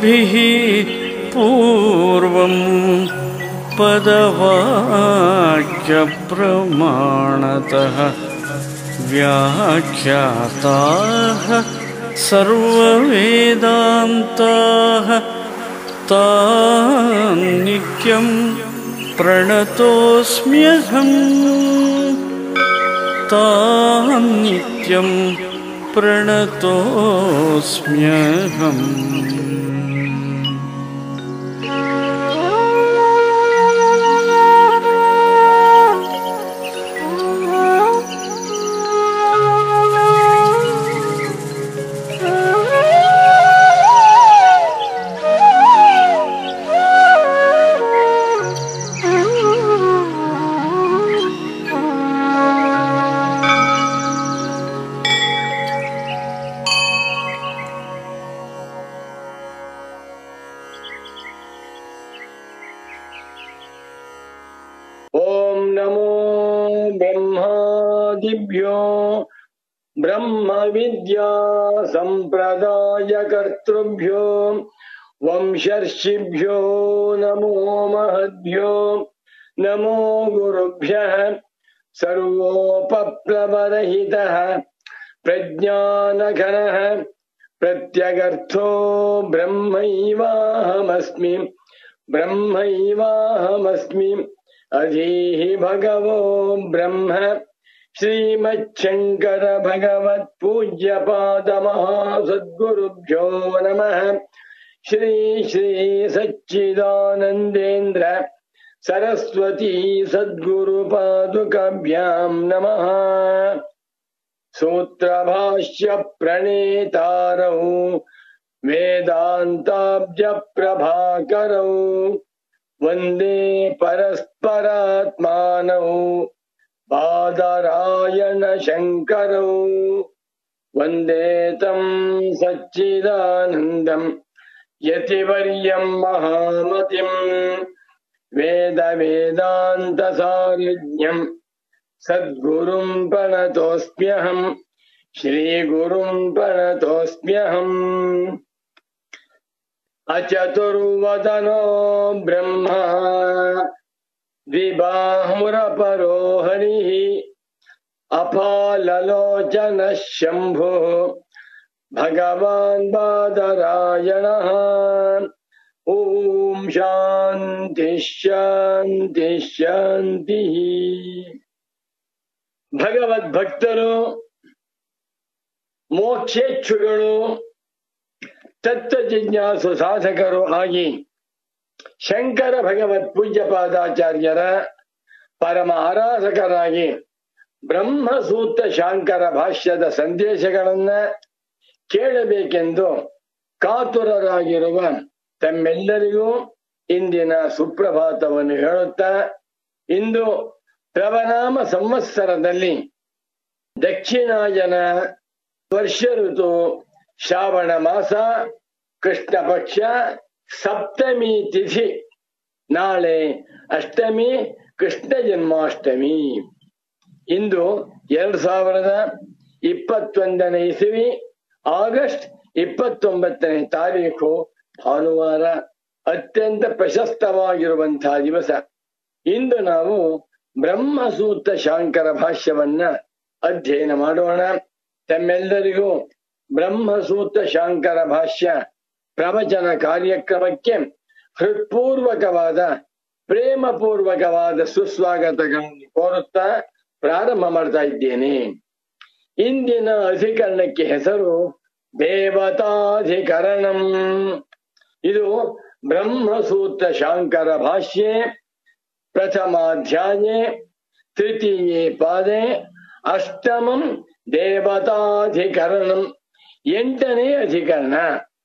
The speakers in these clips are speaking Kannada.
श्रुतिभिः पूर्वं पदवाक्यप्रमाणतः व्याख्याताः सर्ववेदान्ताः तान् नित्यं प्रणतोऽस्म्यहम् तान् नित्यं प्रणतोऽस्म्यहम् ॐ नमो ब्रह्मादिभ्यो ब्रह्मविद्या सम्प्रदायकर्तृभ्यो वंशर्षिभ्यो नमो महद्भ्यो नमो गुरुभ्यः सर्वोपप्लवरहितः प्रज्ञानघनः प्रत्यगर्थो ब्रह्मैवाहमस्मि ब्रह्मैवाहमस्मि अधीहि भगवो ब्रह्म श्रीमच्छङ्कर भगवत्पूज्यपादमहासद्गुरुभ्यो नमः श्री श्री सच्चिदानन्देन्द्र सरस्वती सद्गुरुपादुकाभ्यां नमः सूत्रभाष्य प्रणेतारौ वेदान्ताब्जप्रभाकरौ वन्दे परस्परात्मानौ बादरायणशङ्करौ वन्दे तं सच्चिदानन्दम् यतिवर्यं महामतिम् वेदवेदान्तसारज्ञम् सद्गुरुं प्रणतोऽस्म्यहम् श्रीगुरुं प्रणतोऽस्म्यहम् अचतुर्वदनो ब्रह्मा द्विबाहुरपरो हरिः अपाललोचनः शम्भुः भगवान् बादरायणः ॐ शान्तिः शान्तिः ಶಾಂತಿಃ ಭಗವದ್ಭಕ್ತರು ಮೋಕ್ಷೇಚ್ಛುಗಳು ತತ್ವ ಜಿಜ್ಞಾಸು ಸಾಧಕರು ಆಗಿ ಶಂಕರ ಭಗವತ್ ಪೂಜ್ಯ ಪಾದಾಚಾರ್ಯರ ಪರಮ ಆರಾಧಕರಾಗಿ ಬ್ರಹ್ಮಸೂತ್ರ ಶಾಂಕರ ಭಾಷ್ಯದ ಸಂದೇಶಗಳನ್ನ ಕೇಳಬೇಕೆಂದು ಕಾತುರರಾಗಿರುವ ತಮ್ಮೆಲ್ಲರಿಗೂ ಇಂದಿನ ಸುಪ್ರಭಾತವನ್ನು ಹೇಳುತ್ತಾ ಇಂದು ಪ್ಲವನಾಮ ಸಂವತ್ಸರದಲ್ಲಿ ದಕ್ಷಿಣಾಯನ ವರ್ಷ ಋತು ಶ್ರಾವಣ ಮಾಸ ಕೃಷ್ಣ ಪಕ್ಷ ಸಪ್ತಮಿ ತಿಥಿ ನಾಳೆ ಅಷ್ಟಮಿ ಕೃಷ್ಣ ಜನ್ಮಾಷ್ಟಮಿ ಇಂದು ಎರಡ್ ಸಾವಿರದ ಇಪ್ಪತ್ತೊಂದನೇ ಇಸವಿ ಆಗಸ್ಟ್ ಇಪ್ಪತ್ತೊಂಬತ್ತನೇ ತಾರೀಕು ಭಾನುವಾರ ಅತ್ಯಂತ ಪ್ರಶಸ್ತವಾಗಿರುವಂತಹ ದಿವಸ ಇಂದು ನಾವು ಬ್ರಹ್ಮಸೂತ್ರ ಶಾಂಕರ ಭಾಷ್ಯವನ್ನ ಅಧ್ಯಯನ ಮಾಡೋಣ ತಮ್ಮೆಲ್ಲರಿಗೂ ಬ್ರಹ್ಮಸೂತ್ರ ಶಾಂಕರ ಭಾಷ್ಯ ಪ್ರವಚನ ಕಾರ್ಯಕ್ರಮಕ್ಕೆ ಹೃತ್ಪೂರ್ವಕವಾದ ಪ್ರೇಮಪೂರ್ವಕವಾದ ಸುಸ್ವಾಗತಗಳನ್ನು ಕೋರುತ್ತಾ ಪ್ರಾರಂಭ ಮಾಡ್ತಾ ಇದ್ದೇನೆ ಇಂದಿನ ಅಧಿಕರಣಕ್ಕೆ ಹೆಸರು ದೇವತಾಧಿಕರಣಂ ಇದು ಬ್ರಹ್ಮಸೂತ್ರ ಶಾಂಕರ ಭಾಷ್ಯೆ ಪ್ರಥಮಾಧ್ಯಾಯೇ ತೃತೀಯೇ ಪಾದೆ ಅಷ್ಟಮಂ ದೇವತಾಧಿಕರಣಂ ಎಂಟನೇ ಅಧಿಕರಣ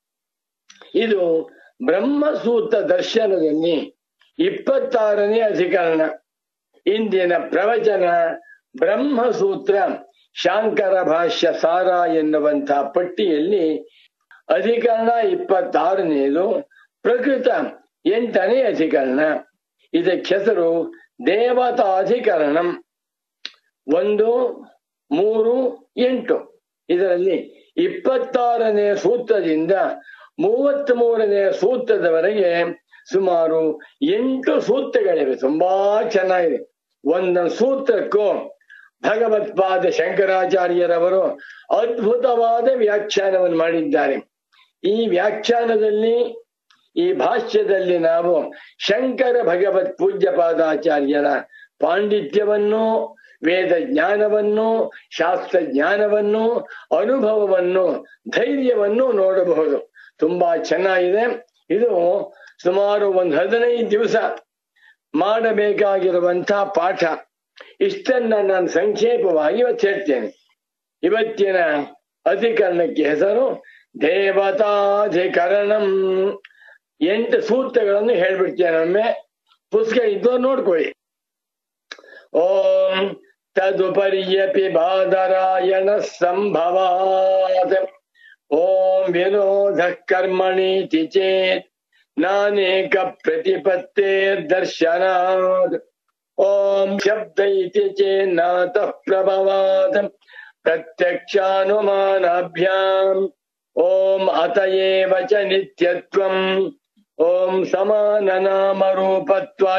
ಇದು ಬ್ರಹ್ಮಸೂತ್ರ ದರ್ಶನದಲ್ಲಿ ಇಪ್ಪತ್ತಾರನೇ ಅಧಿಕರಣ ಇಂದಿನ ಪ್ರವಚನ ಬ್ರಹ್ಮಸೂತ್ರ ಶಾಂಕರ ಭಾಷ್ಯ ಸಾರ ಎನ್ನುವಂತಹ ಪಟ್ಟಿಯಲ್ಲಿ ಅಧಿಕರಣ ಇಪ್ಪತ್ತಾರನೇದು ಪ್ರಕೃತ ಎಂಟನೇ ಅಧಿಕರಣ ಇದಕ್ಕೆ ಹೆಸರು ದೇವತಾಧಿಕರಣಂ ಒಂದು ಮೂರು ಎಂಟು ಇದರಲ್ಲಿ ಇಪ್ಪತ್ತಾರನೇ ಸೂತ್ರದಿಂದ ಮೂವತ್ತ್ ಮೂರನೇ ಸೂತ್ರದವರೆಗೆ ಸುಮಾರು ಎಂಟು ಸೂತ್ರಗಳಿವೆ ತುಂಬಾ ಚೆನ್ನಾಗಿದೆ ಒಂದೊಂದು ಸೂತ್ರಕ್ಕೂ ಭಗವತ್ಪಾದ ಶಂಕರಾಚಾರ್ಯರವರು ಅದ್ಭುತವಾದ ವ್ಯಾಖ್ಯಾನವನ್ನು ಮಾಡಿದ್ದಾರೆ ಈ ವ್ಯಾಖ್ಯಾನದಲ್ಲಿ ಈ ಭಾಷ್ಯದಲ್ಲಿ ನಾವು ಶಂಕರ ಭಗವತ್ ಪೂಜ್ಯ ಪಾದಾಚಾರ್ಯರ ಪಾಂಡಿತ್ಯವನ್ನು ವೇದ ಜ್ಞಾನವನ್ನು ಶಾಸ್ತ್ರ ಜ್ಞಾನವನ್ನು ಅನುಭವವನ್ನು ಧೈರ್ಯವನ್ನು ನೋಡಬಹುದು ತುಂಬಾ ಚೆನ್ನಾಗಿದೆ ಇದು ಸುಮಾರು ಒಂದು ಹದಿನೈದು ದಿವಸ ಮಾಡಬೇಕಾಗಿರುವಂತಹ ಪಾಠ ಇಷ್ಟನ್ನ ನಾನು ಸಂಕ್ಷೇಪವಾಗಿ ಇವತ್ತು ಹೇಳ್ತೇನೆ ಇವತ್ತಿನ ಅಧಿಕರಣಕ್ಕೆ ಹೆಸರು ದೇವತಾಧಿಕರಣಂ ಎಂಟು ಸೂತ್ರಗಳನ್ನು ಹೇಳ್ಬಿಡ್ತೇನೆ ಒಮ್ಮೆ ಪುಸ್ತಕ ಇದ್ದು ನೋಡ್ಕೊಳ್ಳಿ ಓಂ ತದುಪರ್ಯಪಿ ಬಾದರಾಯಣ ಸಂಭವಾತ್ ಓಂ ವಿರೋಧ ಕರ್ಮಣೀತಿ ಚೇತ್ ನಾನೇಕ ಪ್ರತಿಪತ್ತೇ ದರ್ಶನಾತ್ ಓಂ ಶಬ್ದ ಇತಿ ಚೇನ್ನಾತಃ ಪ್ರಭವಾತ್ ಪ್ರತ್ಯಕ್ಷಾನುಮಾನಾಭ್ಯಾಂ ಓಂ ಅತಯೇವ ಚ ನಿತ್ಯತ್ವಂ ಓಂ ಸಮಾನನಾಮರೂಪತ್ವಾಚ್ಚ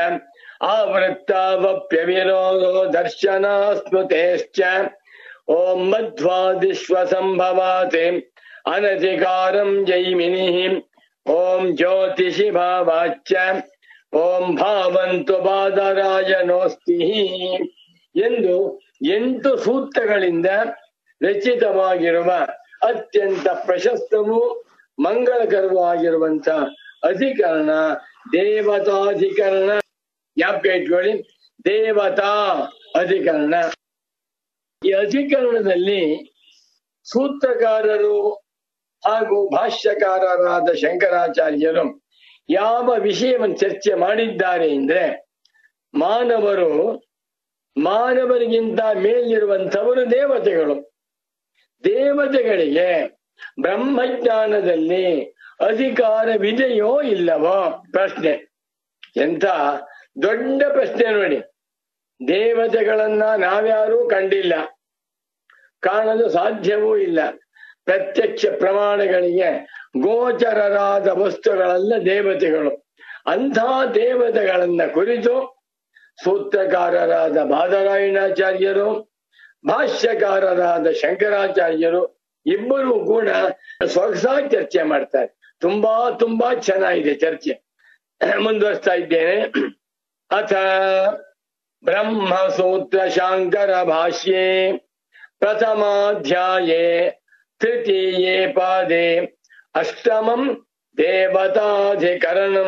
ಆವೃತ್ತಾವಪ್ಯವಿರೋಧೋ ದರ್ಶನ ಸ್ಮೃತೇಶ್ಚ ಓಂ ಮಧ್ವಾದಿಶ್ವಸಂಭವಾತ್ ಅನಧಿಕಾರಂ ಜೈಮಿನಿ ಓಂ ಜ್ಯೋತಿಷಿ ಭಾವಾಚ್ಚ ಓಂ ಭಾವಂತು ಬಾದರಾಯಣೋಸ್ತಿ ಎಂದು ಎಂಟು ಸೂತ್ರಗಳಿಂದ ರಚಿತವಾಗಿರುವ ಅತ್ಯಂತ ಪ್ರಶಸ್ತವೂ ಮಂಗಳಕರವಾಗಿರುವಂತ ಅಧಿಕರಣ ದೇವತಾಧಿಕರಣ ಜ್ಞಾಪಕ ಇಟ್ಕೊಳ್ಳಿ ದೇವತಾ ಅಧಿಕರಣ ಈ ಅಧಿಕರಣದಲ್ಲಿ ಸೂತ್ರಕಾರರು ಹಾಗೂ ಭಾಷ್ಯಕಾರರಾದ ಶಂಕರಾಚಾರ್ಯರು ಯಾವ ವಿಷಯವನ್ನು ಚರ್ಚೆ ಮಾಡಿದ್ದಾರೆ ಅಂದ್ರೆ ಮಾನವರು ಮಾನವರಿಗಿಂತ ಮೇಲಿರುವಂಥವರು ದೇವತೆಗಳು ದೇವತೆಗಳಿಗೆ ಬ್ರಹ್ಮಜ್ಞಾನದಲ್ಲಿ ಅಧಿಕಾರವಿದೆಯೋ ಇಲ್ಲವೋ ಪ್ರಶ್ನೆ ಎಂತ ದೊಡ್ಡ ಪ್ರಶ್ನೆ ನೋಡಿ ದೇವತೆಗಳನ್ನ ನಾವ್ಯಾರೂ ಕಂಡಿಲ್ಲ ಕಾಣಲು ಸಾಧ್ಯವೂ ಇಲ್ಲ ಪ್ರತ್ಯಕ್ಷ ಪ್ರಮಾಣಗಳಿಗೆ ಗೋಚರರಾದ ವಸ್ತುಗಳೆಲ್ಲ ದೇವತೆಗಳು ಅಂಥ ದೇವತೆಗಳನ್ನ ಕುರಿತು ಸೂತ್ರಕಾರರಾದ ಬಾದರಾಯಣಾಚಾರ್ಯರು ಭಾಷ್ಯಕಾರರಾದ ಶಂಕರಾಚಾರ್ಯರು ಇಬ್ಬರು ಕೂಡ ಸೊಗಸಾಗಿ ಚರ್ಚೆ ಮಾಡ್ತಾರೆ ತುಂಬಾ ತುಂಬಾ ಚೆನ್ನಾಗಿದೆ ಚರ್ಚೆ ಮುಂದುವರಿಸ್ತಾ ಇದ್ದೇನೆ ಅಥ ಬ್ರಹ್ಮಸೂತ್ರ ಶಾಂಕರ ಭಾಷ್ಯೆ ಪ್ರಥಮಾಧ್ಯಾಯೇ ತೃತೀಯೇ ಪಾದೆ ಅಷ್ಟಮಂ ದೇವತಾಧಿಕರಣಂ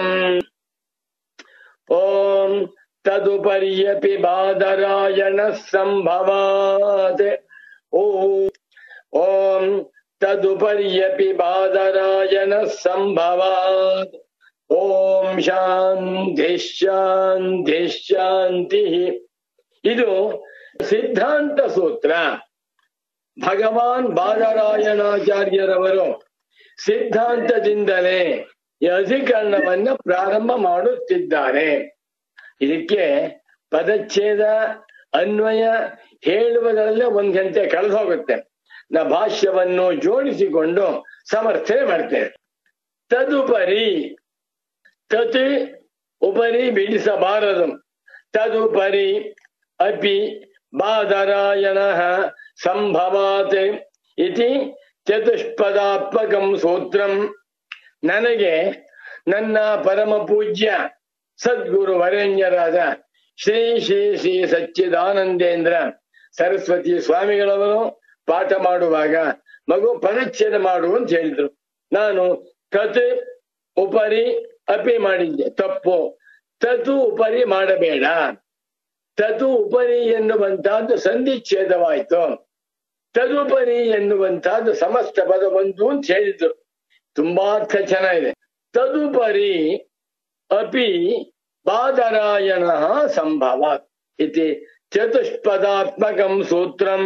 ಓಂ ತದುಪರ್ಯಪಿ ಬಾದರಾಯಣ ಸಂಭವಾತ್ ಓಂ ಓಂ ತದುಪರ್ಯಪಿ ಬಾದರಾಯಣ ಸಂಭವಾತ್ ಓಂ ಶಾಂತಿ ಶಾಂತಿ ಶಾಂತಿ ಇದು ಸಿದ್ಧಾಂತ ಸೂತ್ರ ಭಗವಾನ್ ಬಾದರಾಯಣಾಚಾರ್ಯರವರು ಸಿದ್ಧಾಂತದಿಂದಲೇ ಈ ಅಧಿಕರಣವನ್ನ ಪ್ರಾರಂಭ ಮಾಡುತ್ತಿದ್ದಾರೆ ಇದಕ್ಕೆ ಪದಚ್ಛೇದ ಅನ್ವಯ ಹೇಳುವುದರಲ್ಲೇ ಒಂದ್ ಗಂಟೆ ಕಳೆದು ಹೋಗುತ್ತೆ ನಾ ಭಾಷ್ಯವನ್ನು ಜೋಡಿಸಿಕೊಂಡು ಸಮರ್ಥನೆ ಮಾಡ್ತೇನೆ ತದುಪರಿ ತತ್ ಉಪರಿ ಬಿಡಿಸಬಾರದು ತದುಪರಿ ಅಪಿ ಬಾದರಾಯಣ ಸಂಭವಾತ್ ಇತಿ ಚತುಷ್ಪದಾತ್ಮಕಂ ಸೂತ್ರಂ ನನಗೆ ನನ್ನ ಪರಮ ಪೂಜ್ಯ ಸದ್ಗುರು ವರೇಣ್ಯರಾದ ಶ್ರೀ ಶ್ರೀ ಶ್ರೀ ಸಚ್ಚಿದಾನಂದೇಂದ್ರ ಸರಸ್ವತಿ ಸ್ವಾಮಿಗಳವರು ಪಾಠ ಮಾಡುವಾಗ ಮಗು ಪದಚ್ಛೇದ ಮಾಡು ಅಂತ ಹೇಳಿದ್ರು ನಾನು ತತ್ ಉಪರಿ ಅಪಿ ಮಾಡಿದ್ದೆ ತಪ್ಪು ತತು ಉಪರಿ ಮಾಡಬೇಡ ತತು ಉಪರಿ ಎನ್ನುವಂತಹದ್ದು ಸಂಧಿಚ್ಛೇದವಾಯ್ತು ತದುಪರಿ ಎನ್ನುವಂತಹದ್ದು ಸಮಸ್ತ ಪದ ಒಂದು ಅಂತ ಹೇಳಿದ್ರು ತುಂಬಾ ಅರ್ಥ ಚೆನ್ನಾಗಿದೆ ತದುಪರಿ ಅಪಿ ಬಾದರಾಯಣ ಸಂಭವ ಇತಿ ಚತುಷ್ಪದಾತ್ಮಕಂ ಸೂತ್ರಂ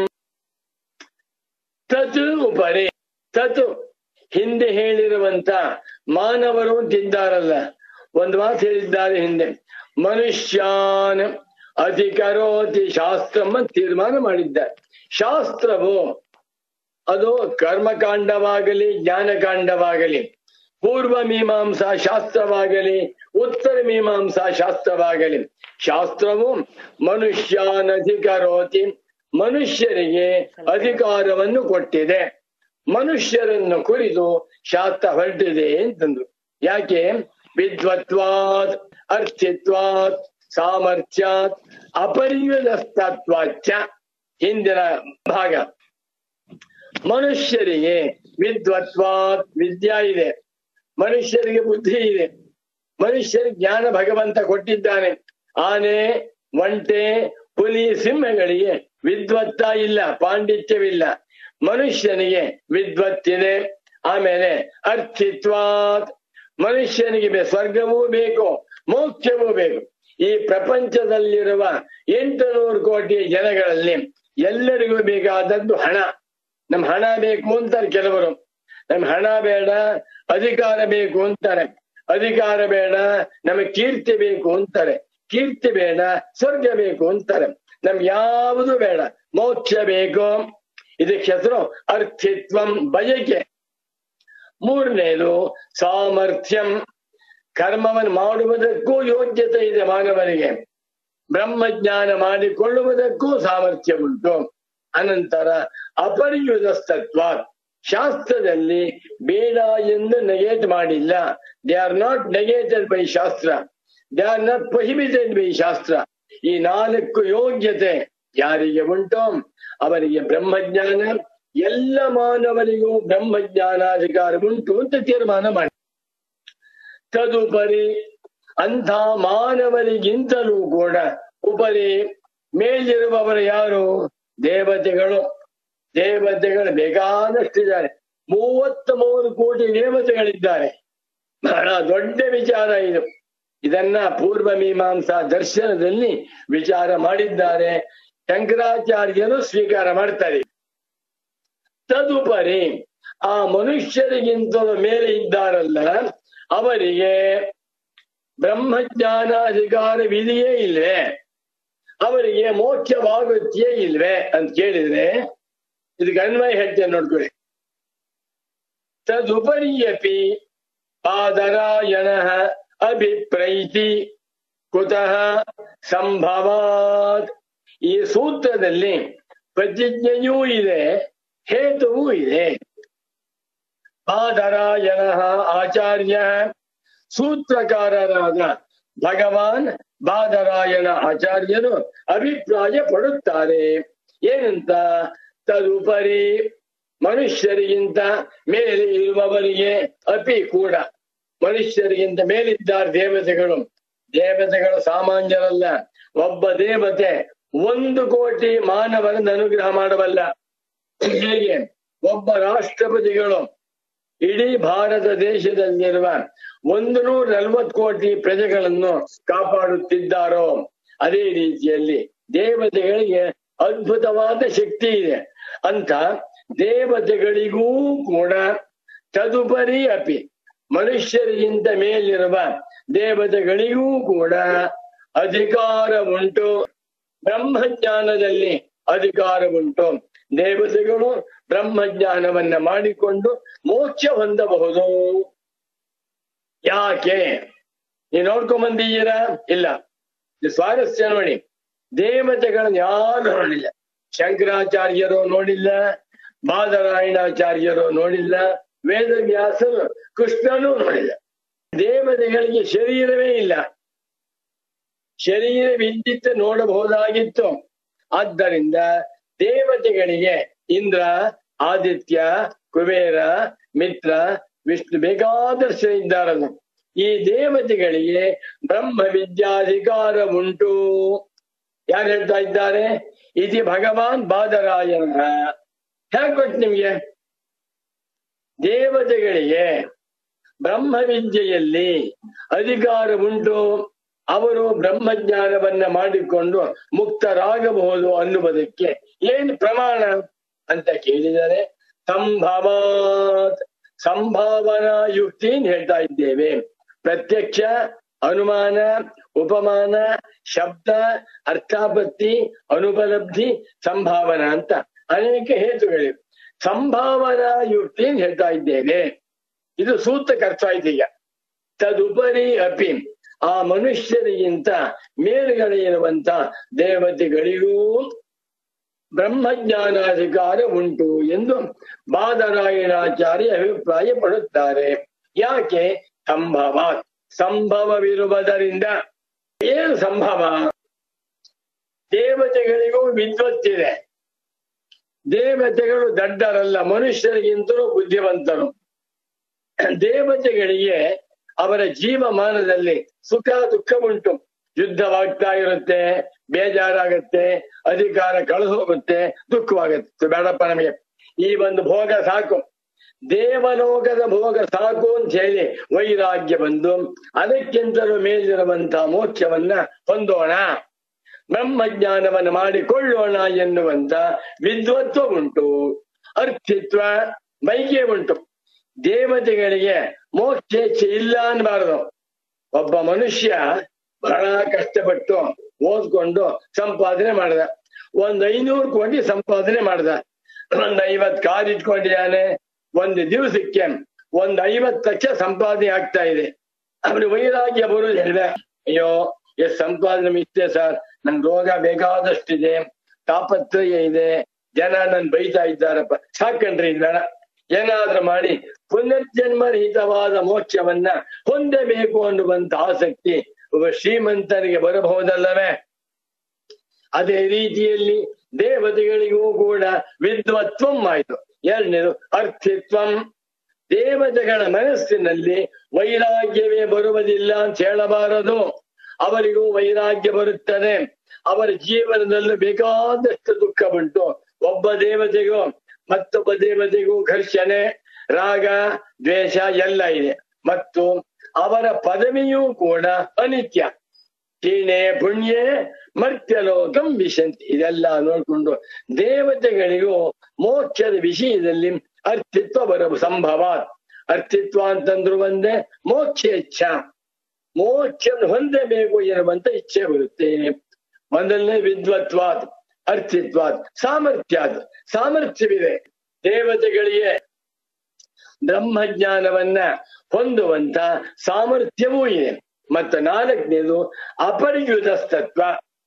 ತತ್ ಉಪರಿ ತತ್ ಹಿಂದೆ ಹೇಳಿರುವಂತ ಮಾನವರು ಅಂತಿದ್ದಾರಲ್ಲ ಒಂದು ಮಾತು ಹೇಳಿದ್ದಾರೆ ಹಿಂದೆ ಮನುಷ್ಯಾನ್ ಅಧಿಕರೋತಿ ಶಾಸ್ತ್ರಮ್ಮ ತೀರ್ಮಾನ ಮಾಡಿದ್ದಾರೆ ಶಾಸ್ತ್ರವು ಅದು ಕರ್ಮಕಾಂಡವಾಗಲಿ ಜ್ಞಾನಕಾಂಡವಾಗಲಿ ಪೂರ್ವ ಮೀಮಾಂಸಾ ಶಾಸ್ತ್ರವಾಗಲಿ ಉತ್ತರ ಮೀಮಾಂಸಾ ಶಾಸ್ತ್ರವಾಗಲಿ ಶಾಸ್ತ್ರವು ಮನುಷ್ಯಾನಧಿಕರೋತಿ ಮನುಷ್ಯರಿಗೆ ಅಧಿಕಾರವನ್ನು ಕೊಟ್ಟಿದೆ ಮನುಷ್ಯರನ್ನು ಕುರಿತು ಶಾಸ್ತ್ರ ಹೊರಟಿದೆ ಅಂತಂದ್ರು ಯಾಕೆ ವಿದ್ವತ್ವಾತ್ ಅರ್ಥಿತ್ವಾತ್ ಸಾಮರ್ಥ್ಯಾತ್ ಅಪರಿಯುದಸ್ತತ್ವಾಚ ಹಿಂದಿನ ಭಾಗ ಮನುಷ್ಯರಿಗೆ ವಿದ್ವತ್ವಾತ್ ವಿದ್ಯಾ ಇದೆ ಮನುಷ್ಯರಿಗೆ ಬುದ್ಧಿ ಇದೆ ಮನುಷ್ಯರಿಗೆ ಜ್ಞಾನ ಭಗವಂತ ಕೊಟ್ಟಿದ್ದಾನೆ ಆನೆ ಒಂಟೆ ಹುಲಿ ಸಿಂಹಗಳಿಗೆ ವಿದ್ವತ್ತ ಇಲ್ಲ ಪಾಂಡಿತ್ಯವಿಲ್ಲ ಮನುಷ್ಯನಿಗೆ ವಿದ್ವತ್ತಿದೆ ಆಮೇಲೆ ಅರ್ಥಿತ್ವಾತ್ ಮನುಷ್ಯನಿಗೆ ಬೆ- ಸ್ವರ್ಗವೂ ಬೇಕು ಮೋಕ್ಷವೂ ಬೇಕು ಈ ಪ್ರಪಂಚದಲ್ಲಿರುವ ಎಂಟು ನೂರು ಕೋಟಿ ಜನಗಳಲ್ಲಿ ಎಲ್ಲರಿಗೂ ಬೇಕಾದದ್ದು ಹಣ ನಮ್ ಹಣ ಬೇಕು ಅಂತಾರೆ ಕೆಲವರು ನಮ್ ಹಣ ಬೇಡ ಅಧಿಕಾರ ಬೇಕು ಅಂತಾರೆ ಅಧಿಕಾರ ಬೇಡ ನಮಗೆ ಕೀರ್ತಿ ಬೇಕು ಅಂತಾರೆ ಕೀರ್ತಿ ಬೇಡ ಸ್ವರ್ಗ ಬೇಕು ಅಂತಾರೆ ನಮ್ಗೆ ಯಾವುದು ಬೇಡ ಮೋಕ್ಷ ಬೇಕು ಇದಕ್ಕೆ ಹೆಸರು ಅರ್ಥಿತ್ವಂ ಬಯಕೆ ಮೂರನೇದು ಸಾಮರ್ಥ್ಯಂ ಕರ್ಮವನ್ನು ಮಾಡುವುದಕ್ಕೂ ಯೋಗ್ಯತೆ ಇದೆ ಮಾನವನಿಗೆ ಬ್ರಹ್ಮಜ್ಞಾನ ಮಾಡಿಕೊಳ್ಳುವುದಕ್ಕೂ ಸಾಮರ್ಥ್ಯ ಉಂಟು ಅನಂತರ ಅಪರಿಯುದಸ್ತತ್ವ ಶಾಸ್ತ್ರದಲ್ಲಿ ಬೇಡ ಎಂದು ನೆಗೆಟ್ ಮಾಡಿಲ್ಲ they are not negated by shastra they are not prohibited by shastra ಈ ನಾಲ್ಕು ಯೋಗ್ಯತೆ ಯಾರಿಗೆ ಉಂಟೋ ಅವರಿಗೆ ಬ್ರಹ್ಮಜ್ಞಾನ ಎಲ್ಲ ಮಾನವರಿಗೂ ಬ್ರಹ್ಮಜ್ಞಾನಾಧಿಕಾರ ಉಂಟು ಅಂತ ತೀರ್ಮಾನ ಮಾಡಿ ತದುಪರಿ ಅಂಥ ಮಾನವರಿಗಿಂತಲೂ ಕೂಡ ಉಪರಿ ಮೇಲಿರುವವರು ಯಾರು ದೇವತೆಗಳು ದೇವತೆಗಳು ಬೇಕಾದಷ್ಟಿದ್ದಾರೆ ಮೂವತ್ತ ಮೂರು ಕೋಟಿ ದೇವತೆಗಳಿದ್ದಾರೆ ಬಹಳ ದೊಡ್ಡ ವಿಚಾರ ಇದು ಇದನ್ನ ಪೂರ್ವ ಮೀಮಾಂಸಾ ದರ್ಶನದಲ್ಲಿ ವಿಚಾರ ಮಾಡಿದ್ದಾರೆ ಶಂಕರಾಚಾರ್ಯರು ಸ್ವೀಕಾರ ಮಾಡ್ತಾರೆ ತದುಪರಿ ಆ ಮನುಷ್ಯರಿಗಿಂತಲೂ ಮೇಲೆ ಇದ್ದಾರಲ್ಲ ಅವರಿಗೆ ಬ್ರಹ್ಮಜ್ಞಾನಾಧಿಕಾರವಿದೆಯೇ ಇಲ್ವೇ ಅವರಿಗೆ ಮೋಕ್ಷವಾಗುತ್ತೆಯೇ ಇಲ್ವೇ ಅಂತ ಕೇಳಿದ್ರೆ ಇದಕ್ಕೆ ಅನ್ವಯ ಹೇಳ್ತೇನೆ ನೋಡ್ಕೊಳ್ಳಿ ತದುಪರಿಯಪಿ ಪಾದರಾಯಣ ಅಭಿಪ್ರೈತಿ ಕುತಃ ಸಂಭವಾತ್ ಈ ಸೂತ್ರದಲ್ಲಿ ಪ್ರತಿಜ್ಞೆಯೂ ಇದೆ ಹೇತುವೂ ಇದೆ ಪಾದರಾಯಣ ಆಚಾರ್ಯ ಸೂತ್ರಕಾರರಾದ ಭಗವಾನ್ ಬಾದರಾಯಣ ಆಚಾರ್ಯರು ಅಭಿಪ್ರಾಯ ಪಡುತ್ತಾರೆ ಏನಂತ ತದುಪರಿ ಮನುಷ್ಯರಿಗಿಂತ ಮೇಲೆ ಇರುವವರಿಗೆ ಅಪಿ ಕೂಡ ಮನುಷ್ಯರಿಗಿಂತ ಮೇಲಿದ್ದಾರೆ ದೇವತೆಗಳು ದೇವತೆಗಳು ಸಾಮಾನ್ಯರಲ್ಲ ಒಬ್ಬ ದೇವತೆ ಒಂದು ಕೋಟಿ ಮಾನವರನ್ನು ಅನುಗ್ರಹ ಮಾಡಬಲ್ಲ ಹೇಗೆ ಒಬ್ಬ ರಾಷ್ಟ್ರಪತಿಗಳು ಇಡೀ ಭಾರತ ದೇಶದಲ್ಲಿರುವ ಒಂದು ನೂರ ನಲ್ವತ್ತು ಕೋಟಿ ಪ್ರಜೆಗಳನ್ನು ಕಾಪಾಡುತ್ತಿದ್ದಾರೋ ಅದೇ ರೀತಿಯಲ್ಲಿ ದೇವತೆಗಳಿಗೆ ಅದ್ಭುತವಾದ ಶಕ್ತಿ ಇದೆ ಅಂತ ದೇವತೆಗಳಿಗೂ ಕೂಡ ತದುಪರಿ ಅಪಿ ಮನುಷ್ಯರಿಗಿಂತ ಮೇಲಿರುವ ದೇವತೆಗಳಿಗೂ ಕೂಡ ಅಧಿಕಾರ ಉಂಟು ಬ್ರಹ್ಮಜ್ಞಾನದಲ್ಲಿ ಅಧಿಕಾರ ಉಂಟು ದೇವತೆಗಳು ಬ್ರಹ್ಮಜ್ಞಾನವನ್ನ ಮಾಡಿಕೊಂಡು ಮೋಕ್ಷ ಹೊಂದಬಹುದು ಯಾಕೆ ನೀವು ನೋಡ್ಕೊಂಡ್ ಬಂದಿದ್ದೀರಾ ಇಲ್ಲ ಇದು ಸ್ವಾರಸ್ಯ ನೋಡಿ ದೇವತೆಗಳನ್ನ ಯಾರು ನೋಡಿಲ್ಲ ಶಂಕರಾಚಾರ್ಯರು ನೋಡಿಲ್ಲ ಬಾದರಾಯಣಾಚಾರ್ಯರು ನೋಡಿಲ್ಲ ವೇದವ್ಯಾಸರು ಕೃಷ್ಣನೂ ನೋಡಿಲ್ಲ ದೇವತೆಗಳಿಗೆ ಶರೀರವೇ ಇಲ್ಲ ಶರೀರವಿದ್ದಿತ್ತು ನೋಡಬಹುದಾಗಿತ್ತು ಆದ್ದರಿಂದ ದೇವತೆಗಳಿಗೆ ಇಂದ್ರ ಆದಿತ್ಯ ಕುಬೇರ ಮಿತ್ರ ವಿಷ್ಣು ಬೇಕಾದಷ್ಟು ಇದ್ದಾರಲ್ಲ ಈ ದೇವತೆಗಳಿಗೆ ಬ್ರಹ್ಮ ವಿದ್ಯಾಧಿಕಾರ ಉಂಟು ಯಾರು ಹೇಳ್ತಾ ಇದ್ದಾರೆ ಇತಿ ಭಗವಾನ್ ಬಾದರಾಯಣ ಹೇಗೆ ಗೊತ್ತು ನಿಮ್ಗೆ ದೇವತೆಗಳಿಗೆ ಬ್ರಹ್ಮ ವಿದ್ಯೆಯಲ್ಲಿ ಅಧಿಕಾರ ಉಂಟು ಅವರು ಬ್ರಹ್ಮಜ್ಞಾನವನ್ನ ಮಾಡಿಕೊಂಡು ಮುಕ್ತರಾಗಬಹುದು ಅನ್ನುವುದಕ್ಕೆ ಏನು ಪ್ರಮಾಣ ಅಂತ ಕೇಳಿದರೆ ಸಂಭವಾತ್ ಸಂಭಾವನಾ ಯುಕ್ತಿ ಅಂತ ಹೇಳ್ತಾ ಇದ್ದೇವೆ ಪ್ರತ್ಯಕ್ಷ ಅನುಮಾನ ಉಪಮಾನ ಶಬ್ದ ಅರ್ಥಾಪತ್ತಿ ಅನುಪಲಬ್ಧಿ ಸಂಭಾವನಾ ಅಂತ ಅನೇಕ ಹೇತುಗಳಿವೆ ಸಂಭಾವನಾ ಯುಕ್ತಿ ಅಂತ ಹೇಳ್ತಾ ಇದ್ದೇವೆ ಇದು ಸೂತ್ರಕ್ಕೆ ಅರ್ಥ ಆಯ್ತು ಈಗ ತದುಪರಿ ಅಪಿ ಆ ಮನುಷ್ಯರಿಗಿಂತ ಮೇಲುಗಡೆ ಇರುವಂತ ದೇವತೆಗಳಿಗೂ ಬ್ರಹ್ಮಜ್ಞಾನಾಧಿಕಾರ ಉಂಟು ಎಂದು ಬಾದರಾಯಣಾಚಾರ್ಯ ಅಭಿಪ್ರಾಯ ಪಡುತ್ತಾರೆ ಯಾಕೆ ಸಂಭವ ಸಂಭವವಿರುವುದರಿಂದ ಏನು ಸಂಭವ ದೇವತೆಗಳಿಗೂ ವಿದ್ವತ್ತಿದೆ ದೇವತೆಗಳು ದಡ್ಡರಲ್ಲ ಮನುಷ್ಯರಿಗಿಂತಲೂ ಬುದ್ಧಿವಂತರು ದೇವತೆಗಳಿಗೆ ಅವರ ಜೀವಮಾನದಲ್ಲಿ ಸುಖ ದುಃಖ ಉಂಟು ಯುದ್ಧವಾಗ್ತಾ ಇರುತ್ತೆ ಬೇಜಾರಾಗತ್ತೆ ಅಧಿಕಾರ ಕಳೆದು ಹೋಗುತ್ತೆ ದುಃಖವಾಗುತ್ತೆ ಬೇಡಪ್ಪ ನಮಗೆ ಈ ಒಂದು ಭೋಗ ಸಾಕು ದೇವಲೋಕದ ಭೋಗ ಸಾಕು ಅಂತ ಹೇಳಿ ವೈರಾಗ್ಯ ಬಂದು ಅದಕ್ಕಿಂತಲೂ ಮೇಲಿರುವಂತಹ ಮೋಕ್ಷವನ್ನ ಹೊಂದೋಣ ಬ್ರಹ್ಮಜ್ಞಾನವನ್ನು ಮಾಡಿಕೊಳ್ಳೋಣ ಎನ್ನುವಂತ ವಿದ್ವತ್ವ ಉಂಟು ಅರ್ಥಿತ್ವ ಬೈಕೆ ಉಂಟು ದೇವತೆಗಳಿಗೆ ಮೋಕ್ಷೇಚ್ಛೆ ಇಲ್ಲ ಅನ್ಬಾರದು ಒಬ್ಬ ಮನುಷ್ಯ ಬಹಳ ಕಷ್ಟಪಟ್ಟು ಓದ್ಕೊಂಡು ಸಂಪಾದನೆ ಮಾಡ್ದ ಒಂದ್ ಐನೂರು ಕೋಟಿ ಸಂಪಾದನೆ ಮಾಡ್ದ ಒಂದ್ ಐವತ್ ಕಾರ್ ಇಟ್ಕೊಂಡಿದ್ದಾನೆ ಒಂದು ದಿವಸಕ್ಕೆ ಒಂದ್ ಐವತ್ ಲಕ್ಷ ಸಂಪಾದನೆ ಆಗ್ತಾ ಇದೆ ಅವನು ವೈರಾಗ್ಯ ಬರುದು ಹೇಳಿದ ಅಯ್ಯೋ ಎಷ್ಟು ಸಂಪಾದನೆ ಇಷ್ಟೇ ಸರ್ ನನ್ ರೋಗ ಬೇಕಾದಷ್ಟಿದೆ ತಾಪತ್ರಯ ಇದೆ ಜನ ನನ್ ಬೈತಾ ಇದ್ದಾರಪ್ಪ ಸಾಕಣ್ರಿ ಇದು ಬೇಡ ಏನಾದ್ರೂ ಮಾಡಿ ಪುನರ್ಜನ್ಮರಹಿತವಾದ ಮೋಕ್ಷವನ್ನ ಹೊಂದಬೇಕು ಅನ್ನುವಂತ ಆಸಕ್ತಿ ಒಬ್ಬ ಶ್ರೀಮಂತನಿಗೆ ಬರಬಹುದಲ್ಲವೇ ಅದೇ ರೀತಿಯಲ್ಲಿ ದೇವತೆಗಳಿಗೂ ಕೂಡ ವಿದ್ವತ್ವಂ ಆಯ್ತು ಎರಡನೇದು ಅರ್ಥಿತ್ವಂ ದೇವತೆಗಳ ಮನಸ್ಸಿನಲ್ಲಿ ವೈರಾಗ್ಯವೇ ಬರುವುದಿಲ್ಲ ಅಂತ ಹೇಳಬಾರದು ಅವರಿಗೂ ವೈರಾಗ್ಯ ಬರುತ್ತದೆ ಅವರ ಜೀವನದಲ್ಲೂ ಬೇಕಾದಷ್ಟು ದುಃಖ ಉಂಟು ಒಬ್ಬ ದೇವತೆಗೂ ಮತ್ತೊಬ್ಬ ದೇವತೆಗೂ ಘರ್ಷಣೆ ರಾಗ ದ್ವೇಷ ಎಲ್ಲ ಇದೆ ಮತ್ತು ಅವರ ಪದವಿಯೂ ಕೂಡ ಅನಿತ್ಯ ಕ್ಷೀಣೆ ಪುಣ್ಯೆ ಮರ್ತ್ಯಲೋಕಂ ವಿಶಂತಿ ಇದೆಲ್ಲ ನೋಡ್ಕೊಂಡು ದೇವತೆಗಳಿಗೂ ಮೋಕ್ಷದ ವಿಷಯದಲ್ಲಿ ಅರ್ಥಿತ್ವ ಬರಬ ಸಂಭವ ಅರ್ಥಿತ್ವ ಅಂತಂದ್ರು ಒಂದೇ ಮೋಕ್ಷ ಇಚ್ಛ ಮೋಕ್ಷ ಹೊಂದಬೇಕು ಎನ್ನುವಂತ ಇಚ್ಛೆ ಬರುತ್ತೆ ಮೊದಲನೇ ವಿದ್ವತ್ವಾದ್ ಅರ್ಥಿತ್ವಾದ್ ಸಾಮರ್ಥ್ಯಾದ್ ಸಾಮರ್ಥ್ಯವಿದೆ ದೇವತೆಗಳಿಗೆ ಬ್ರಹ್ಮಜ್ಞಾನವನ್ನ ಹೊಂದುವಂತ ಸಾಮರ್ಥ್ಯವೂ ಇದೆ ಮತ್ತು ನಾಲ್ಕನೇದು ಅಪರಿಯುತಸ್ತತ್ವ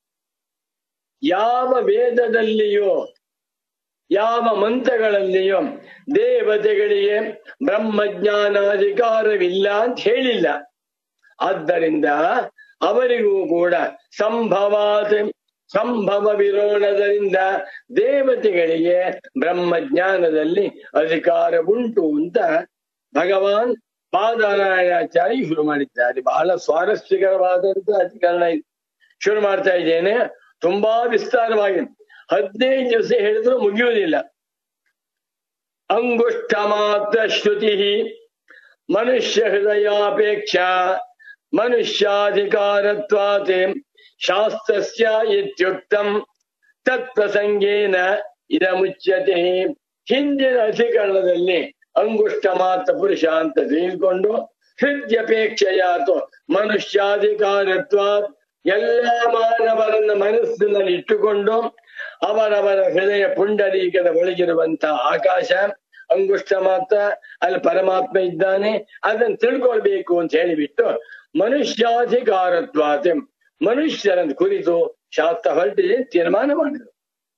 ಯಾವ ವೇದದಲ್ಲಿಯೋ ಯಾವ ಮಂತ್ರಗಳಲ್ಲಿಯೋ ದೇವತೆಗಳಿಗೆ ಬ್ರಹ್ಮಜ್ಞಾನಾಧಿಕಾರವಿಲ್ಲ ಅಂತ ಹೇಳಿಲ್ಲ ಆದ್ದರಿಂದ ಅವರಿಗೂ ಕೂಡ ಸಂಭವಾತ್ ಸಂಭವವಿರೋಣದಿಂದ ದೇವತೆಗಳಿಗೆ ಬ್ರಹ್ಮಜ್ಞಾನದಲ್ಲಿ ಅಧಿಕಾರ ಉಂಟು ಅಂತ ಭಗವಾನ್ ಪಾದನಾರಾಯಣಾಚಾರ್ಯ ಶುರು ಮಾಡಿದ್ದಾರೆ ಬಹಳ ಸ್ವಾರಸ್ಯಕರವಾದಂತ ಅಧಿಕರಣ ಇದು ಶುರು ಮಾಡ್ತಾ ಇದ್ದೇನೆ ತುಂಬಾ ವಿಸ್ತಾರವಾಗಿ ಹದಿನೈದು ದಿವಸ ಹೇಳಿದ್ರು ಮುಗಿಯುವುದಿಲ್ಲ ಅಂಗುಷ್ಠ ಮಾತ್ರ ಶ್ರುತಿ ಮನುಷ್ಯ ಹೃದಯಾಪೇಕ್ಷ ಮನುಷ್ಯಾಧಿಕಾರತ್ವಾತ್ ಶಾಸ್ತ್ರಸ್ಯ ಇತ್ಯುಕ್ತಂ ತತ್ಪ್ರಸಂಗೇನ ಇದಮುಚ್ಯತೆ ಹಿಂದಿನ ಅಧಿಕರಣದಲ್ಲಿ ಅಂಗುಷ್ಟ ಮಾತ್ರ ಪುರುಷ ಅಂತ ತಿಳಿದುಕೊಂಡು ಹೃದಯಪೇಕ್ಷೆಯಾತು ಮನುಷ್ಯಾಧಿಕಾರತ್ವಾತ್ ಎಲ್ಲ ಮಾನವರನ್ನ ಮನಸ್ಸಿನಲ್ಲಿ ಇಟ್ಟುಕೊಂಡು ಅವರವರ ಹೃದಯ ಪುಂಡರೀಕದ ಒಳಗಿರುವಂತಹ ಆಕಾಶ ಅಂಗುಷ್ಟ ಮಾತ್ರ ಅಲ್ಲಿ ಪರಮಾತ್ಮ ಇದ್ದಾನೆ ಅದನ್ನು ತಿಳ್ಕೊಳ್ಬೇಕು ಅಂತ ಹೇಳಿಬಿಟ್ಟು ಮನುಷ್ಯಾಧಿಕಾರತ್ವಾತ್ ಮನುಷ್ಯರ ಕುರಿತು ಶಾಸ್ತ್ರ ಹೊರಟಿದೆ ತೀರ್ಮಾನ ಮಾಡಿದರು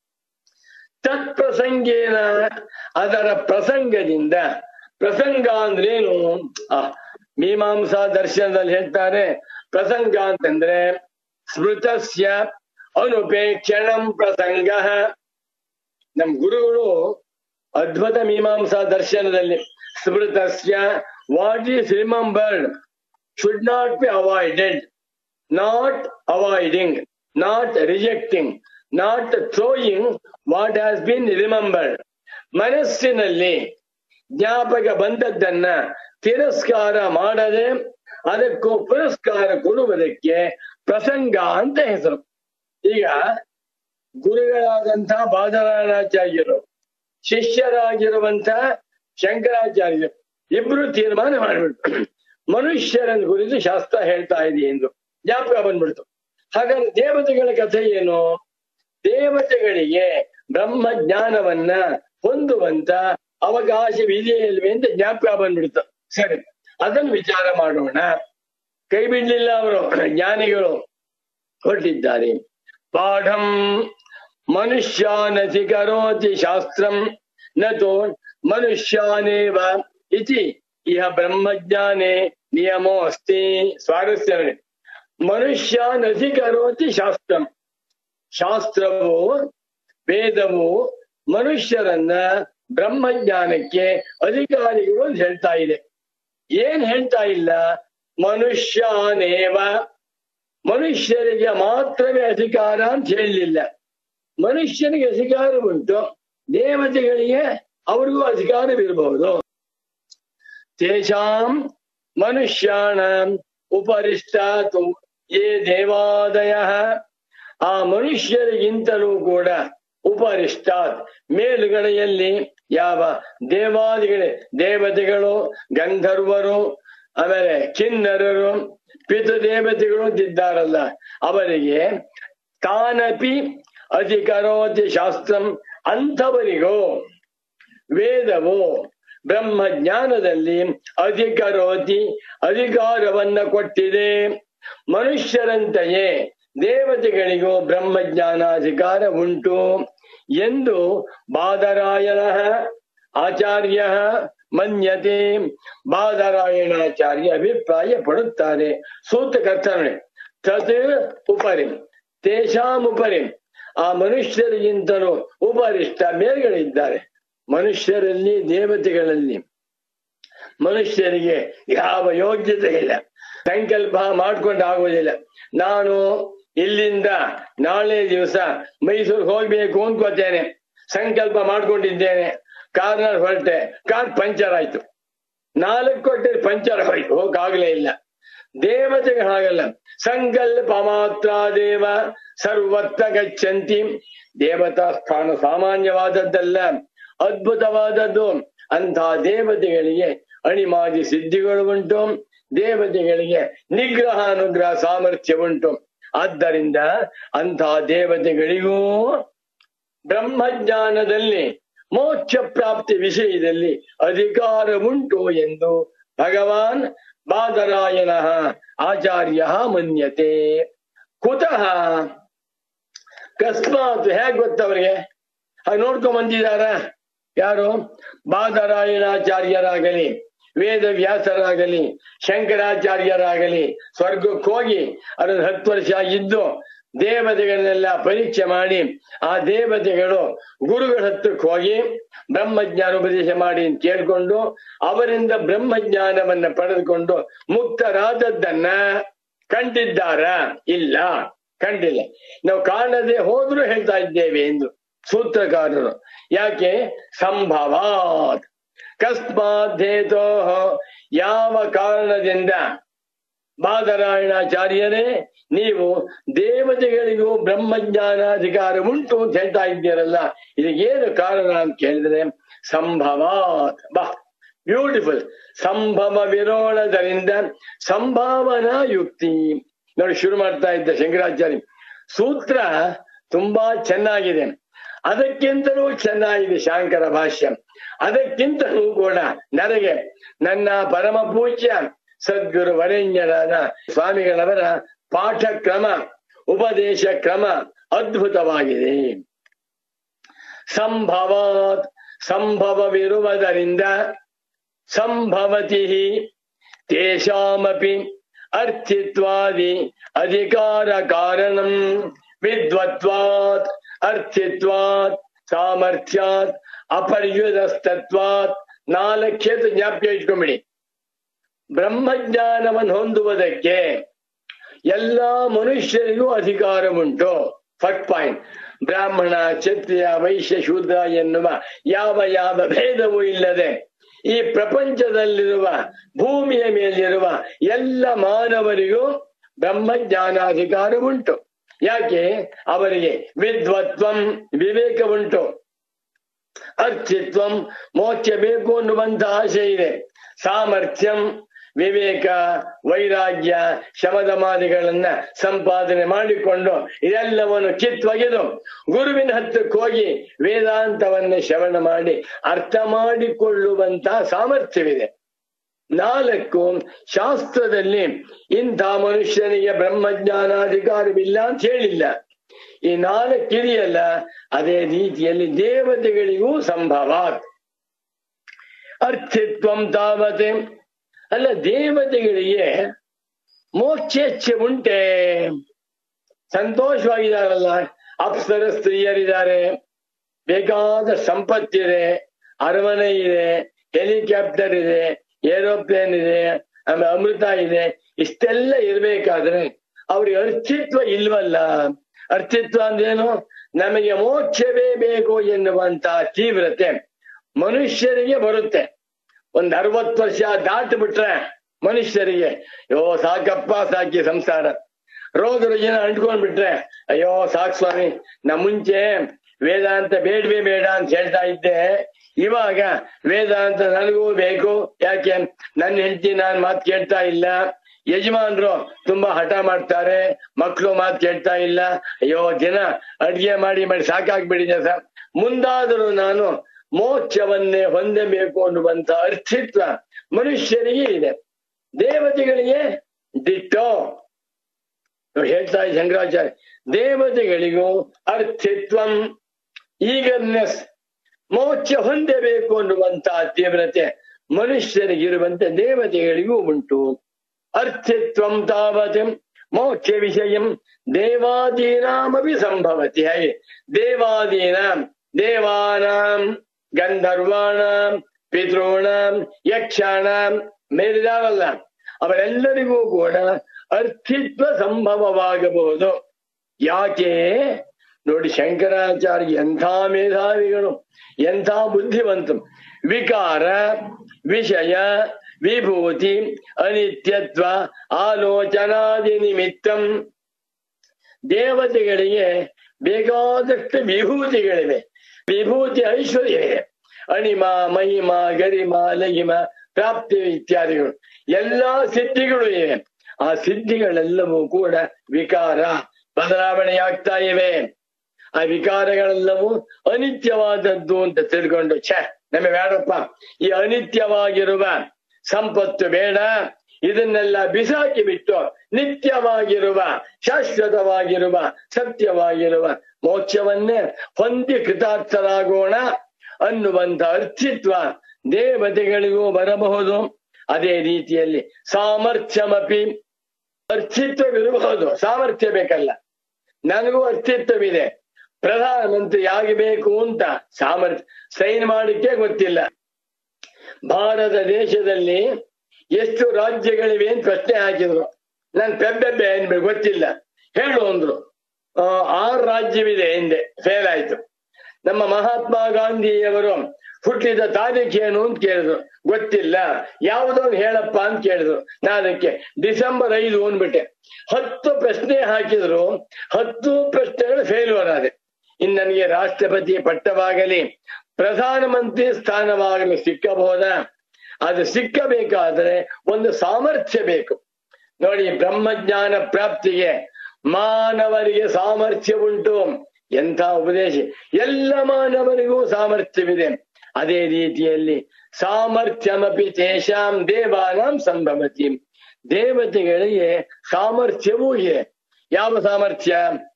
ತತ್ಪ್ರಸಂಗೇನ ಅದರ ಪ್ರಸಂಗದಿಂದ ಪ್ರಸಂಗ ಅಂದ್ರೇನು ಆ ಮೀಮಾಂಸಾ ದರ್ಶನದಲ್ಲಿ ಹೇಳ್ತಾರೆ ಪ್ರಸಂಗ ಅಂತಂದ್ರೆ ಸ್ಮೃತಸ್ಯ ಅನುಪೇಕ್ಷಣಂ ಪ್ರಸಂಗ ನಮ್ ಗುರುಗಳು ಅದ್ಭುತ ಮೀಮಾಂಸಾ ದರ್ಶನದಲ್ಲಿ ಸ್ಮೃತಸ್ಯ what is remembered should not be avoided not avoiding not rejecting not throwing what has been remembered ಮನಸ್ಸಿನಲ್ಲಿ ಜ್ಞಾಪಕ ಬಂದದ್ದನ್ನ ತಿರಸ್ಕಾರ ಮಾಡದೆ ಅದಕ್ಕೂ ಪುರಸ್ಕಾರ ಕೊಡುವುದಕ್ಕೆ ಪ್ರಸಂಗ ಅಂತ ಹೆಸರು ಈಗ ಗುರುಗಳಾದಂತಹ ಬಾದರಾಯಣಾಚಾರ್ಯರು ಶಿಷ್ಯರಾಗಿರುವಂತ ಶಂಕರಾಚಾರ್ಯರು ಇಬ್ರು ತೀರ್ಮಾನ ಮಾಡಿಬಿಟ್ರು ಮನುಷ್ಯರನ್ನು ಕುರಿತು ಶಾಸ್ತ್ರ ಹೇಳ್ತಾ ಇದೆ ಎಂದು ಜ್ಞಾಪಕ ಬಂದ್ಬಿಡ್ತು ಹಾಗಾದ್ರೆ ದೇವತೆಗಳ ಕಥೆ ಏನು ದೇವತೆಗಳಿಗೆ ಬ್ರಹ್ಮ ಜ್ಞಾನವನ್ನ ಹೊಂದುವಂತ ಅವಕಾಶವಿದೆಯಲ್ವೇ ಅಂತ ಜ್ಞಾಪಕ ಬಂದ್ಬಿಡ್ತು ಸರಿ ಅದನ್ನು ವಿಚಾರ ಮಾಡೋಣ ಕೈ ಬಿಡ್ಲಿಲ್ಲ ಅವರು ಜ್ಞಾನಿಗಳು ಹೊರಟಿದ್ದಾರೆ ಪಾಠಂ ಮನುಷ್ಯಾನತಿ ಕರೋತಿ ಶಾಸ್ತ್ರಂ ನತೋ ಮನುಷ್ಯಾನೇವ ಇತಿ ಇಹ ಬ್ರಹ್ಮಜ್ಞಾನೇ ನಿಯಮೋ ಅಸ್ತಿ ಸ್ವಾರಸ್ಯ ಮನುಷ್ಯಾನತಿ ಕರೋತಿ ಶಾಸ್ತ್ರಂ ಶಾಸ್ತ್ರವು ವೇದವು ಮನುಷ್ಯರನ್ನ ಬ್ರಹ್ಮಜ್ಞಾನಕ್ಕೆ ಅಧಿಕಾರಿಗಳು ಅಂತ ಹೇಳ್ತಾ ಇದೆ ಏನ್ ಹೇಳ್ತಾ ಇಲ್ಲ ಮನುಷ್ಯನೇವ ಮನುಷ್ಯರಿಗೆ ಮಾತ್ರವೇ ಅಧಿಕಾರ ಅಂತ ಹೇಳಲಿಲ್ಲ ಮನುಷ್ಯನಿಗೆ ಅಧಿಕಾರ ಉಂಟು ದೇವತೆಗಳಿಗೆ ಅವ್ರಿಗೂ ಅಧಿಕಾರವಿರಬಹುದು ತೇಷಾಂ ಮನುಷ್ಯಾಣ ಉಪರಿಷ್ಟಾತು ಯೇ ದೇವಾದಯ ಆ ಮನುಷ್ಯರಿಗಿಂತಲೂ ಕೂಡ ಉಪರಿಷ್ಟಾತ್ ಮೇಲುಗಡೆಯಲ್ಲಿ ಯಾವ ದೇವಾದಿಗಳೇ ದೇವತೆಗಳು ಗಂಧರ್ವರು ಆಮೇಲೆ ಕಿನ್ನರರು ಪಿತೃದೇವತೆಗಳು ಅಂತಿದ್ದಾರಲ್ಲ ಅವರಿಗೆ ತಾನಪಿ ಅಧಿಕರೋತಿ ಶಾಸ್ತ್ರಂ ಅಂಥವರಿಗೂ ವೇದವು ಬ್ರಹ್ಮ ಜ್ಞಾನದಲ್ಲಿ ಅಧಿಕರೋತಿ ಅಧಿಕಾರವನ್ನ ಕೊಟ್ಟಿದೆ ಮನುಷ್ಯರಂತೆಯೇ ದೇವತೆಗಳಿಗೂ ಬ್ರಹ್ಮಜ್ಞಾನಾಧಿಕಾರ ಉಂಟು ಎಂದು ಬಾದರಾಯಣ ಆಚಾರ್ಯ ಮನ್ಯತೆ ಬಾದರಾಯಣಾಚಾರ್ಯ ಅಭಿಪ್ರಾಯ ಪಡುತ್ತಾರೆ ಸೂತ್ರಕರ್ತನೆ ತತ್ ಉಪರಿ ತೇಷಾಂ ಉಪರಿ ಆ ಮನುಷ್ಯರಿಗಿಂತಲೂ ಉಪರಿಷ್ಟ ಮೇಲ್ಗಳಿದ್ದಾರೆ ಮನುಷ್ಯರಲ್ಲಿ ದೇವತೆಗಳಲ್ಲಿ ಮನುಷ್ಯರಿಗೆ ಯಾವ ಯೋಗ್ಯತೆ ಇಲ್ಲ ಸಂಕಲ್ಪ ಮಾಡ್ಕೊಂಡು ಆಗುವುದಿಲ್ಲ ನಾನು ಇಲ್ಲಿಂದ ನಾಳೆ ದಿವಸ ಮೈಸೂರಿಗೆ ಹೋಗ್ಬೇಕು ಅನ್ಕೋತೇನೆ ಸಂಕಲ್ಪ ಮಾಡ್ಕೊಂಡಿದ್ದೇನೆ ಕಾರ್ನಲ್ಲಿ ಹೊರಟೆ ಕಾರ್ ಪಂಚರ್ ಆಯ್ತು ನಾಲ್ಕು ಕೊಟ್ಟೆ ಪಂಚರ್ ಹೋಯ್ತು ಹೋಗಾಗ್ಲೇ ಇಲ್ಲ ದೇವತೆಗಳು ಹಾಗಲ್ಲ ಸಂಕಲ್ಪ ಮಾತ್ರ ದೇವ ಸರ್ವತ್ರ ಗಚ್ಚಂತಿ ದೇವತಾ ಸ್ಥಾನ ಸಾಮಾನ್ಯವಾದದ್ದಲ್ಲ ಅದ್ಭುತವಾದದ್ದು ಅಂತಹ ದೇವತೆಗಳಿಗೆ ಅಣಿಮಾದಿ ಸಿದ್ಧಿಗಳು ಉಂಟು ದೇವತೆಗಳಿಗೆ ನಿಗ್ರಹ ಅನುಗ್ರಹ ಸಾಮರ್ಥ್ಯ ಉಂಟು ಆದ್ದರಿಂದ ಅಂತಹ ದೇವತೆಗಳಿಗೂ ಬ್ರಹ್ಮಜ್ಞಾನದಲ್ಲಿ ಮೋಕ್ಷ ಪ್ರಾಪ್ತಿ ವಿಷಯದಲ್ಲಿ ಅಧಿಕಾರ ಉಂಟು ಎಂದು ಭಗವಾನ್ ಬಾದರಾಯಣ ಆಚಾರ್ಯ ಮನ್ಯತೆ ಕುತಃ ಕಸ್ಮಾತ್ ಹೇಗ್ ಗೊತ್ತವ್ರಿಗೆ ಹಾಗೆ ನೋಡ್ಕೊಂಡ್ ಬಂದಿದಾರ ಯಾರು ಬಾದರಾಯಣಾಚಾರ್ಯರಾಗಲಿ ವೇದ ವ್ಯಾಸರಾಗಲಿ ಶಂಕರಾಚಾರ್ಯರಾಗಲಿ ಸ್ವರ್ಗಕ್ಕೆ ಹೋಗಿ ಅದನ್ನು ಹತ್ತು ವರ್ಷ ಇದ್ದು ದೇವತೆಗಳನ್ನೆಲ್ಲ ಪರೀಕ್ಷೆ ಮಾಡಿ ಆ ದೇವತೆಗಳು ಗುರುಗಳ ಹತ್ರಕ್ಕೆ ಹೋಗಿ ಬ್ರಹ್ಮಜ್ಞಾನ ಉಪದೇಶ ಮಾಡಿ ಅಂತ ಕೇಳ್ಕೊಂಡು ಅವರಿಂದ ಬ್ರಹ್ಮಜ್ಞಾನವನ್ನ ಪಡೆದುಕೊಂಡು ಮುಕ್ತರಾದದ್ದನ್ನ ಕಂಡಿದ್ದಾರ ಇಲ್ಲ ಕಂಡಿಲ್ಲ ನಾವು ಕಾಣದೆ ಹೋದ್ರೂ ಹೇಳ್ತಾ ಇದ್ದೇವೆ ಎಂದು ಸೂತ್ರಕಾರರು ಯಾಕೆ ಸಂಭವಾತ್ ಕಸ್ಮಾತ್ ಹೇತೋ ಯಾವ ಕಾರಣದಿಂದ ಬಾದರಾಯಣಾಚಾರ್ಯರೇ ನೀವು ದೇವತೆಗಳಿಗೂ ಬ್ರಹ್ಮಜ್ಞಾನಾಧಿಕಾರ ಉಂಟು ಅಂತ ಹೇಳ್ತಾ ಇದ್ದೀರಲ್ಲ ಇದಕ್ಕೇನು ಕಾರಣ ಅಂತ ಕೇಳಿದ್ರೆ ಸಂಭವಾತ್ ಬಾ ಬ್ಯೂಟಿಫುಲ್ ಸಂಭವ ವಿರೋಣದರಿಂದ ಸಂಭಾವನಾ ಯುಕ್ತಿ ನೋಡಿ ಶುರು ಮಾಡ್ತಾ ಇದ್ದ ಶಂಕರಾಚಾರ್ಯ ಸೂತ್ರ ತುಂಬಾ ಚೆನ್ನಾಗಿದೆ ಅದಕ್ಕಿಂತಲೂ ಚೆನ್ನಾಗಿದೆ ಶಾಂಕರ ಭಾಷ್ಯ ಅದಕ್ಕಿಂತಲೂ ಕೂಡ ನನಗೆ ನನ್ನ ಪರಮ ಪೂಜ್ಯ ಸದ್ಗುರು ವರೆಣ್ಯರಾದ ಸ್ವಾಮಿಗಳವರ ಪಾಠ ಕ್ರಮ ಉಪದೇಶ ಕ್ರಮ ಅದ್ಭುತವಾಗಿದೆ ಸಂಭವಾತ್ ಸಂಭವವಿರುವುದರಿಂದ ಸಂಭವತಿ ತೇಷಾಮಪಿ ಅರ್ಥಿತ್ವಾದಿ ಅಧಿಕಾರ ಕಾರಣಂ ವಿದ್ವತ್ವಾತ್ ಅರ್ಥಿತ್ವಾತ್ ಸಾಮರ್ಥ್ಯಾತ್ ಅಪರ್ಯುದಸ್ತತ್ವಾತ್ ನಾಲ್ಕೇತು ಜ್ಞಾಪ್ಯ ಇಟ್ಕೊಂಬಿಡಿ ಬ್ರಹ್ಮಜ್ಞಾನವನ್ನು ಹೊಂದುವುದಕ್ಕೆ ಎಲ್ಲಾ ಮನುಷ್ಯರಿಗೂ ಅಧಿಕಾರ ಉಂಟು ಫಸ್ಟ್ ಪಾಯಿಂಟ್ ಬ್ರಾಹ್ಮಣ ಕ್ಷತ್ರಿಯ ವೈಶ್ಯ ಶೂದ್ರ ಎನ್ನುವ ಯಾವ ಯಾವ ಭೇದವೂ ಇಲ್ಲದೆ ಈ ಪ್ರಪಂಚದಲ್ಲಿರುವ ಭೂಮಿಯ ಮೇಲಿರುವ ಎಲ್ಲ ಮಾನವರಿಗೂ ಬ್ರಹ್ಮಜ್ಞಾನಾಧಿಕಾರ ಉಂಟು ಯಾಕೆ ಅವರಿಗೆ ವಿದ್ವತ್ವಂ ವಿವೇಕ ಉಂಟು ಅರ್ಥಿತ್ವಂ ಮೋಕ್ಷ ಬೇಕು ಅನ್ನುವಂತ ಆಸೆ ಇದೆ ಸಾಮರ್ಥ್ಯಂ ವಿವೇಕ ವೈರಾಗ್ಯ ಶಮದಮಾದಿಗಳನ್ನ ಸಂಪಾದನೆ ಮಾಡಿಕೊಂಡು ಇದೆಲ್ಲವನ್ನು ಕಿತ್ತೊಗೆದು ಗುರುವಿನ ಹತ್ರಕ್ಕೆ ಹೋಗಿ ವೇದಾಂತವನ್ನ ಶ್ರವಣ ಮಾಡಿ ಅರ್ಥ ಮಾಡಿಕೊಳ್ಳುವಂತಹ ಸಾಮರ್ಥ್ಯವಿದೆ ನಾಲ್ಕು ಶಾಸ್ತ್ರದಲ್ಲಿ ಇಂಥ ಮನುಷ್ಯನಿಗೆ ಬ್ರಹ್ಮಜ್ಞಾನಾಧಿಕಾರವಿಲ್ಲ ಅಂತ ಹೇಳಿಲ್ಲ ಈ ನಾಲ್ಕು ಇದೆಯಲ್ಲ ಅದೇ ರೀತಿಯಲ್ಲಿ ದೇವತೆಗಳಿಗೂ ಸಂಭವ ಅರ್ಥಿತ್ವಂ ತಾವತೆ ಅಲ್ಲ ದೇವತೆಗಳಿಗೆ ಮೋಕ್ಷೇಚ್ಛೆ ಉಂಟೆ ಸಂತೋಷವಾಗಿದ್ದಾರಲ್ಲ ಅಪ್ಸರ ಸ್ತ್ರೀಯರಿದ್ದಾರೆ ಬೇಕಾದ ಸಂಪತ್ತಿದೆ ಅರಮನೆ ಇದೆ ಹೆಲಿಕಾಪ್ಟರ್ ಇದೆ ಏರೋಪ್ಲೇನ್ ಇದೆ ಆಮೇಲೆ ಅಮೃತ ಇದೆ ಇಷ್ಟೆಲ್ಲ ಇರ್ಬೇಕಾದ್ರೆ ಅವ್ರಿಗೆ ಅರ್ಥಿತ್ವ ಇಲ್ವಲ್ಲ ಅರ್ಥಿತ್ವ ಅಂದ್ರೇನು ನಮಗೆ ಮೋಕ್ಷವೇ ಬೇಕು ಎನ್ನುವಂತ ತೀವ್ರತೆ ಮನುಷ್ಯರಿಗೆ ಬರುತ್ತೆ ಒಂದ್ ಅರವತ್ತು ವರ್ಷ ದಾಟಿ ಬಿಟ್ರೆ ಮನುಷ್ಯರಿಗೆ ಅಯ್ಯೋ ಸಾಕಪ್ಪ ಸಾಕಿ ಸಂಸಾರ ರೋಗ ರುಜಿನ ಅಂಟ್ಕೊಂಡ್ ಬಿಟ್ರೆ ಅಯ್ಯೋ ಸಾಕ್ ಸ್ವಾಮಿ ನಾ ಮುಂಚೆ ವೇದಾಂತ ಬೇಡವೇ ಬೇಡ ಅಂತ ಹೇಳ್ತಾ ಇದ್ದೆ ಇವಾಗ ವೇದಾಂತ ನನಗೂ ಬೇಕು ಯಾಕೆ ನನ್ನ ಹೆಂಡತಿ ನಾನ್ ಮಾತು ಕೇಳ್ತಾ ಇಲ್ಲ ಯಜಮಾನ್ರು ತುಂಬಾ ಹಠ ಮಾಡ್ತಾರೆ ಮಕ್ಕಳು ಮಾತು ಕೇಳ್ತಾ ಇಲ್ಲ ಅಯ್ಯೋ ದಿನ ಅಡ್ಗೆ ಮಾಡಿ ಮಾಡಿ ಸಾಕಾಗ್ಬಿಟ್ಟಿದೆ ಸರ್ ಮುಂದಾದರೂ ನಾನು ಮೋಕ್ಷವನ್ನೇ ಹೊಂದಬೇಕು ಅನ್ನುವಂತ ಅರ್ಥಿತ್ವ ಮನುಷ್ಯರಿಗೆ ಇದೆ ದೇವತೆಗಳಿಗೆ ದಿಟ್ಟೋ ನಾವು ಹೇಳ್ತಾ ಇದ್ದ ಶಂಕರಾಚಾರ್ಯ ದೇವತೆಗಳಿಗೂ ಅರ್ಥಿತ್ವಂ ಈಗರ್ನೆಸ್ ಮೋಕ್ಷ ಹೊಂದಬೇಕು ಅನ್ನುವಂತ ತೀವ್ರತೆ ಮನುಷ್ಯರಿಗಿರುವಂತೆ ದೇವತೆಗಳಿಗೂ ಉಂಟು ಅರ್ಥಿತ್ವಂ ತಾವತ್ ಮೋಕ್ಷ ವಿಷಯಂ ದೇವಾದೀನಾಮಪಿ ಸಂಭವತಿ ಹಾಗೆ ದೇವಾದೀನಾಂ ದೇವಾನಾಂ ಗಂಧರ್ವಾಣಾಂ ಪಿತॄಣಾಂ ಯಕ್ಷಾಣಾಂ ಮೇಲಿದಾವಲ್ಲ ಅವರೆಲ್ಲರಿಗೂ ಕೂಡ ಅರ್ಥಿತ್ವ ಸಂಭವವಾಗಬಹುದು ಯಾಕೆ ನೋಡಿ ಶಂಕರಾಚಾರ್ಯ ಎಂಥ ಮೇಧಾವಿಗಳು ಎಂಥ ಬುದ್ಧಿವಂತರು ವಿಕಾರ ವಿಷಯ ವಿಭೂತಿ ಅನಿತ್ಯತ್ವ ಆಲೋಚನಾದಿ ನಿಮಿತ್ತಂ ದೇವತೆಗಳಿಗೆ ಬೇಕಾದಷ್ಟು ವಿಭೂತಿಗಳಿವೆ ವಿಭೂತಿ ಐಶ್ವರ್ಯವಿದೆ ಅಣಿಮ ಮಹಿಮ ಗರಿಮ ಲಹಿಮ ಪ್ರಾಪ್ತಿ ಇತ್ಯಾದಿಗಳು ಎಲ್ಲಾ ಸಿದ್ಧಿಗಳು ಇವೆ ಆ ಸಿದ್ಧಿಗಳೆಲ್ಲವೂ ಕೂಡ ವಿಕಾರ ಬದಲಾವಣೆಯಾಗ್ತಾ ಇವೆ ಆ ವಿಕಾರಗಳೆಲ್ಲವೂ ಅನಿತ್ಯವಾದದ್ದು ಅಂತ ತಿಳ್ಕೊಂಡು ಛೆ ನಮಗೆ ಬೇಡಪ್ಪ ಈ ಅನಿತ್ಯವಾಗಿರುವ ಸಂಪತ್ತು ಬೇಡ ಇದನ್ನೆಲ್ಲ ಬಿಸಾಕಿ ಬಿಟ್ಟು ನಿತ್ಯವಾಗಿರುವ ಶಾಶ್ವತವಾಗಿರುವ ಸತ್ಯವಾಗಿರುವ ಮೋಕ್ಷವನ್ನೇ ಹೊಂದಿ ಕೃತಾರ್ಥರಾಗೋಣ ಅನ್ನುವಂತ ಅರ್ಥಿತ್ವ ದೇವತೆಗಳಿಗೂ ಬರಬಹುದು ಅದೇ ರೀತಿಯಲ್ಲಿ ಸಾಮರ್ಥ್ಯಮಪಿ ಅರ್ಥಿತ್ವವಿರಬಹುದು ಸಾಮರ್ಥ್ಯ ಬೇಕಲ್ಲ ನನಗೂ ಅರ್ಥಿತ್ವವಿದೆ ಪ್ರಧಾನಮಂತ್ರಿ ಆಗಬೇಕು ಅಂತ ಸಾಮರ್ಥ್ಯ ಸೈನ್ ಮಾಡಿಕೆ ಗೊತ್ತಿಲ್ಲ ಭಾರತ ದೇಶದಲ್ಲಿ ಎಷ್ಟು ರಾಜ್ಯಗಳಿವೆ ಅಂತ ಪ್ರಶ್ನೆ ಹಾಕಿದ್ರು ನಾನು ಪೆಬ್ಬೆಬ್ಬೆ ಅನ್ಬೇಕು ಗೊತ್ತಿಲ್ಲ ಹೇಳು ಅಂದ್ರು ಆ, ಆರು ರಾಜ್ಯವಿದೆ ಹಿಂದೆ ಫೇಲ್ ಆಯ್ತು ನಮ್ಮ ಮಹಾತ್ಮ ಗಾಂಧಿಯವರು ಹುಟ್ಟಿದ ತಾರೀಖೇನು ಅಂತ ಕೇಳಿದ್ರು ಗೊತ್ತಿಲ್ಲ ಯಾವುದೊಂದು ಹೇಳಪ್ಪ ಅಂತ ಕೇಳಿದ್ರು ನಾನು ಅದಕ್ಕೆ ಡಿಸೆಂಬರ್ ಐದು ಅಂದ್ಬಿಟ್ಟೆ ಹತ್ತು ಪ್ರಶ್ನೆ ಹಾಕಿದ್ರು ಹತ್ತು ಪ್ರಶ್ನೆಗಳು ಫೇಲ್ಯೂರ್ ಆದೆ ಇನ್ನು ನನಗೆ ರಾಷ್ಟ್ರಪತಿ ಪಟ್ಟವಾಗಲಿ ಪ್ರಧಾನಮಂತ್ರಿ ಸ್ಥಾನವಾಗಲಿ ಸಿಕ್ಕಬಹುದಾ ಅದು ಸಿಕ್ಕಬೇಕಾದ್ರೆ ಒಂದು ಸಾಮರ್ಥ್ಯ ಬೇಕು ನೋಡಿ ಬ್ರಹ್ಮಜ್ಞಾನ ಪ್ರಾಪ್ತಿಗೆ ಮಾನವರಿಗೆ ಸಾಮರ್ಥ್ಯ ಉಂಟು ಎಂಥ ಉಪದೇಶ ಎಲ್ಲ ಮಾನವರಿಗೂ ಸಾಮರ್ಥ್ಯವಿದೆ ಅದೇ ರೀತಿಯಲ್ಲಿ ಸಾಮರ್ಥ್ಯಮಪಿ ತೇಷಾಂ ದೇವಾನಾಂ ಸಂಭವತಿ ದೇವತೆಗಳಿಗೆ ಸಾಮರ್ಥ್ಯವೂ ಇದೆ ಯಾವ ಸಾಮರ್ಥ್ಯ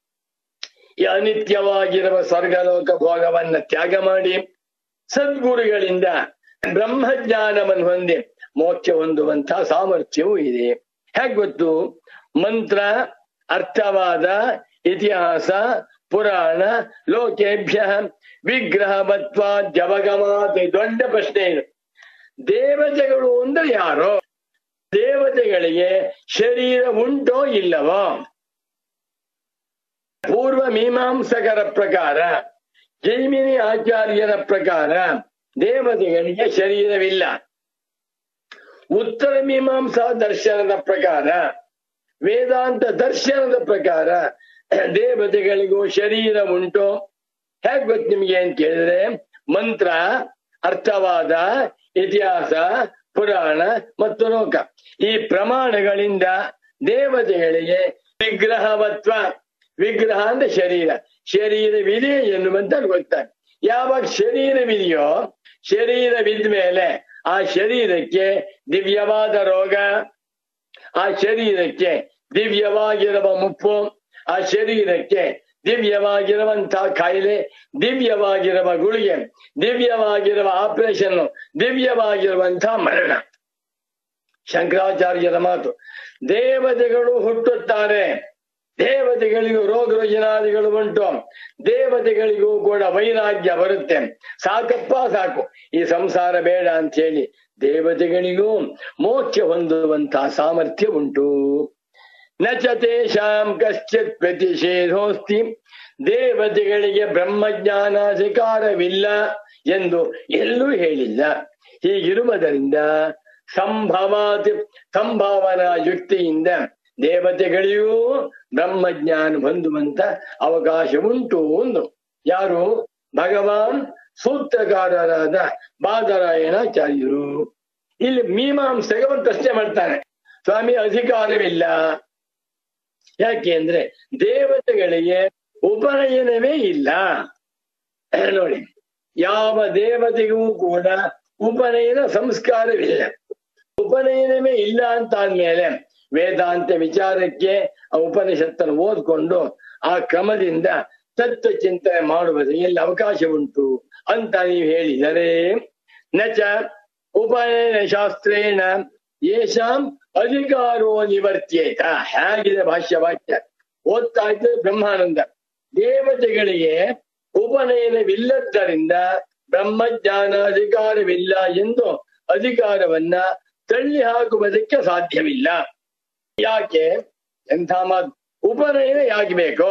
ಈ ಅನಿತ್ಯವಾಗಿರುವ ಸ್ವರ್ಗಲೋಕ ಭೋಗವನ್ನ ತ್ಯಾಗ ಮಾಡಿ ಸದ್ಗುರುಗಳಿಂದ ಬ್ರಹ್ಮಜ್ಞಾನವನ್ನು ಹೊಂದಿ ಮೋಕ್ಷ ಹೊಂದುವಂತಹ ಸಾಮರ್ಥ್ಯವೂ ಇದೆ ಹೇಗ್ ಗೊತ್ತು ಮಂತ್ರ ಅರ್ಥವಾದ ಇತಿಹಾಸ ಪುರಾಣ ಲೋಕೇಭ್ಯ ವಿಗ್ರಹವತ್ವ ಜವಗಮಾತ್ ದೊಡ್ಡ ಪ್ರಶ್ನೆ ಇದು ದೇವತೆಗಳು ಅಂದ್ರೆ ಯಾರು ದೇವತೆಗಳಿಗೆ ಶರೀರ ಉಂಟೋ ಇಲ್ಲವೋ ಪೂರ್ವ ಮೀಮಾಂಸಕರ ಪ್ರಕಾರ ಜೈಮಿನಿ ಆಚಾರ್ಯರ ಪ್ರಕಾರ ದೇವತೆಗಳಿಗೆ ಶರೀರವಿಲ್ಲ ಉತ್ತರ ಮೀಮಾಂಸಾ ದರ್ಶನದ ಪ್ರಕಾರ ವೇದಾಂತ ದರ್ಶನದ ಪ್ರಕಾರ ದೇವತೆಗಳಿಗೂ ಶರೀರ ಉಂಟು ಹೇಗ್ ಗೊತ್ತು ನಿಮ್ಗೆ ಅಂತ ಕೇಳಿದ್ರೆ ಮಂತ್ರ ಅರ್ಥವಾದ ಇತಿಹಾಸ ಪುರಾಣ ಮತ್ತು ಲೋಕ ಈ ಪ್ರಮಾಣಗಳಿಂದ ದೇವತೆಗಳಿಗೆ ವಿಗ್ರಹವತ್ವ ವಿಗ್ರಹ ಅಂದ್ರೆ ಶರೀರ ಶರೀರವಿದೆ ಎನ್ನುವಂತ ಗೊತ್ತಾಗ ಯಾವಾಗ ಶರೀರವಿದೆಯೋ ಶರೀರವಿದ ಮೇಲೆ ಆ ಶರೀರಕ್ಕೆ ದಿವ್ಯವಾದ ರೋಗ ಆ ಶರೀರಕ್ಕೆ ದಿವ್ಯವಾಗಿರುವ ಮುಪ್ಪು ಆ ಶರೀರಕ್ಕೆ ದಿವ್ಯವಾಗಿರುವಂತಹ ಕಾಯಿಲೆ ದಿವ್ಯವಾಗಿರುವ ಗುಳಿಗೆ ದಿವ್ಯವಾಗಿರುವ ಆಪರೇಷನ್ ದಿವ್ಯವಾಗಿರುವಂತಹ ಮರಣ ಶಂಕರಾಚಾರ್ಯರ ಮಾತು ದೇವತೆಗಳು ಹುಟ್ಟುತ್ತಾರೆ ದೇವತೆಗಳಿಗೂ ರೋಗ ರುಜಿನಾದಿಗಳು ಉಂಟು ದೇವತೆಗಳಿಗೂ ಕೂಡ ವೈರಾಗ್ಯ ಬರುತ್ತೆ ಸಾಕಪ್ಪ ಸಾಕು ಈ ಸಂಸಾರ ಬೇಡ ಅಂತ ಹೇಳಿ ದೇವತೆಗಳಿಗೂ ಮೋಕ್ಷ ಹೊಂದುವಂತಹ ಸಾಮರ್ಥ್ಯ ಉಂಟು ನ ಚ ತೇಷಾಂ ಕಶ್ಚಿತ್ ಪ್ರತಿಷೇಧೋಸ್ತಿ ದೇವತೆಗಳಿಗೆ ಬ್ರಹ್ಮಜ್ಞಾನಾಧಿಕಾರವಿಲ್ಲ ಎಂದು ಎಲ್ಲೂ ಹೇಳಿಲ್ಲ ಹೀಗಿರುವುದರಿಂದ ಸಂಭವಾತಿ ಸಂಭಾವನಾ ಯುಕ್ತಿಯಿಂದ ದೇವತೆಗಳಿಗೂ ಬ್ರಹ್ಮಜ್ಞಾನ ಹೊಂದುವಂತ ಅವಕಾಶ ಉಂಟು ಒಂದು ಯಾರು ಭಗವಾನ್ ಸೂತ್ರಕಾರರಾದ ಬಾದರಾಯಣಾಚಾರ್ಯರು ಇಲ್ಲಿ ಮೀಮಾಂಸೆಗೆ ಒಂದು ಪ್ರಶ್ನೆ ಮಾಡ್ತಾನೆ ಸ್ವಾಮಿ ಅಧಿಕಾರವಿಲ್ಲ ಯಾಕೆ ಅಂದ್ರೆ ದೇವತೆಗಳಿಗೆ ಉಪನಯನವೇ ಇಲ್ಲ ನೋಡಿ ಯಾವ ದೇವತೆಗೂ ಕೂಡ ಉಪನಯನ ಸಂಸ್ಕಾರವಿಲ್ಲ ಉಪನಯನವೇ ಇಲ್ಲ ಅಂತ ಆದ್ಮೇಲೆ ವೇದಾಂತ ವಿಚಾರಕ್ಕೆ ಆ ಉಪನಿಷತ್ತನ್ನು ಓದ್ಕೊಂಡು ಆ ಕ್ರಮದಿಂದ ತತ್ವ ಚಿಂತನೆ ಮಾಡುವುದಕ್ಕೆ ಎಲ್ಲಿ ಅವಕಾಶ ಉಂಟು ಅಂತ ನೀವು ಹೇಳಿದರೆ ನಚ ಉಪನಯನ ಶಾಸ್ತ್ರೇಣ ಯೇಷಾಂ ಅಧಿಕಾರೋ ನಿವರ್ತ್ಯೇತ ಹೇಗಿದೆ ಭಾಷ್ಯ ವಾಕ್ಯ ಓದ್ತಾ ಇದ್ದ ಬ್ರಹ್ಮಾನಂದ ದೇವತೆಗಳಿಗೆ ಉಪನಯನವಿಲ್ಲದ್ದರಿಂದ ಬ್ರಹ್ಮಜ್ಞಾನಾಧಿಕಾರವಿಲ್ಲ ಎಂದು ಅಧಿಕಾರವನ್ನ ತಳ್ಳಿ ಹಾಕುವುದಕ್ಕೆ ಸಾಧ್ಯವಿಲ್ಲ ಯಾಕೆ ಎಂಥ ಮಾತು ಉಪನಯನ ಯಾಕೆ ಬೇಕು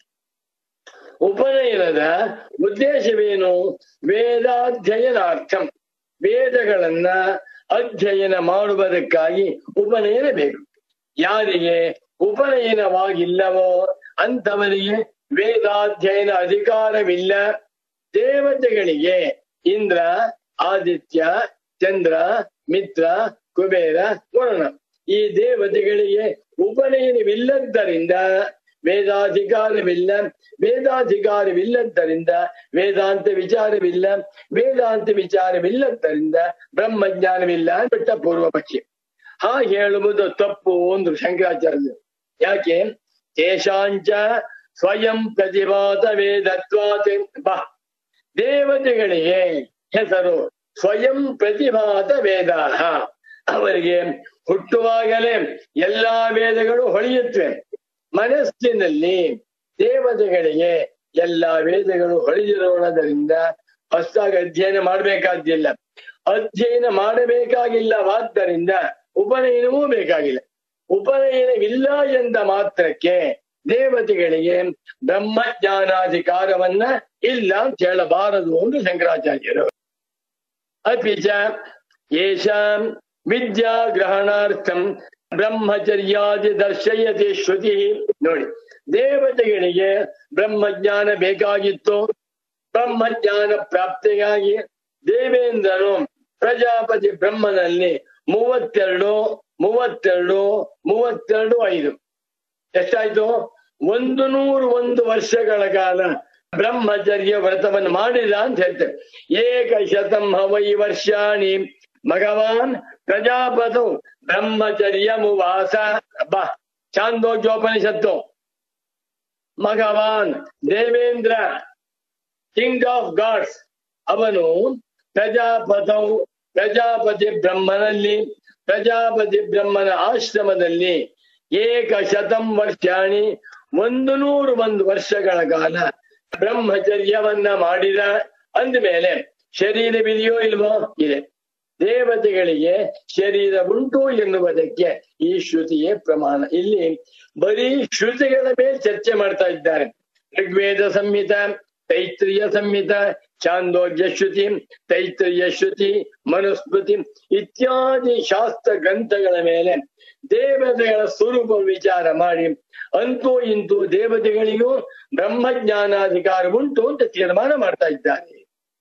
ಉಪನಯನದ ಉದ್ದೇಶವೇನು ವೇದಾಧ್ಯಯನಾರ್ಥಂ ವೇದಗಳನ್ನ ಅಧ್ಯಯನ ಮಾಡುವುದಕ್ಕಾಗಿ ಉಪನಯನ ಬೇಕು ಯಾರಿಗೆ ಉಪನಯನವಾಗಿಲ್ಲವೋ ಅಂಥವರಿಗೆ ವೇದಾಧ್ಯಯನ ಅಧಿಕಾರವಿಲ್ಲ ದೇವತೆಗಳಿಗೆ ಇಂದ್ರ ಆದಿತ್ಯ ಚಂದ್ರ ಮಿತ್ರ ಕುಬೇರ ವರುಣ ಈ ದೇವತೆಗಳಿಗೆ ಉಪನಯನವಿಲ್ಲದ್ದರಿಂದ ವೇದಾಧಿಕಾರವಿಲ್ಲ ವೇದಾಧಿಕಾರವಿಲ್ಲದ್ದರಿಂದ ವೇದಾಂತ ವಿಚಾರವಿಲ್ಲ ವೇದಾಂತ ವಿಚಾರವಿಲ್ಲದ್ದರಿಂದ ಬ್ರಹ್ಮಜ್ಞಾನವಿಲ್ಲ ಬಿಟ್ಟ ಪೂರ್ವ ಪಕ್ಷಿ ಹಾಗೆ ಹೇಳುವುದು ತಪ್ಪು ಒಂದು ಶಂಕರಾಚಾರ್ಯ ಯಾಕೆ ತೇಷಾಂಚ ಸ್ವಯಂ ಪ್ರತಿಭಾತ ವೇದತ್ವಾತ್ ಬಾ ದೇವತೆಗಳಿಗೆ ಹೆಸರು ಸ್ವಯಂ ಪ್ರತಿಭಾತ ವೇದ ಅವರಿಗೆ ಹುಟ್ಟುವಾಗಲೇ ಎಲ್ಲಾ ವೇದಗಳು ಹೊಳೆಯುತ್ತವೆ ಮನಸ್ಸಿನಲ್ಲಿ ದೇವತೆಗಳಿಗೆ ಎಲ್ಲಾ ವೇದಗಳು ಹೊಳೆದಿರೋಣದರಿಂದ ಹೊಸದಾಗಿ ಅಧ್ಯಯನ ಮಾಡಬೇಕಾದ್ದಿಲ್ಲ ಅಧ್ಯಯನ ಮಾಡಬೇಕಾಗಿಲ್ಲವಾದ್ದರಿಂದ ಉಪನಯನವೂ ಬೇಕಾಗಿಲ್ಲ ಉಪನಯನವಿಲ್ಲ ಎಂದ ಮಾತ್ರಕ್ಕೆ ದೇವತೆಗಳಿಗೆ ಬ್ರಹ್ಮಜ್ಞಾನಾಧಿಕಾರವನ್ನ ಇಲ್ಲ ಅಂತ ಹೇಳಬಾರದು ಎಂದು ಶಂಕರಾಚಾರ್ಯರು ಅಪಿಚ ಯೇಷಾಂ ವಿದ್ಯಾ ಗ್ರಹಣಾರ್ಥಂ ಬ್ರಹ್ಮಚರ್ಯಾದಿ ದರ್ಶಯತಿ ಶ್ರುತಿ ನೋಡಿ ದೇವತೆಗಳಿಗೆ ಬ್ರಹ್ಮಜ್ಞಾನ ಬೇಕಾಗಿತ್ತು ಬ್ರಹ್ಮಜ್ಞಾನ ಪ್ರಾಪ್ತಿಗಾಗಿ ದೇವೇಂದ್ರನು ಪ್ರಜಾಪತಿ ಬ್ರಹ್ಮನಲ್ಲಿ ಮೂವತ್ತೆರಡು ಮೂವತ್ತೆರಡು ಮೂವತ್ತೆರಡು ಐದು ಎಷ್ಟಾಯ್ತು ಒಂದು ನೂರು ಒಂದು ವರ್ಷಗಳ ಕಾಲ ಬ್ರಹ್ಮಚರ್ಯ ವ್ರತವನ್ನು ಮಾಡಿದ ಅಂತ ಹೇಳ್ತೇವೆ ಏಕಶತಂ ಹವೈ ವರ್ಷಾಣಿ ಭಗವಾನ್ ಪ್ರಜಾಪತು ಬ್ರಹ್ಮಚರ್ಯ ಮುವಾಸ ಬಾ ಚಾಂದೋಗ್ಯೋಪನಿಷತ್ತು ಭಗವಾನ್ ದೇವೇಂದ್ರ ಕಿಂಗ್ ಆಫ್ ಗಾಡ್ಸ್ ಅವನು ಪ್ರಜಾಪತೌ ಪ್ರಜಾಪತಿ ಬ್ರಹ್ಮನಲ್ಲಿ ಪ್ರಜಾಪತಿ ಬ್ರಹ್ಮನ ಆಶ್ರಮದಲ್ಲಿ ಏಕ ಶತಂ ವರ್ಷಾಣಿ ಒಂದು ನೂರು ಒಂದು ವರ್ಷಗಳ ಕಾಲ ಬ್ರಹ್ಮಚರ್ಯವನ್ನ ಮಾಡಿದ ಅಂದಮೇಲೆ ಶರೀರವಿದೆಯೋ ಇಲ್ವೋ ಇದೆ ದೇವತೆಗಳಿಗೆ ಶರೀರ ಉಂಟು ಎನ್ನುವುದಕ್ಕೆ ಈ ಶ್ರುತಿಯೇ ಪ್ರಮಾಣ ಇಲ್ಲಿ ಬರೀ ಶ್ರುತಿಗಳ ಮೇಲೆ ಚರ್ಚೆ ಮಾಡ್ತಾ ಇದ್ದಾರೆ ಋಗ್ವೇದ ಸಂಹಿತ ತೈತ್ರಿಯ ಸಂಹಿತ ಚಾಂದೋಗ್ಯ ಶ್ರುತಿ ತೈತ್ರಿಯ ಶ್ರುತಿ ಮನುಸ್ಮೃತಿ ಇತ್ಯಾದಿ ಶಾಸ್ತ್ರ ಗ್ರಂಥಗಳ ಮೇಲೆ ದೇವತೆಗಳ ಸ್ವರೂಪ ವಿಚಾರ ಮಾಡಿ ಅಂತೂ ಇಂತೂ ದೇವತೆಗಳಿಗೂ ಬ್ರಹ್ಮಜ್ಞಾನಾಧಿಕಾರ ಉಂಟು ಅಂತ ತೀರ್ಮಾನ ಮಾಡ್ತಾ ಇದ್ದಾರೆ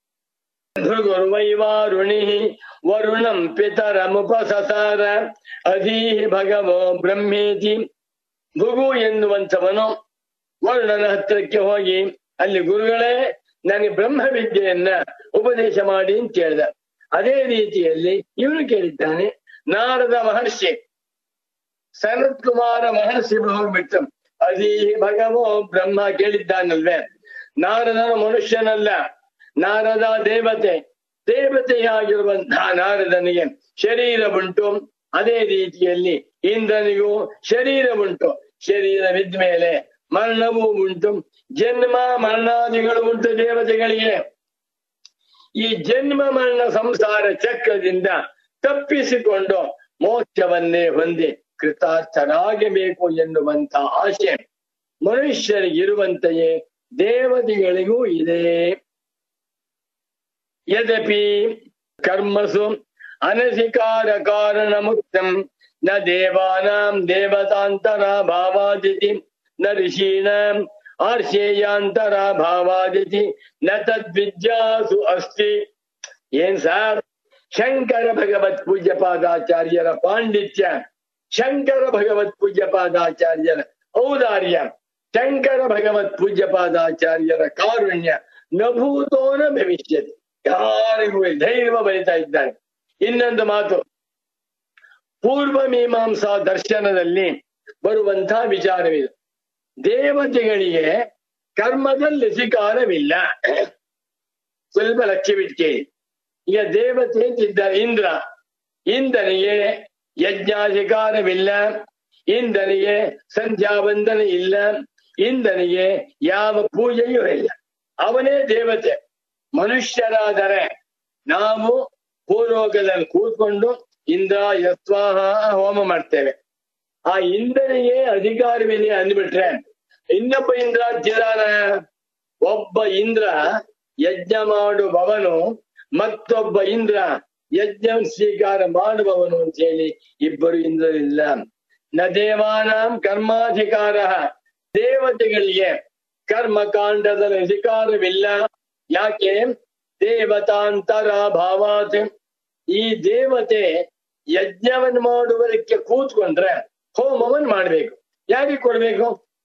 ಭೃಗುರ್ವೈವಾರುಣಿ ವರುಣಂ ಪಿತರಮುಪಸಸಾರ ಅಧೀಹಿ ಭಗವೋ ಬ್ರಹ್ಮೇತಿ ಭೃಗು ಎನ್ನುವಂಥವನು ವರುಣನ ಹತ್ತಿರಕ್ಕೆ ಹೋಗಿ ಅಲ್ಲಿ ಗುರುಗಳೇ ನನಗೆ ಬ್ರಹ್ಮ ವಿದ್ಯೆಯನ್ನ ಉಪದೇಶ ಮಾಡಿ ಅಂತ ಹೇಳ್ದ ಅದೇ ರೀತಿಯಲ್ಲಿ ಇವನು ಕೇಳಿದ್ದಾನೆ ನಾರದ ಮಹರ್ಷಿ ಸನತ್ ಕುಮಾರ ಮಹರ್ಷಿ ಹೋಗ್ಬಿಟ್ಟು ಅದಿ ಭಗವೋ ಬ್ರಹ್ಮ ಕೇಳಿದ್ದಾನಲ್ವೇ ನಾರದನ ಮನುಷ್ಯನಲ್ಲ ನಾರದ ದೇವತೆ ದೇವತೆಯಾಗಿರುವಂತಹ ನಾರದನಿಗೆ ಶರೀರ ಉಂಟು ಅದೇ ರೀತಿಯಲ್ಲಿ ಇಂದ್ರನಿಗೂ ಶರೀರ ಉಂಟು ಶರೀರವಿದ್ದ ಮೇಲೆ ಮರಣವೂ ಉಂಟು ಜನ್ಮ ಮರಣಾದಿಗಳು ಉಂಟು ದೇವತೆಗಳಿಗೆ ಈ ಜನ್ಮ ಮರಣ ಸಂಸಾರ ಚಕ್ರದಿಂದ ತಪ್ಪಿಸಿಕೊಂಡು ಮೋಕ್ಷವನ್ನೇ ಹೊಂದಿ ಕೃತಾರ್ಥರಾಗಬೇಕು ಎನ್ನುವಂತ ಆಶೆ ಮನುಷ್ಯರಿಗಿರುವಂತೆಯೇ ದೇವತೆಗಳಿಗೂ ಇದೆ ಯದಪಿ ಕರ್ಮಸು ಅನಧಿಕಾರ ಕಾರಣ ಮುಕ್ತಂ ನ ದೇವಾನಾಂ ದೇವತಾಂತರ ಭಾವಾದಿತಿ ನ ಋಷೀಣಾಂ ಆರ್ಷೇಯಾಂತರ ಭಾವಾದಿತಿ ನ ತದ್ವಿದ್ಯಾಸು ಅಸ್ತಿ ಏನ್ ಸಾರ್ ಶಂಕರ ಭಗವತ್ ಪೂಜ್ಯ ಪಾದಾಚಾರ್ಯರ ಪಾಂಡಿತ್ಯ ಶಂಕರ ಭಗವತ್ ಪೂಜ್ಯ ಪಾದಾಚಾರ್ಯರ ಔದಾರ್ಯ ಶಂಕರ ಭಗವತ್ ಪೂಜ್ಯ ಪಾದಾಚಾರ್ಯರ ಕಾರುಣ್ಯ ನಭೂತೋನ ಭವಿಷ್ಯತಿ ಯಾರಿಗೂ ಧೈರ್ಯ ಬರಿತಾ ಇದ್ದಾನೆ ಇನ್ನೊಂದು ಮಾತು ಪೂರ್ವ ಮೀಮಾಂಸಾ ದರ್ಶನದಲ್ಲಿ ಬರುವಂತಹ ವಿಚಾರವಿದೆ ದೇವತೆಗಳಿಗೆ ಕರ್ಮದಲ್ಲಿ ಅಧಿಕಾರವಿಲ್ಲ ಸ್ವಲ್ಪ ಲಕ್ಷ್ಯವಿಟ್ಟು ಕೇಳಿ ಈಗ ದೇವತೆ ಅಂತಿದ್ದಾರೆ ಇಂದ್ರ ಇಂದ್ರನಿಗೆ ಯಜ್ಞಾಧಿಕಾರವಿಲ್ಲ ಇಂದ್ರನಿಗೆ ಸಂಧ್ಯಾವಂದನೆ ಇಲ್ಲ ಇಂದ್ರನಿಗೆ ಯಾವ ಪೂಜೆಯೂ ಇಲ್ಲ ಅವನೇ ದೇವತೆ ಮನುಷ್ಯರಾದರೆ ನಾವು ಭೂಲೋಕದಲ್ಲಿ ಕೂತ್ಕೊಂಡು ಇಂದ್ರ ಯಸ್ವಾಹ ಹೋಮ ಮಾಡ್ತೇವೆ ಆ ಇಂದ್ರನಿಗೆ ಅಧಿಕಾರವಿದೆ ಅಂದ್ಬಿಟ್ರೆ ಇನ್ನೊಬ್ಬ ಇಂದ್ರ ಅಂತಿದಾನ ಒಬ್ಬ ಇಂದ್ರ ಯಜ್ಞ ಮಾಡುವವನು ಮತ್ತೊಬ್ಬ ಇಂದ್ರ ಯಜ್ಞ ಸ್ವೀಕಾರ ಮಾಡುವವನು ಅಂತ ಹೇಳಿ ಇಬ್ಬರು ಇಂದ್ರರಿಲ್ಲ ನ ದೇವಾನಾಂ ಕರ್ಮಾಧಿಕಾರ ದೇವತೆಗಳಿಗೆ ಕರ್ಮಕಾಂಡದ ಅಧಿಕಾರವಿಲ್ಲ ಯಾಕೆ ದೇವತಾಂತರ ಭಾವಾತ್ ಈ ದೇವತೆ ಯಜ್ಞವನ್ನು ಮಾಡುವುದಕ್ಕೆ ಕೂತ್ಕೊಂಡ್ರೆ ಹೋಮವನ್ನು ಮಾಡ್ಬೇಕು ಯಾರಿಗೆ ಕೊಡ್ಬೇಕು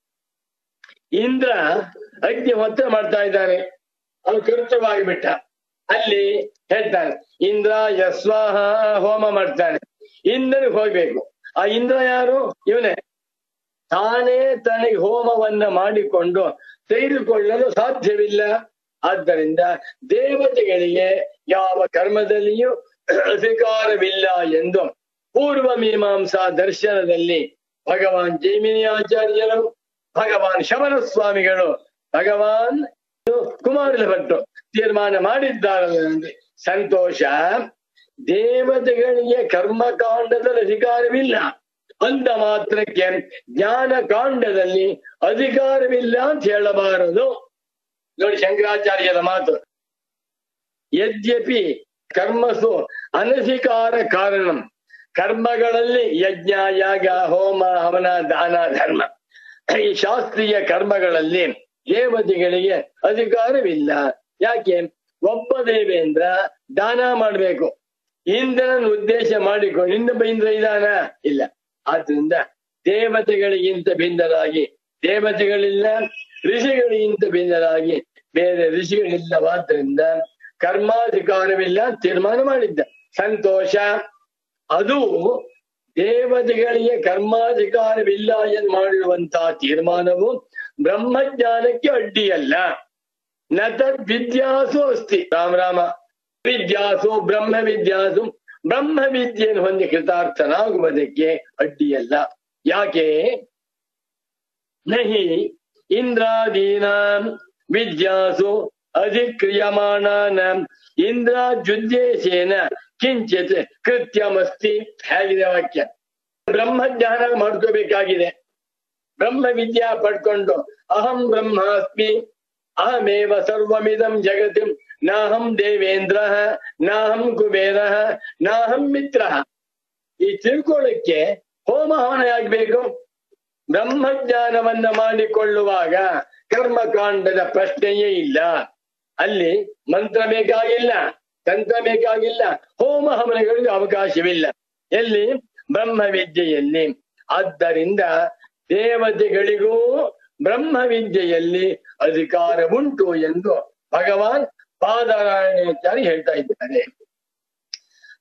ಇಂದ್ರ ಅಗ್ನಿ ಹೊತ್ತ ಮಾಡ್ತಾ ಇದ್ದಾನೆ ಅವನು ಕೃತ್ಯವಾಗಿ ಬಿಟ್ಟ ಅಲ್ಲಿ ಹೇಳ್ತಾನೆ ಇಂದ್ರ ಯಸ್ವಾಹ ಹೋಮ ಮಾಡ್ತಾನೆ ಇಂದ್ರನಿಗೆ ಹೋಗ್ಬೇಕು ಆ ಇಂದ್ರ ಯಾರು ಇವನೇ ತಾನೇ ತನಗೆ ಹೋಮವನ್ನ ಮಾಡಿಕೊಂಡು ತೆಗೆದುಕೊಳ್ಳಲು ಸಾಧ್ಯವಿಲ್ಲ ಆದ್ದರಿಂದ ದೇವತೆಗಳಿಗೆ ಯಾವ ಕರ್ಮದಲ್ಲಿಯೂ ಅಧಿಕಾರವಿಲ್ಲ ಎಂದು ಪೂರ್ವ ಮೀಮಾಂಸಾ ದರ್ಶನದಲ್ಲಿ ಭಗವಾನ್ ಜೈಮಿನಿ ಆಚಾರ್ಯರು ಭಗವಾನ್ ಶಮನ ಸ್ವಾಮಿಗಳು ಭಗವಾನ್ ಕುಮಾರಲ ಭಟ್ರು ತೀರ್ಮಾನ ಮಾಡಿದ್ದಾರೆ ಸಂತೋಷ ದೇವತೆಗಳಿಗೆ ಕರ್ಮಕಾಂಡದ ಅಧಿಕಾರವಿಲ್ಲ ಅಂದ ಮಾತ್ರಕ್ಕೆ ಜ್ಞಾನ ಕಾಂಡದಲ್ಲಿ ಅಧಿಕಾರವಿಲ್ಲ ಅಂತ ಹೇಳಬಾರದು ನೋಡಿ ಶಂಕರಾಚಾರ್ಯರ ಮಾತು ಯದ್ಯಪಿ ಕರ್ಮಸು ಅನಧಿಕಾರ ಕಾರಣಂ ಕರ್ಮಗಳಲ್ಲಿ ಯಜ್ಞ ಯಾಗ ಹೋಮ ಹವನ ದಾನ ಧರ್ಮ ಈ ಶಾಸ್ತ್ರೀಯ ಕರ್ಮಗಳಲ್ಲಿ ದೇವತೆಗಳಿಗೆ ಅಧಿಕಾರವಿಲ್ಲ ಯಾಕೆ ಒಬ್ಬ ದೇವೇಂದ್ರ ದಾನ ಮಾಡ್ಬೇಕು ಇಂದ್ರನ ಉದ್ದೇಶ ಮಾಡಿಕೊಂಡು ಇನ್ನೊಬ್ಬ ಇಂದ್ರ ಇದಾನ ಇಲ್ಲ ಆದ್ರಿಂದ ದೇವತೆಗಳಿಗಿಂತ ಭಿನ್ನರಾಗಿ ದೇವತೆಗಳಿಲ್ಲ ಋಷಿಗಳಿಗಿಂತ ಭಿನ್ನರಾಗಿ ಬೇರೆ ಋಷಿಗಳಿಲ್ಲವಾದ್ರಿಂದ ಕರ್ಮಾಧಿಕಾರವಿಲ್ಲ ತೀರ್ಮಾನ ಮಾಡಿದ್ದ ಸಂತೋಷ ಅದು ದೇವತೆಗಳಿಗೆ ಕರ್ಮಾಧಿಕಾರವಿಲ್ಲ ಎಂದು ಮಾಡಿರುವಂತಹ ತೀರ್ಮಾನವು ಬ್ರಹ್ಮಜ್ಞಾನಕ್ಕೆ ಅಡ್ಡಿಯಲ್ಲ ನ ತದ್ ವಿದ್ಯಾಸು ಅಸ್ತಿ ರಾಮ ರಾಮ ವಿದ್ಯಾಸು ಬ್ರಹ್ಮ ವಿದ್ಯಾಸು ಬ್ರಹ್ಮ ವಿದ್ಯೆಯನ್ನು ಹೊಂದಿ ಕೃತಾರ್ಥನಾಗುವುದಕ್ಕೆ ಅಡ್ಡಿಯಲ್ಲ ಯಾಕೆ ನಹಿ ಇಂದ್ರಾದೀನಾಂ ವಿದ್ಯಾಸು ಅಧಿಕ್ರಿಯಮಾಣಾನ ಇಂದ್ರಾಜುದ್ದೇಶೇನ ಕಿಂಚಿತ್ ಕೃತ್ಯಮಸ್ತಿ ಹೇಗಿದೆ ವಾಕ್ಯ ಬ್ರಹ್ಮಜ್ಞಾನ ಮಾಡ್ಕೋಬೇಕಾಗಿದೆ ಬ್ರಹ್ಮ ವಿದ್ಯಾ ಪಡ್ಕೊಂಡು ಅಹಂ ಬ್ರಹ್ಮಾಸ್ಮಿ ಅಹಮೇವ ಸರ್ವಮಿದಂ ಜಗತಿ ನಾಹಂ ದೇವೇಂದ್ರ ನಾಹಂ ಕುಬೇರ ನಾಹಂ ಮಿತ್ರ ಈ ತಿಳ್ಕೊಳ್ಳಿಕ್ಕೆ ಹೋಮ ಹವನ ಆಗ್ಬೇಕು ಬ್ರಹ್ಮಜ್ಞಾನವನ್ನ ಮಾಡಿಕೊಳ್ಳುವಾಗ ಕರ್ಮಕಾಂಡದ ಪ್ರಶ್ನೆಯೇ ಇಲ್ಲ ಅಲ್ಲಿ ಮಂತ್ರ ಬೇಕಾಗಿಲ್ಲ ತಂತ್ರ ಬೇಕಾಗಿಲ್ಲ ಹೋಮ ಹವನಗಳಿಗೆ ಅವಕಾಶವಿಲ್ಲ ಎಲ್ಲಿ ಬ್ರಹ್ಮ ವಿದ್ಯೆಯಲ್ಲಿ ಆದ್ದರಿಂದ ದೇವತೆಗಳಿಗೂ ಬ್ರಹ್ಮ ವಿದ್ಯೆಯಲ್ಲಿ ಅಧಿಕಾರ ಉಂಟು ಎಂದು ಭಗವಾನ್ ಪಾದರಾಯಣಾಚಾರ್ಯ ಹೇಳ್ತಾ ಇದ್ದಾರೆ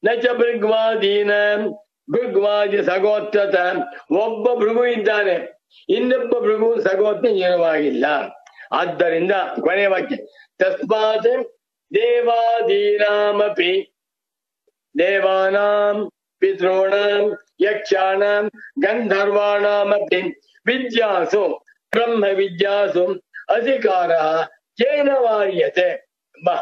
ನ ಚ ಭೃಗ್ವಾದೀನ ಭೃಗ್ವಾದಿ ಸಗೋತ್ರತ ಒಬ್ಬ ಭೃಗು ಇದ್ದಾನೆ ಇನ್ನೊಬ್ಬ ಭೃಗು ಸಗೋತ್ರ ಇರುವಾಗಿಲ್ಲ ಆದ್ದರಿಂದ ಕೊನೆಯ ವಾಕ್ಯ ತಸ್ಮಾತ್ ದೇವಾದೀನಾಮಪಿ ದೇವಾನಾಂ ಪಿತॄಣಾಂ ಯಕ್ಷಾಣಾಂ ಗಂಧರ್ವಾಣಾಮಪಿ ವಿದ್ಯಾಸು ಬ್ರಹ್ಮ ವಿದ್ಯಾಸು ಅಧಿಕಾರ ಕೇನ ವಾರ್ಯತೆ ಬಾ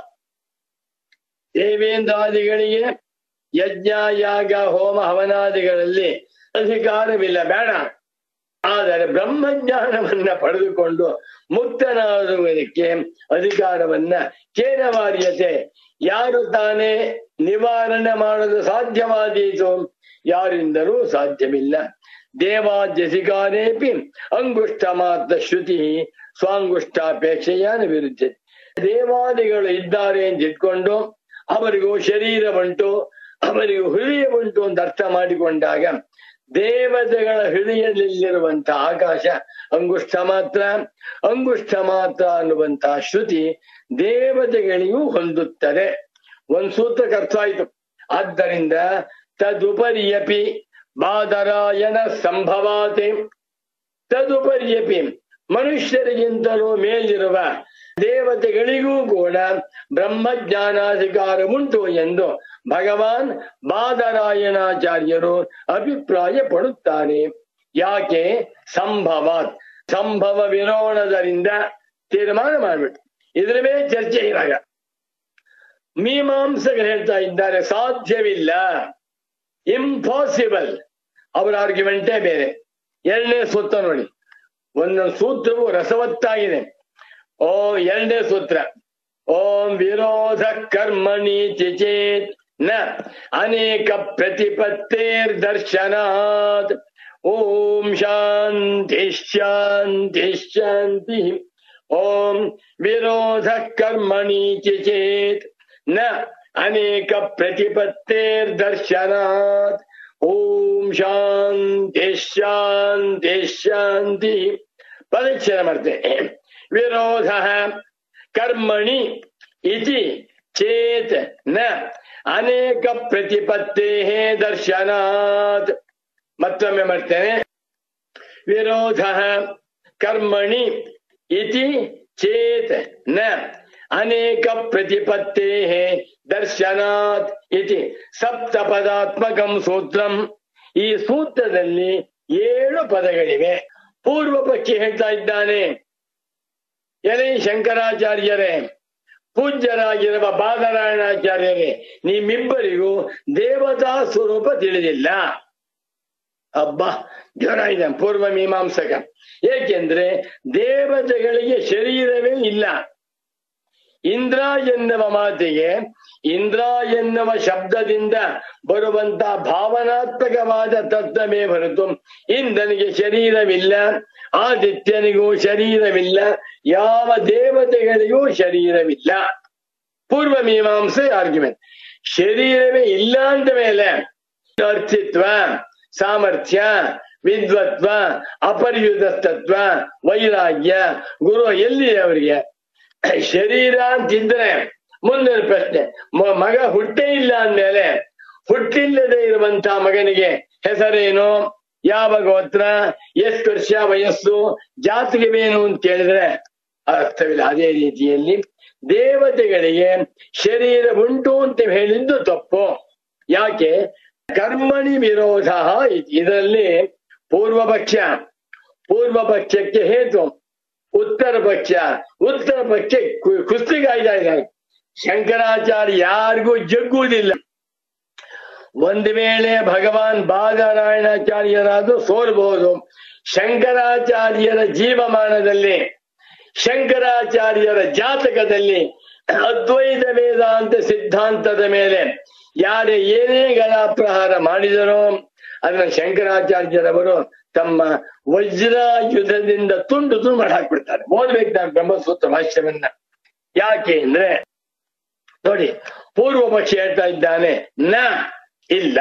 ದೇವೇಂದ್ರಾದಿಗಳಿಗೆ ಯಜ್ಞ ಯಾಗ ಹೋಮ ಹವನಾದಿಗಳಲ್ಲಿ ಅಧಿಕಾರವಿಲ್ಲ ಬೇಡ ಆದರೆ ಬ್ರಹ್ಮಜ್ಞಾನವನ್ನ ಪಡೆದುಕೊಂಡು ಮುಕ್ತನಾಗುವುದಕ್ಕೆ ಅಧಿಕಾರವನ್ನ ಕೇನವಾರ್ಯತೆ ಯಾರು ತಾನೇ ನಿವಾರಣೆ ಮಾಡಲು ಸಾಧ್ಯವಾದೀತು ಯಾರಿಂದಲೂ ಸಾಧ್ಯವಿಲ್ಲ ದೇವಾದ್ಯಧಿಕಾರೇಪಿ ಅಂಗುಷ್ಟ ಮಾತ್ರ ಶ್ರುತಿ ಸ್ವಾಂಗುಷ್ಟಾಪೇಕ್ಷೆಯ ವಿರುದ್ಧ ದೇವಾದಿಗಳು ಇದ್ದಾರೆ ಅಂತ ಇಟ್ಕೊಂಡು ಅವರಿಗೂ ಶರೀರ ಉಂಟು ಅವರಿಗೂ ಹೃದಯ ಉಂಟು ಅಂತ ಅರ್ಥ ಮಾಡಿಕೊಂಡಾಗ ದೇವತೆಗಳ ಹೃದಯದಲ್ಲಿರುವಂತಹ ಆಕಾಶ ಅಂಗುಷ್ಠ ಮಾತ್ರ ಅಂಗುಷ್ಠ ಮಾತ್ರ ಅನ್ನುವಂತಹ ಶ್ರುತಿ ದೇವತೆಗಳಿಗೂ ಹೊಂದುತ್ತದೆ ಒಂದ್ ಸೂತ್ರಕ್ಕೆ ಅರ್ಥ ಆಯ್ತು ಆದ್ದರಿಂದ ತದುಪರಿಯಪಿ ಬಾದರಾಯಣ ಸಂಭವಾತೆ ತದುಪರಿಯಪಿ ಮನುಷ್ಯರಿಗಿಂತಲೂ ಮೇಲಿರುವ ದೇವತೆಗಳಿಗೂ ಕೂಡ ಬ್ರಹ್ಮಜ್ಞಾನಾಧಿಕಾರ ಉಂಟು ಎಂದು ಭಗವಾನ್ ಬಾದರಾಯಣಾಚಾರ್ಯರು ಅಭಿಪ್ರಾಯ ಪಡುತ್ತಾರೆ ಯಾಕೆ ಸಂಭವಾತ್ ಸಂಭವ ವಿರೋಣದರಿಂದ ತೀರ್ಮಾನ ಮಾಡ್ಬಿಟ್ಟು ಇದ್ರ ಮೇಲೆ ಚರ್ಚೆ ಇರಾಗ ಮೀಮಾಂಸಕರು ಹೇಳ್ತಾ ಇದ್ದಾರೆ ಸಾಧ್ಯವಿಲ್ಲ ಇಂಪಾಸಿಬಲ್ ಅವರ ಆರ್ಗ್ಯುಮೆಂಟೇ ಬೇರೆ ಎರಡನೇ ಸೂತ್ರ ನೋಡಿ ಒಂದೊಂದು ಸೂತ್ರವು ರಸವತ್ತಾಗಿದೆ ಓ ಎರಡನೇ ಸೂತ್ರ ಓಂ ವಿರೋಧ ಕರ್ಮಣಿ ಚೇತ್ ನ ಅನೇಕ ಪ್ರತಿಪತ್ತೇರ್ ದರ್ಶನಾತ್ ಓಂ ಶಾಂತಿ ಶಾಂತಿ ಶಾಂತಿ ಓಂ ವಿರೋಧ ಕರ್ಮಣಿ ಚೇತ್ ನ ಅನೇಕ ಪ್ರತಿಪತ್ತೇರ್ ದರ್ಶನಾತ್ ಓಂ ಶಾಂತಿ ಶಾಂತಿ ಶಾಂತಿ ಪರೀಕ್ಷೆ ಮಾಡ್ತೇನೆ ವಿರೋಧ ಕರ್ಮಣಿ ಇತಿ ಚೇತ್ ನ ಅನೇಕ ಪ್ರತಿಪತ್ತೇ ದರ್ಶನಾತ್ ಮತ್ತೊಮ್ಮೆ ಮಾಡ್ತೇನೆ ವಿರೋಧ ಕರ್ಮಣಿ ಇತಿ ಚೇತ್ ನ ಅನೇಕ ಪ್ರತಿಪತ್ತೇ ದರ್ಶನಾತ್ ಇತಿ ಸಪ್ತಪದಾತ್ಮಕಂ ಸೂತ್ರಂ ಈ ಸೂತ್ರದಲ್ಲಿ ಏಳು ಪದಗಳಿವೆ ಪೂರ್ವ ಪಕ್ಷಿ ಹೇಳ್ತಾ ಇದ್ದಾನೆ ಎಲೆ ಶಂಕರಾಚಾರ್ಯರೇ ಪೂಜ್ಯರಾಗಿರುವ ಬಾದರಾಯಣಾಚಾರ್ಯರೇ ನಿಮ್ಮಿಬ್ಬರಿಗೂ ದೇವತಾ ಸ್ವರೂಪ ತಿಳಿದಿಲ್ಲ ಅಬ್ಬಾ ಜ್ವರ ಇದೆ ಪೂರ್ವ ಮೀಮಾಂಸಕ ಏಕೆಂದ್ರೆ ದೇವತೆಗಳಿಗೆ ಶರೀರವೇ ಇಲ್ಲ ಇಂದ್ರ ಎನ್ನುವ ಮಾತಿಗೆ ಇಂದ್ರ ಎನ್ನುವ ಶಬ್ದದಿಂದ ಬರುವಂತ ಭಾವನಾತ್ಮಕವಾದ ತತ್ವಮೇ ಹೊರತು ಇಂದ್ರನಿಗೆ ಶರೀರವಿಲ್ಲ ಆದಿತ್ಯನಿಗೂ ಶರೀರವಿಲ್ಲ ಯಾವ ದೇವತೆಗಳಿಗೂ ಶರೀರವಿಲ್ಲ ಪೂರ್ವ ಮೀಮಾಂಸೆ ಆರ್ಗ್ಯುಮೆಂಟ್ ಶರೀರವೇ ಇಲ್ಲ ಅಂತ ಮೇಲೆ ಅರ್ಥಿತ್ವ ಸಾಮರ್ಥ್ಯ ವಿದ್ವತ್ವ ಅಪರ್ಯುತತ್ವ ವೈರಾಗ್ಯ ಗುರು ಎಲ್ಲಿ ಅವರಿಗೆ ಶರೀರ ಅಂತಿದ್ರೆ ಮುಂದಿನ ಪ್ರಶ್ನೆ ಮ- ಮಗ ಹುಟ್ಟೇ ಇಲ್ಲ ಅಂದ್ಮೇಲೆ ಹುಟ್ಟಿಲ್ಲದೆ ಇರುವಂತ ಮಗನಿಗೆ ಹೆಸರೇನು ಯಾವ ಗೋತ್ರ ಎಷ್ಟು ವರ್ಷ ವಯಸ್ಸು ಜಾತಿಗೆವೇನು ಅಂತ ಕೇಳಿದ್ರೆ ಅರ್ಥವಿಲ್ಲ ಅದೇ ರೀತಿಯಲ್ಲಿ ದೇವತೆಗಳಿಗೆ ಶರೀರ ಉಂಟು ಅಂತ ಹೇಳಿದ್ದು ತಪ್ಪು ಯಾಕೆ ಕರ್ಮಣಿ ವಿರೋಧ ಇತಿ. ಇದರಲ್ಲಿ ಪೂರ್ವ ಪಕ್ಷ ಪೂರ್ವ ಪಕ್ಷಕ್ಕೆ ಹೇತು ಉತ್ತರ ಪಕ್ಷ ಉತ್ತರ ಪಕ್ಷ ಕು- ಕುಸ್ತಿ ಕಾಯ್ತಾ ಇದ್ದಾರೆ ಶಂಕರಾಚಾರ್ಯ ಯಾರಿಗೂ ಜಗ್ಗುವುದಿಲ್ಲ ಒಂದು ವೇಳೆ ಭಗವಾನ್ ಬಾದರಾಯಣಾಚಾರ್ಯರಾದ್ರೂ ಸೋಲ್ಬಹುದು ಶಂಕರಾಚಾರ್ಯರ ಜೀವಮಾನದಲ್ಲಿ ಶಂಕರಾಚಾರ್ಯರ ಜಾತಕದಲ್ಲಿ ಅದ್ವೈತ ವೇದಾಂತ ಸಿದ್ಧಾಂತದ ಮೇಲೆ ಯಾರೇ ಏನೇ ಗಲಾಪ್ರಹಾರ ಮಾಡಿದರೋ ಅದನ್ನ ಶಂಕರಾಚಾರ್ಯರವರು ತಮ್ಮ ವಜ್ರಾಯುಧದಿಂದ ತುಂಡು ತುಂಡು ಮಾಡಿ ಹಾಕ್ಬಿಡ್ತಾರೆ ಓದ್ಬೇಕು ನಾನು ಬ್ರಹ್ಮಸೂತ್ರ ಭಾಷ್ಯವನ್ನ ಯಾಕೆ ಅಂದ್ರೆ ನೋಡಿ ಪೂರ್ವ ಪಕ್ಷ ಹೇಳ್ತಾ ಇದ್ದಾನೆ ನ ಇಲ್ಲ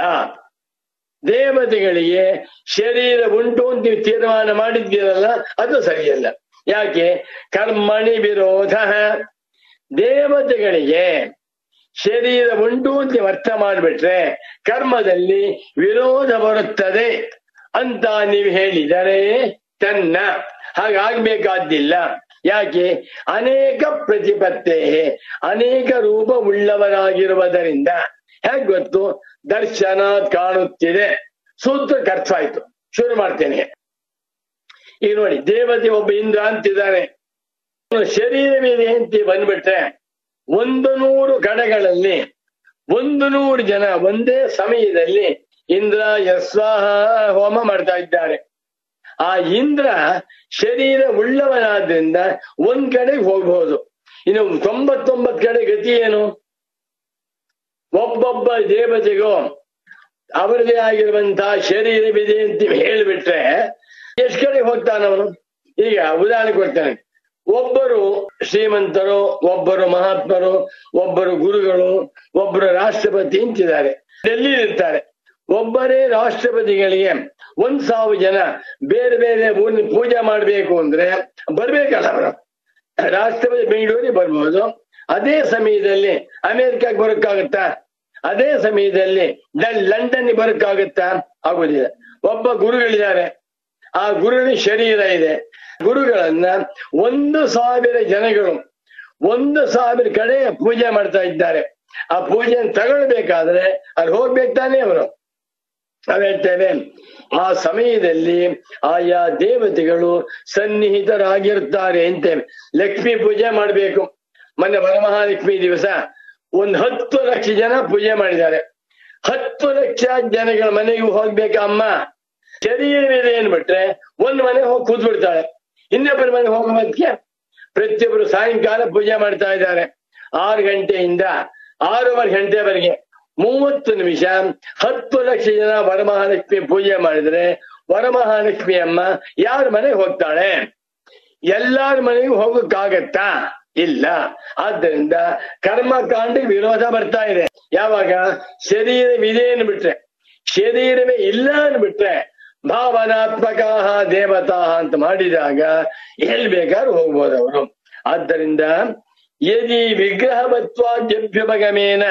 ದೇವತೆಗಳಿಗೆ ಶರೀರ ಉಂಟು ಅಂತ ನೀವು ತೀರ್ಮಾನ ಮಾಡಿದ್ದೀರಲ್ಲ ಅದು ಸರಿಯಲ್ಲ ಯಾಕೆ ಕರ್ಮಣಿ ವಿರೋಧ ದೇವತೆಗಳಿಗೆ ಶರೀರ ಉಂಟು ಅಂತ ನೀವು ಅರ್ಥ ಮಾಡಿಬಿಟ್ರೆ ಕರ್ಮದಲ್ಲಿ ವಿರೋಧ ಬರುತ್ತದೆ ಅಂತ ನೀವು ಹೇಳಿದರೆ ತನ್ನ ಹಾಗಾಗ್ಬೇಕಾದ್ದಿಲ್ಲ ಯಾಕೆ ಅನೇಕ ಪ್ರತಿಪತ್ತೆ ಅನೇಕ ರೂಪ ಉಳ್ಳವರಾಗಿರುವುದರಿಂದ ಹೇಗ್ ಗೊತ್ತು ದರ್ಶನ ಕಾಣುತ್ತಿದೆ ಸೂತ್ರಕ್ಕೆ ಅರ್ಥ ಆಯ್ತು ಶುರು ಮಾಡ್ತೇನೆ ಈಗ ನೋಡಿ ದೇವತೆ ಒಬ್ಬ ಇಂದ್ರ ಅಂತಿದ್ದಾನೆ ಅವನ ಶರೀರವಿದೆ ಅಂತ ಬಂದ್ಬಿಟ್ರೆ ಒಂದು ನೂರು ಕಡೆಗಳಲ್ಲಿ ಒಂದು ನೂರು ಜನ ಒಂದೇ ಸಮಯದಲ್ಲಿ ಇಂದ್ರ ಯಸ್ವಾಹ ಹೋಮ ಮಾಡ್ತಾ ಇದ್ದಾರೆ ಆ ಇಂದ್ರ ಶರೀರ ಉಳ್ಳವನಾದ್ರಿಂದ ಒಂದ್ ಕಡೆಗೆ ಹೋಗ್ಬಹುದು ಇನ್ನು ತೊಂಬತ್ತೊಂಬತ್ ಕಡೆ ಗತಿ ಏನು ಒಬ್ಬೊಬ್ಬ ದೇವತೆಗೂ ಅವರದೇ ಆಗಿರುವಂತಹ ಶರೀರವಿದೆ ಅಂತ ಹೇಳ್ಬಿಟ್ರೆ ಎಷ್ಟು ಕಡೆ ಹೋಗ್ತಾನವನು ಈಗ ಉದಾಹರಣೆ ಕೊಡ್ತಾನೆ ಒಬ್ಬರು ಶ್ರೀಮಂತರು ಒಬ್ಬರು ಮಹಾತ್ಮರು ಒಬ್ಬರು ಗುರುಗಳು ಒಬ್ಬರು ರಾಷ್ಟ್ರಪತಿ ಅಂತಿದ್ದಾರೆ ಡೆಲ್ಲಿ ಇರ್ತಾರೆ ಒಬ್ಬರೇ ರಾಷ್ಟ್ರಪತಿಗಳಿಗೆ ಒಂದ್ ಸಾವಿರ ಜನ ಬೇರೆ ಬೇರೆ ಊರಿನ ಪೂಜೆ ಮಾಡ್ಬೇಕು ಅಂದ್ರೆ ಬರ್ಬೇಕಲ್ಲ ಅವರು ರಾಷ್ಟ್ರಪತಿ ಬೆಂಗಳೂರಿಗೆ ಬರ್ಬೋದು ಅದೇ ಸಮಯದಲ್ಲಿ ಅಮೆರಿಕಕ್ಕೆ ಬರೋಕ್ಕಾಗುತ್ತಾ ಅದೇ ಸಮಯದಲ್ಲಿ ಲಂಡನ್ ಬರೋಕ್ಕಾಗುತ್ತಾ ಆಗುದಿಲ್ಲ ಒಬ್ಬ ಗುರುಗಳಿದ್ದಾರೆ ಆ ಗುರುವಿನ ಶರೀರ ಇದೆ ಗುರುಗಳನ್ನ ಒಂದು ಸಾವಿರ ಜನಗಳು ಒಂದು ಸಾವಿರ ಕಡೆ ಪೂಜೆ ಮಾಡ್ತಾ ಇದ್ದಾರೆ ಆ ಪೂಜೆಯನ್ನು ತಗೊಳ್ಬೇಕಾದ್ರೆ ಅಲ್ಲಿ ಹೋಗ್ಬೇಕು ತಾನೇ ಅವರು ನಾವ್ ಹೇಳ್ತೇವೆ ಆ ಸಮಯದಲ್ಲಿ ಆಯಾ ದೇವತೆಗಳು ಸನ್ನಿಹಿತರಾಗಿರುತ್ತಾರೆ ಅಂತೇವೆ ಲಕ್ಷ್ಮೀ ಪೂಜೆ ಮಾಡ್ಬೇಕು ಮೊನ್ನೆ ವರಮಹಾಲಕ್ಷ್ಮಿ ದಿವಸ ಒಂದ್ ಹತ್ತು ಲಕ್ಷ ಜನ ಪೂಜೆ ಮಾಡಿದ್ದಾರೆ ಹತ್ತು ಲಕ್ಷ ಜನಗಳ ಮನೆಗೆ ಹೋಗ್ಬೇಕ ಅಮ್ಮ ಶರೀರವಿದೆ ಏನ್ಬಿಟ್ರೆ ಒಂದ್ ಮನೆ ಹೋಗಿ ಕೂತ್ ಬಿಡ್ತಾಳೆ ಇನ್ನೊಬ್ಬರ ಮನೆ ಹೋಗೋದಕ್ಕೆ ಪ್ರತಿಯೊಬ್ಬರು ಸಾಯಂಕಾಲ ಪೂಜೆ ಮಾಡ್ತಾ ಇದ್ದಾರೆ ಆರು ಗಂಟೆಯಿಂದ ಆರೂವರೆ ಗಂಟೆವರೆಗೆ ಮೂವತ್ತು ನಿಮಿಷ ಹತ್ತು ಲಕ್ಷ ಜನ ವರಮಹಾಲಕ್ಷ್ಮಿ ಪೂಜೆ ಮಾಡಿದ್ರೆ ವರಮಹಾಲಕ್ಷ್ಮಿ ಅಮ್ಮ ಯಾರ ಮನೆಗೆ ಹೋಗ್ತಾಳೆ ಎಲ್ಲಾರ ಮನೆಗೂ ಹೋಗಕ್ಕಾಗತ್ತಾ ಇಲ್ಲ ಆದ್ದರಿಂದ ಕರ್ಮಕಾಂಡ ವಿರೋಧ ಬರ್ತಾ ಇದೆ ಯಾವಾಗ ಶರೀರವಿದೆ ಅನ್ಬಿಟ್ರೆ ಶರೀರವೇ ಇಲ್ಲ ಅನ್ಬಿಟ್ರೆ ಭಾವನಾತ್ಮಕ ದೇವತಾ ಅಂತ ಮಾಡಿದಾಗ ಎಲ್ಲಿ ಬೇಕಾದ್ರೂ ಹೋಗ್ಬೋದು ಅವರು ಆದ್ದರಿಂದ ಯದಿ ವಿಗ್ರಹವತ್ವಾದ್ಯಭ್ಯುಪಗಮೇನ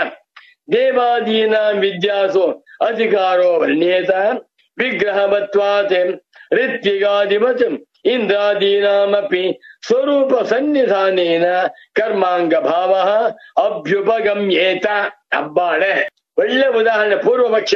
ದೇವಾದೀನ ವಿದ್ಯಾಸು ಅಧಿಕಾರೋ ವರ್ಣ್ಯೇತ ವಿಗ್ರಹವತ್ವಾತ್ ಋತ್ವಿಗಾಧಿಪತ್ ಇಂದ್ರಾದೀನಾಮಪಿ ಸ್ವರೂಪ ಸನ್ನಿಧಾನೇನ ಕರ್ಮಾಂಗ ಭಾವ ಅಭ್ಯುಪಗಮ್ಯೇತ ಅಬ್ಬಾಳೆ ಒಳ್ಳೆ ಉದಾಹರಣೆ ಪೂರ್ವ ಪಕ್ಷ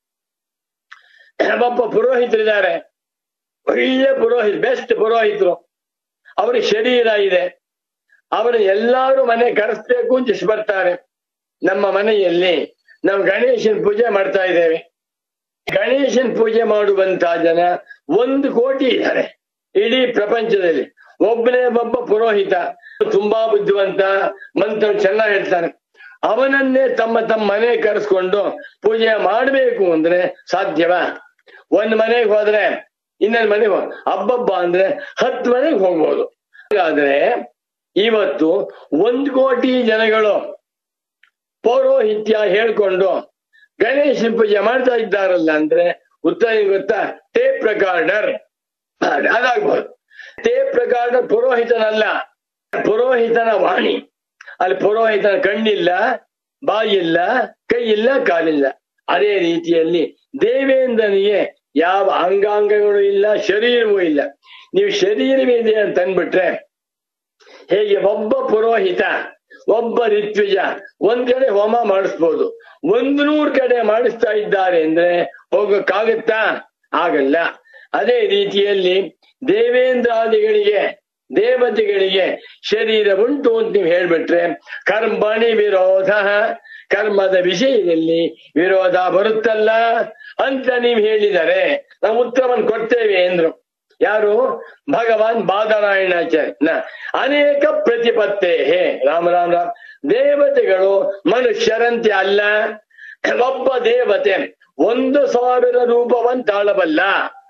ಒಬ್ಬ ಪುರೋಹಿತರಿದ್ದಾರೆ ಒಳ್ಳೆ ಪುರೋಹಿತ್ ಬೆಸ್ಟ್ ಪುರೋಹಿತರು ಅವ್ರ ಶರೀರ ಇದೆ ಅವರ ಎಲ್ಲಾರು ಮನೆ ಕರೆಸ್ಬೇಕು ಅಂತ ಇಷ್ಟ ಬರ್ತಾರೆ ನಮ್ಮ ಮನೆಯಲ್ಲಿ ನಾವು ಗಣೇಶನ್ ಪೂಜೆ ಮಾಡ್ತಾ ಇದ್ದೇವೆ ಗಣೇಶನ್ ಪೂಜೆ ಮಾಡುವಂತಹ ಜನ ಒಂದು ಕೋಟಿ ಇದ್ದಾರೆ ಇಡೀ ಪ್ರಪಂಚದಲ್ಲಿ ಒಬ್ಬನೇ ಒಬ್ಬ ಪುರೋಹಿತ ತುಂಬಾ ಬುದ್ಧಿವಂತ ಮಂತ್ರ ಚೆನ್ನಾಗಿ ಹೇಳ್ತಾನೆ ಅವನನ್ನೇ ತಮ್ಮ ತಮ್ಮ ಮನೆ ಕರೆಸ್ಕೊಂಡು ಪೂಜೆ ಮಾಡಬೇಕು ಅಂದ್ರೆ ಸಾಧ್ಯವಾ ಒಂದ್ ಮನೆಗೆ ಹೋದ್ರೆ ಇನ್ನೊಂದ್ ಮನೆಗೆ ಹೋಗ್ ಹಬ್ಬಬ್ಬ ಅಂದ್ರೆ ಹತ್ತು ಮನೆಗೆ ಹೋಗ್ಬೋದು ಹಾಗಾದ್ರೆ ಇವತ್ತು ಒಂದ್ ಕೋಟಿ ಜನಗಳು ಪೌರೋಹಿತ್ಯ ಹೇಳ್ಕೊಂಡು ಗಣೇಶ ಪೂಜೆ ಮಾಡ್ತಾ ಇದ್ದಾರಲ್ಲ ಅಂದ್ರೆ ಉತ್ತರ ಏನ್ ಗೊತ್ತಾ ಟೇಪ್ ರೆಕಾರ್ಡರ್ ಅದಾಗ್ಬೋದು ಟೇಪ್ ರೆಕಾರ್ಡರ್ ಪುರೋಹಿತನಲ್ಲ ಪುರೋಹಿತನ ವಾಣಿ ಅಲ್ಲಿ ಪುರೋಹಿತನ ಕಣ್ಣಿಲ್ಲ ಬಾಯಿಲ್ಲ ಕೈ ಇಲ್ಲ ಕಾಲಿಲ್ಲ ಅದೇ ರೀತಿಯಲ್ಲಿ ದೇವೇಂದ್ರನಿಗೆ ಯಾವ ಅಂಗಾಂಗಗಳು ಇಲ್ಲ ಶರೀರವೂ ಇಲ್ಲ ನೀವು ಶರೀರವಿದೆ ಅಂತ ಅಂದ್ಬಿಟ್ರೆ ಹೇಗೆ ಒಬ್ಬ ಪುರೋಹಿತ ಒಬ್ಬ ಋತ್ವಿಜ ಒಂದ್ ಕಡೆ ಹೋಮ ಮಾಡಿಸ್ಬೋದು ಒಂದ್ ನೂರ್ ಕಡೆ ಮಾಡಿಸ್ತಾ ಇದ್ದಾರೆ ಅಂದ್ರೆ ಹೋಗಕ್ಕಾಗತ್ತಾ ಆಗಲ್ಲ ಅದೇ ರೀತಿಯಲ್ಲಿ ದೇವೇಂದ್ರಾದಿಗಳಿಗೆ ದೇವತೆಗಳಿಗೆ ಶರೀರ ಉಂಟು ಅಂತ ನೀವು ಹೇಳ್ಬಿಟ್ರೆ ಕರ್ಮಣಿ ವಿರೋಧ ಕರ್ಮದ ವಿಷಯದಲ್ಲಿ ವಿರೋಧ ಬರುತ್ತಲ್ಲ ಅಂತ ನೀವು ಹೇಳಿದರೆ ನಾವು ಉತ್ತರವನ್ನು ಕೊಡ್ತೇವೆ ಎಂದ್ರು ಯಾರು ಭಗವಾನ್ ಬಾದರಾಯಣಾಚಾರ್ಯ ನ- ಅನೇಕ ಪ್ರತಿಪತ್ತೆ ಹೇ ರಾಮ ರಾಮ ರಾಮ್ ದೇವತೆಗಳು ಮನುಷ್ಯರಂತೆ ಅಲ್ಲ ಒಬ್ಬ ದೇವತೆ ಒಂದು ಸಾವಿರ ರೂಪವನ್ನು ತಾಳಬಲ್ಲ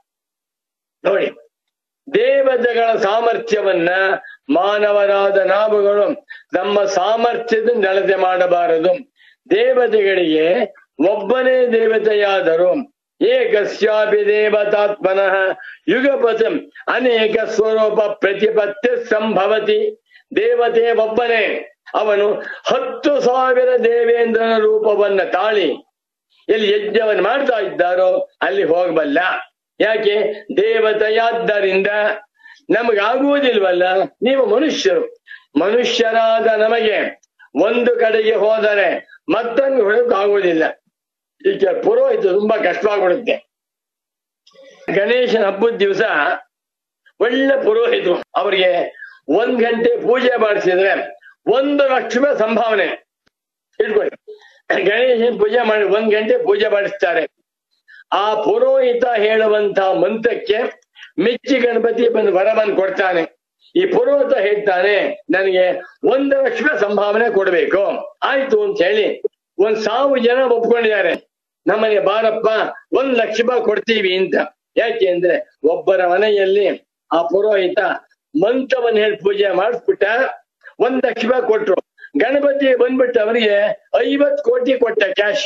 ನೋಡಿ ದೇವತೆಗಳ ಸಾಮರ್ಥ್ಯವನ್ನ ಮಾನವರಾದ ನಾವುಗಳು ನಮ್ಮ ಸಾಮರ್ಥ್ಯದ ನಡತೆ ಮಾಡಬಾರದು ದೇವತೆಗಳಿಗೆ ಒಬ್ಬನೇ ದೇವತೆಯಾದರು ಏಕಸ್ಯಾಪಿ ದೇವತಾತ್ಮನಃ ಯುಗಪಥ ಅನೇಕ ಸ್ವರೂಪ ಪ್ರತಿಪತ್ತಿ ಸಂಭವತಿ ದೇವತೆ ಒಬ್ಬನೇ ಅವನು ಹತ್ತು ಸಾವಿರ ದೇವೇಂದ್ರನ ರೂಪವನ್ನ ತಾಳಿ ಎಲ್ಲಿ ಯಜ್ಞವನ್ನು ಮಾಡ್ತಾ ಇದ್ದಾರೋ ಅಲ್ಲಿ ಹೋಗಬಲ್ಲ ಯಾಕೆ ದೇವತೆಯಾದ್ದರಿಂದ ನಮಗಾಗುವುದಿಲ್ವಲ್ಲ ನೀವು ಮನುಷ್ಯರು ಮನುಷ್ಯರಾದ ನಮಗೆ ಒಂದು ಕಡೆಗೆ ಹೋದರೆ ಮತ್ತೊಂದು ಹೊರಕಾಗುವುದಿಲ್ಲ ಈಗ ಪುರೋಹಿತ ತುಂಬಾ ಕಷ್ಟವಾಗ್ಬಿಡುತ್ತೆ ಗಣೇಶನ ಹಬ್ಬದ ದಿವಸ ಒಳ್ಳೆ ಪುರೋಹಿತರು ಅವರಿಗೆ ಒಂದ್ ಗಂಟೆ ಪೂಜೆ ಮಾಡಿಸಿದ್ರೆ ಒಂದು ಲಕ್ಷ ರೂಪಾಯಿ ಸಂಭಾವನೆ ಇಟ್ಕೊಳ್ಳಿ ಗಣೇಶನ ಪೂಜೆ ಮಾಡಿ ಒಂದ್ ಗಂಟೆ ಪೂಜೆ ಮಾಡಿಸ್ತಾರೆ ಆ ಪುರೋಹಿತ ಹೇಳುವಂತ ಮಂತ್ರಕ್ಕೆ ಮೆಚ್ಚಿ ಗಣಪತಿ ಬಂದು ವರ ಬಂದು ಕೊಡ್ತಾನೆ ಈ ಪುರೋಹಿತ ಹೇಳ್ತಾನೆ ನನಗೆ ಒಂದು ಲಕ್ಷ ರೂಪಾಯಿ ಸಂಭಾವನೆ ಕೊಡ್ಬೇಕು ಆಯ್ತು ಅಂತ ಹೇಳಿ ಒಂದ್ ಸಾವಿರ ಜನ ಒಪ್ಕೊಂಡಿದ್ದಾರೆ ನಮ್ಮನೆ ಬಾರಪ್ಪ ಒಂದ್ ಲಕ್ಷ ರೂಪಾಯಿ ಕೊಡ್ತೀವಿ ಅಂತ ಯಾಕೆ ಅಂದ್ರೆ ಒಬ್ಬರ ಮನೆಯಲ್ಲಿ ಆ ಪುರೋಹಿತ ಮಂತ್ರವನ್ನು ಹೇಳಿ ಪೂಜೆ ಮಾಡಿಸ್ಬಿಟ್ಟ ಒಂದ್ ಲಕ್ಷ ರೂಪಾಯಿ ಕೊಟ್ರು ಗಣಪತಿ ಬಂದ್ಬಿಟ್ಟು ಅವರಿಗೆ ಐವತ್ ಕೋಟಿ ಕೊಟ್ಟ ಕ್ಯಾಶ್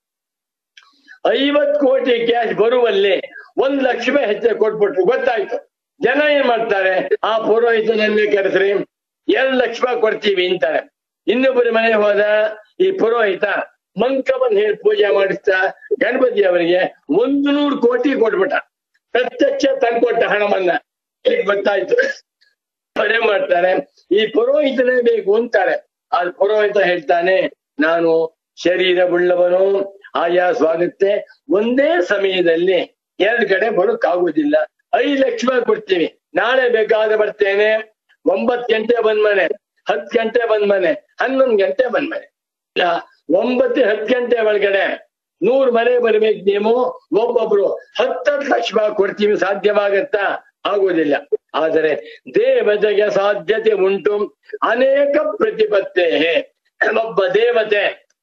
ಐವತ್ ಕೋಟಿ ಕ್ಯಾಶ್ ಬರುವಲ್ಲಿ ಒಂದ್ ಲಕ್ಷ ರೂಪಾಯಿ ಹೆಚ್ಚು ಕೊಟ್ಬಿಟ್ರು ಗೊತ್ತಾಯ್ತು ಜನ ಏನ್ ಮಾಡ್ತಾರೆ ಆ ಪುರೋಹಿತನನ್ನೇ ಕರೆಸ್ರಿ ಎರಡ್ ಲಕ್ಷ ರೂಪಾಯಿ ಕೊಡ್ತೀವಿ ಅಂತಾರೆ ಇನ್ನೊಬ್ಬರ ಮನೆ ಹೋದ ಈ ಪುರೋಹಿತ ಮಂಕವನ್ನ ಹೇಳಿ ಪೂಜೆ ಮಾಡಿಸ್ತಾ ಗಣಪತಿ ಅವರಿಗೆ ಒಂದು ನೂರು ಕೋಟಿ ಕೊಟ್ಬಿಟ್ಟ ಪ್ರತ್ಯಕ್ಷ ತಂದ್ಕೊಟ್ಟ ಹಣವನ್ನ ಈಗ ಗೊತ್ತಾಯ್ತು ಅವರೇ ಮಾಡ್ತಾರೆ ಈ ಪುರೋಹಿತನೇ ಬೇಕು ಅಂತಾರೆ ಆ ಪುರೋಹಿತ ಹೇಳ್ತಾನೆ ನಾನು ಶರೀರವುಳ್ಳವನು ಆಯಾಸವಾಗುತ್ತೆ ಒಂದೇ ಸಮಯದಲ್ಲಿ ಎರಡ್ ಕಡೆ ಬರೋಕ್ಕಾಗುವುದಿಲ್ಲ ಐದು ಲಕ್ಷ ರೂಪಾಯಿ ಕೊಡ್ತೀವಿ ನಾಳೆ ಬೇಕಾದ್ರೆ ಬರ್ತೇನೆ ಒಂಬತ್ ಗಂಟೆ ಬಂದ್ ಮನೆ ಹತ್ ಗಂಟೆ ಬಂದ್ ಮನೆ ಹನ್ನೊಂದ್ ಗಂಟೆ ಬಂದ್ ಮನೆ ಇಲ್ಲ ಒಂಬತ್ತು ಹತ್ತು ಗಂಟೆ ಒಳಗಡೆ ನೂರ್ ಮನೆ ಬರ್ಬೇಕು ನೀವು ಒಬ್ಬೊಬ್ರು ಹತ್ತತ್ತು ಲಕ್ಷ ರೂಪಾಯಿ ಕೊಡ್ತೀವಿ ಸಾಧ್ಯವಾಗತ್ತಾ ಆಗುವುದಿಲ್ಲ ಆದರೆ ದೇವತೆಗೆ ಸಾಧ್ಯತೆ ಉಂಟು ಅನೇಕ ಪ್ರತಿಪತ್ತೆ ಒಬ್ಬ ದೇವತೆ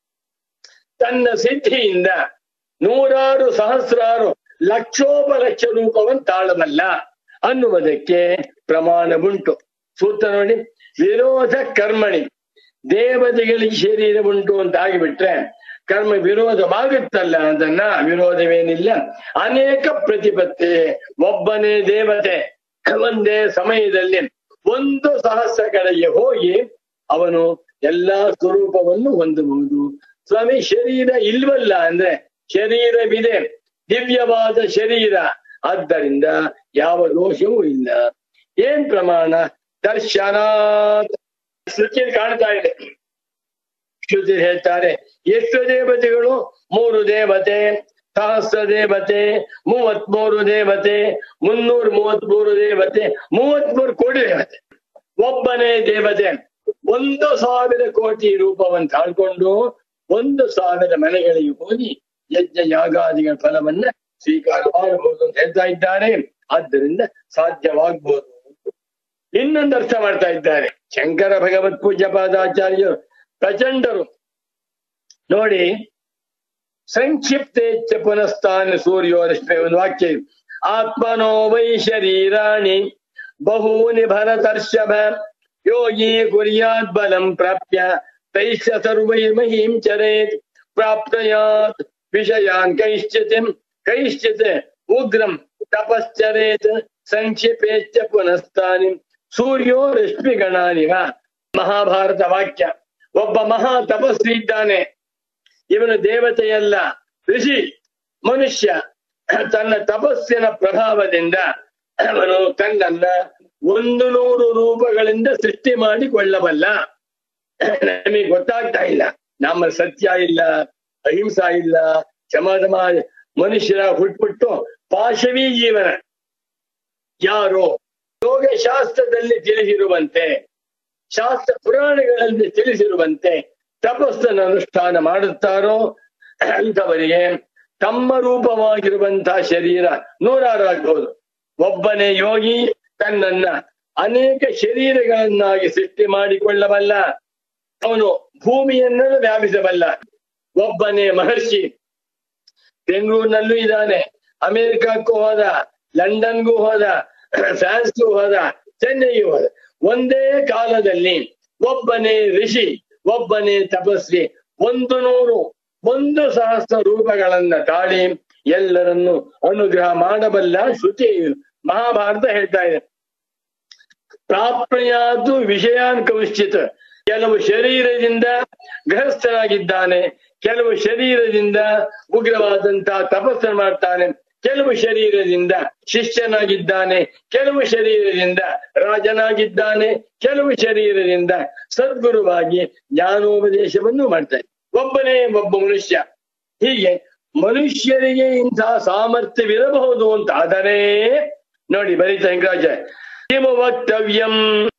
ತನ್ನ ಸಿದ್ಧಿಯಿಂದ ನೂರಾರು ಸಹಸ್ರಾರು ಲಕ್ಷೋಪಲಕ್ಷ ರೂಪವನ್ನು ತಾಳಬಲ್ಲ ಅನ್ನುವುದಕ್ಕೆ ಪ್ರಮಾಣ ಉಂಟು ಸೂತ್ರ ನೋಡಿ ವಿರೋಧ ಕರ್ಮಣಿ ದೇವತೆಗಳಿಗೆ ಶರೀರ ಉಂಟು ಅಂತ ಆಗಿಬಿಟ್ರೆ ಕರ್ಮ ವಿರೋಧವಾಗುತ್ತಲ್ಲ ಅದನ್ನ ವಿರೋಧವೇನಿಲ್ಲ ಅನೇಕ ಪ್ರತಿಪತ್ತಿ ಒಬ್ಬನೇ ದೇವತೆ ಒಂದೇ ಸಮಯದಲ್ಲಿ ಒಂದು ಸಹಸ್ರ ಕಡೆಗೆ ಹೋಗಿ ಅವನು ಎಲ್ಲಾ ಸ್ವರೂಪವನ್ನು ಹೊಂದಬಹುದು ಸ್ವಾಮಿ ಶರೀರ ಇಲ್ವಲ್ಲ ಅಂದ್ರೆ ಶರೀರವಿದೆ ದಿವ್ಯವಾದ ಶರೀರ ಆದ್ದರಿಂದ ಯಾವ ದೋಷವೂ ಇಲ್ಲ ಏನ್ ಪ್ರಮಾಣ ದರ್ಶನಾತ್ ಶ್ರುತಿಯಲ್ಲಿ ಕಾಣ್ತಾ ಇದೆ ಶ್ರುತಿ ಹೇಳ್ತಾರೆ ಎಷ್ಟು ದೇವತೆಗಳು ಮೂರು ದೇವತೆ ಸಹಸ್ರ ದೇವತೆ ಮೂವತ್ಮೂರು ದೇವತೆ ಮುನ್ನೂರ ಮೂವತ್ಮೂರು ದೇವತೆ ಮೂವತ್ಮೂರು ಕೋಟಿ ದೇವತೆ ಒಬ್ಬನೇ ದೇವತೆ ಒಂದು ಸಾವಿರ ಕೋಟಿ ರೂಪವನ್ನು ತಾಳ್ಕೊಂಡು ಒಂದು ಸಾವಿರ ಮನೆಗಳಿಗೆ ಹೋಗಿ ಯಜ್ಞ ಯಾಗಾದಿಗಳ ಫಲವನ್ನ ಸ್ವೀಕಾರ ಮಾಡಬಹುದು ಅಂತ ಹೇಳ್ತಾ ಇದ್ದಾರೆ ಆದ್ದರಿಂದ ಸಾಧ್ಯವಾಗ್ಬೋದು ಇನ್ನೊಂದು ಅರ್ಥ ಮಾಡ್ತಾ ಇದ್ದಾರೆ ಶಂಕರ ಭಗವತ್ ಪೂಜ್ಯ ಪಾದಾಚಾರ್ಯರು ಪ್ರಚಂಡರು ನೋಡಿ ಸಂಕ್ಷಿಪ್ತೇಚ್ಛ ಪುನಸ್ತಾನ ಸೂರ್ಯೋ ರಶ್ಮಿ ಒಂದು ವಾಕ್ಯ ಇದೆ. ಆತ್ಮನೋ ವೈ ಶರೀರಾಣಿ ಬಹೂನಿ ಭರತರ್ಷಭ ಯೋಗಿ ಕುರ್ಯಾತ್ ಬಲಂ ಪ್ರಾಪ್ಯ ತೈಶ್ಚ ಸರ್ವೈರ್ಮಹೀಂ ಚರೇತ್ ಪ್ರಾಪ್ತಯಾತ್ ವಿಷಯಾನ್ ಕೈಶ್ಚಿತ್ ಕೈಶ್ಚಿತ್ ಉಗ್ರಂ ತಪಶ್ಚರೇತ್ ಸಂಕ್ಷಿಪೇಚ್ಛ ಪುನಸ್ತಾನಿ ಸೂರ್ಯೋ ರಶ್ಮಿಗಣಾನಿವ ಮಹಾಭಾರತ ವಾಕ್ಯ ಒಬ್ಬ ಮಹಾ ತಪಸ್ವಿ ಇದ್ದಾನೆ ಇವನು ದೇವತೆಯಲ್ಲ ಋಷಿ ಮನುಷ್ಯ ತನ್ನ ತಪಸ್ಸಿನ ಪ್ರಭಾವದಿಂದ ಅವನು ತನ್ನನ್ನ ಒಂದು ನೂರು ರೂಪಗಳಿಂದ ಸೃಷ್ಟಿ ಮಾಡಿಕೊಳ್ಳಬಲ್ಲ ನಮಗೆ ಗೊತ್ತಾಗ್ತಾ ಇಲ್ಲ ನಮ್ಮಲ್ಲಿ ಸತ್ಯ ಇಲ್ಲ ಅಹಿಂಸಾ ಇಲ್ಲ ಸಮಾಧಮ ಮನುಷ್ಯರ ಹುಟ್ಬಿಟ್ಟು ಪಾಶವೀ ಜೀವನ ಯಾರು ಯೋಗ ಶಾಸ್ತ್ರದಲ್ಲಿ ತಿಳಿಸಿರುವಂತೆ ಶಾಸ್ತ್ರ ಪುರಾಣಗಳಲ್ಲಿ ತಿಳಿಸಿರುವಂತೆ ತಪಸ್ಸನ್ನು ಅನುಷ್ಠಾನ ಮಾಡುತ್ತಾರೋ ಅಂಥವರಿಗೆ ತಮ್ಮ ರೂಪವಾಗಿರುವಂತಹ ಶರೀರ ನೂರಾರು ಆಗ್ಬಹುದು ಒಬ್ಬನೇ ಯೋಗಿ ತನ್ನನ್ನ ಅನೇಕ ಶರೀರಗಳನ್ನಾಗಿ ಸೃಷ್ಟಿ ಮಾಡಿಕೊಳ್ಳಬಲ್ಲ ಅವನು ಭೂಮಿಯನ್ನು ವ್ಯಾಪಿಸಬಲ್ಲ ಒಬ್ಬನೇ ಮಹರ್ಷಿ ಬೆಂಗಳೂರಿನಲ್ಲೂ ಇದ್ದಾನೆ ಅಮೆರಿಕಕ್ಕೂ ಹೋದ ಲಂಡನ್ಗೂ ಹೋದ ಫ್ರಾನ್ಸ್ಗೂ ಹೋದ ಚೆನ್ನೈಗೂ ಹೋದ ಒಂದೇ ಕಾಲದಲ್ಲಿ ಒಬ್ಬನೇ ಋಷಿ ಒಬ್ಬನೇ ತಪಸ್ವಿ ಒಂದು ನೂರು ಒಂದು ಸಹಸ್ರ ರೂಪಗಳನ್ನ ತಾಳಿ ಎಲ್ಲರನ್ನು ಅನುಗ್ರಹ ಮಾಡಬಲ್ಲ ಶ್ರುತಿ ಮಹಾಭಾರತ ಹೇಳ್ತಾ ಇದೆ ಪ್ರಾಪ್ನಯಾತು ವಿಷಯಾನ್ ಕೌಶ್ಚಿತ್ ಕೆಲವು ಶರೀರದಿಂದ ಗೃಹಸ್ಥನಾಗಿದ್ದಾನೆ ಕೆಲವು ಶರೀರದಿಂದ ಉಗ್ರವಾದಂತಹ ತಪಸ್ಸನ್ನು ಮಾಡ್ತಾನೆ ಕೆಲವು ಶರೀರದಿಂದ ಶಿಷ್ಯನಾಗಿದ್ದಾನೆ ಕೆಲವು ಶರೀರದಿಂದ ರಾಜನಾಗಿದ್ದಾನೆ ಕೆಲವು ಶರೀರದಿಂದ ಸದ್ಗುರುವಾಗಿ ಜ್ಞಾನೋಪದೇಶವನ್ನು ಮಾಡ್ತಾನೆ ಒಬ್ಬನೇ ಒಬ್ಬ ಮನುಷ್ಯ ಹೀಗೆ ಮನುಷ್ಯರಿಗೆ ಇಂತಹ ಸಾಮರ್ಥ್ಯವಿರಬಹುದು ಅಂತ ಆದರೆ ನೋಡಿ ಬರೀತಾ ಹೆಂಗರಾಜ ಕಿಮ ವಕ್ತವ್ಯಂ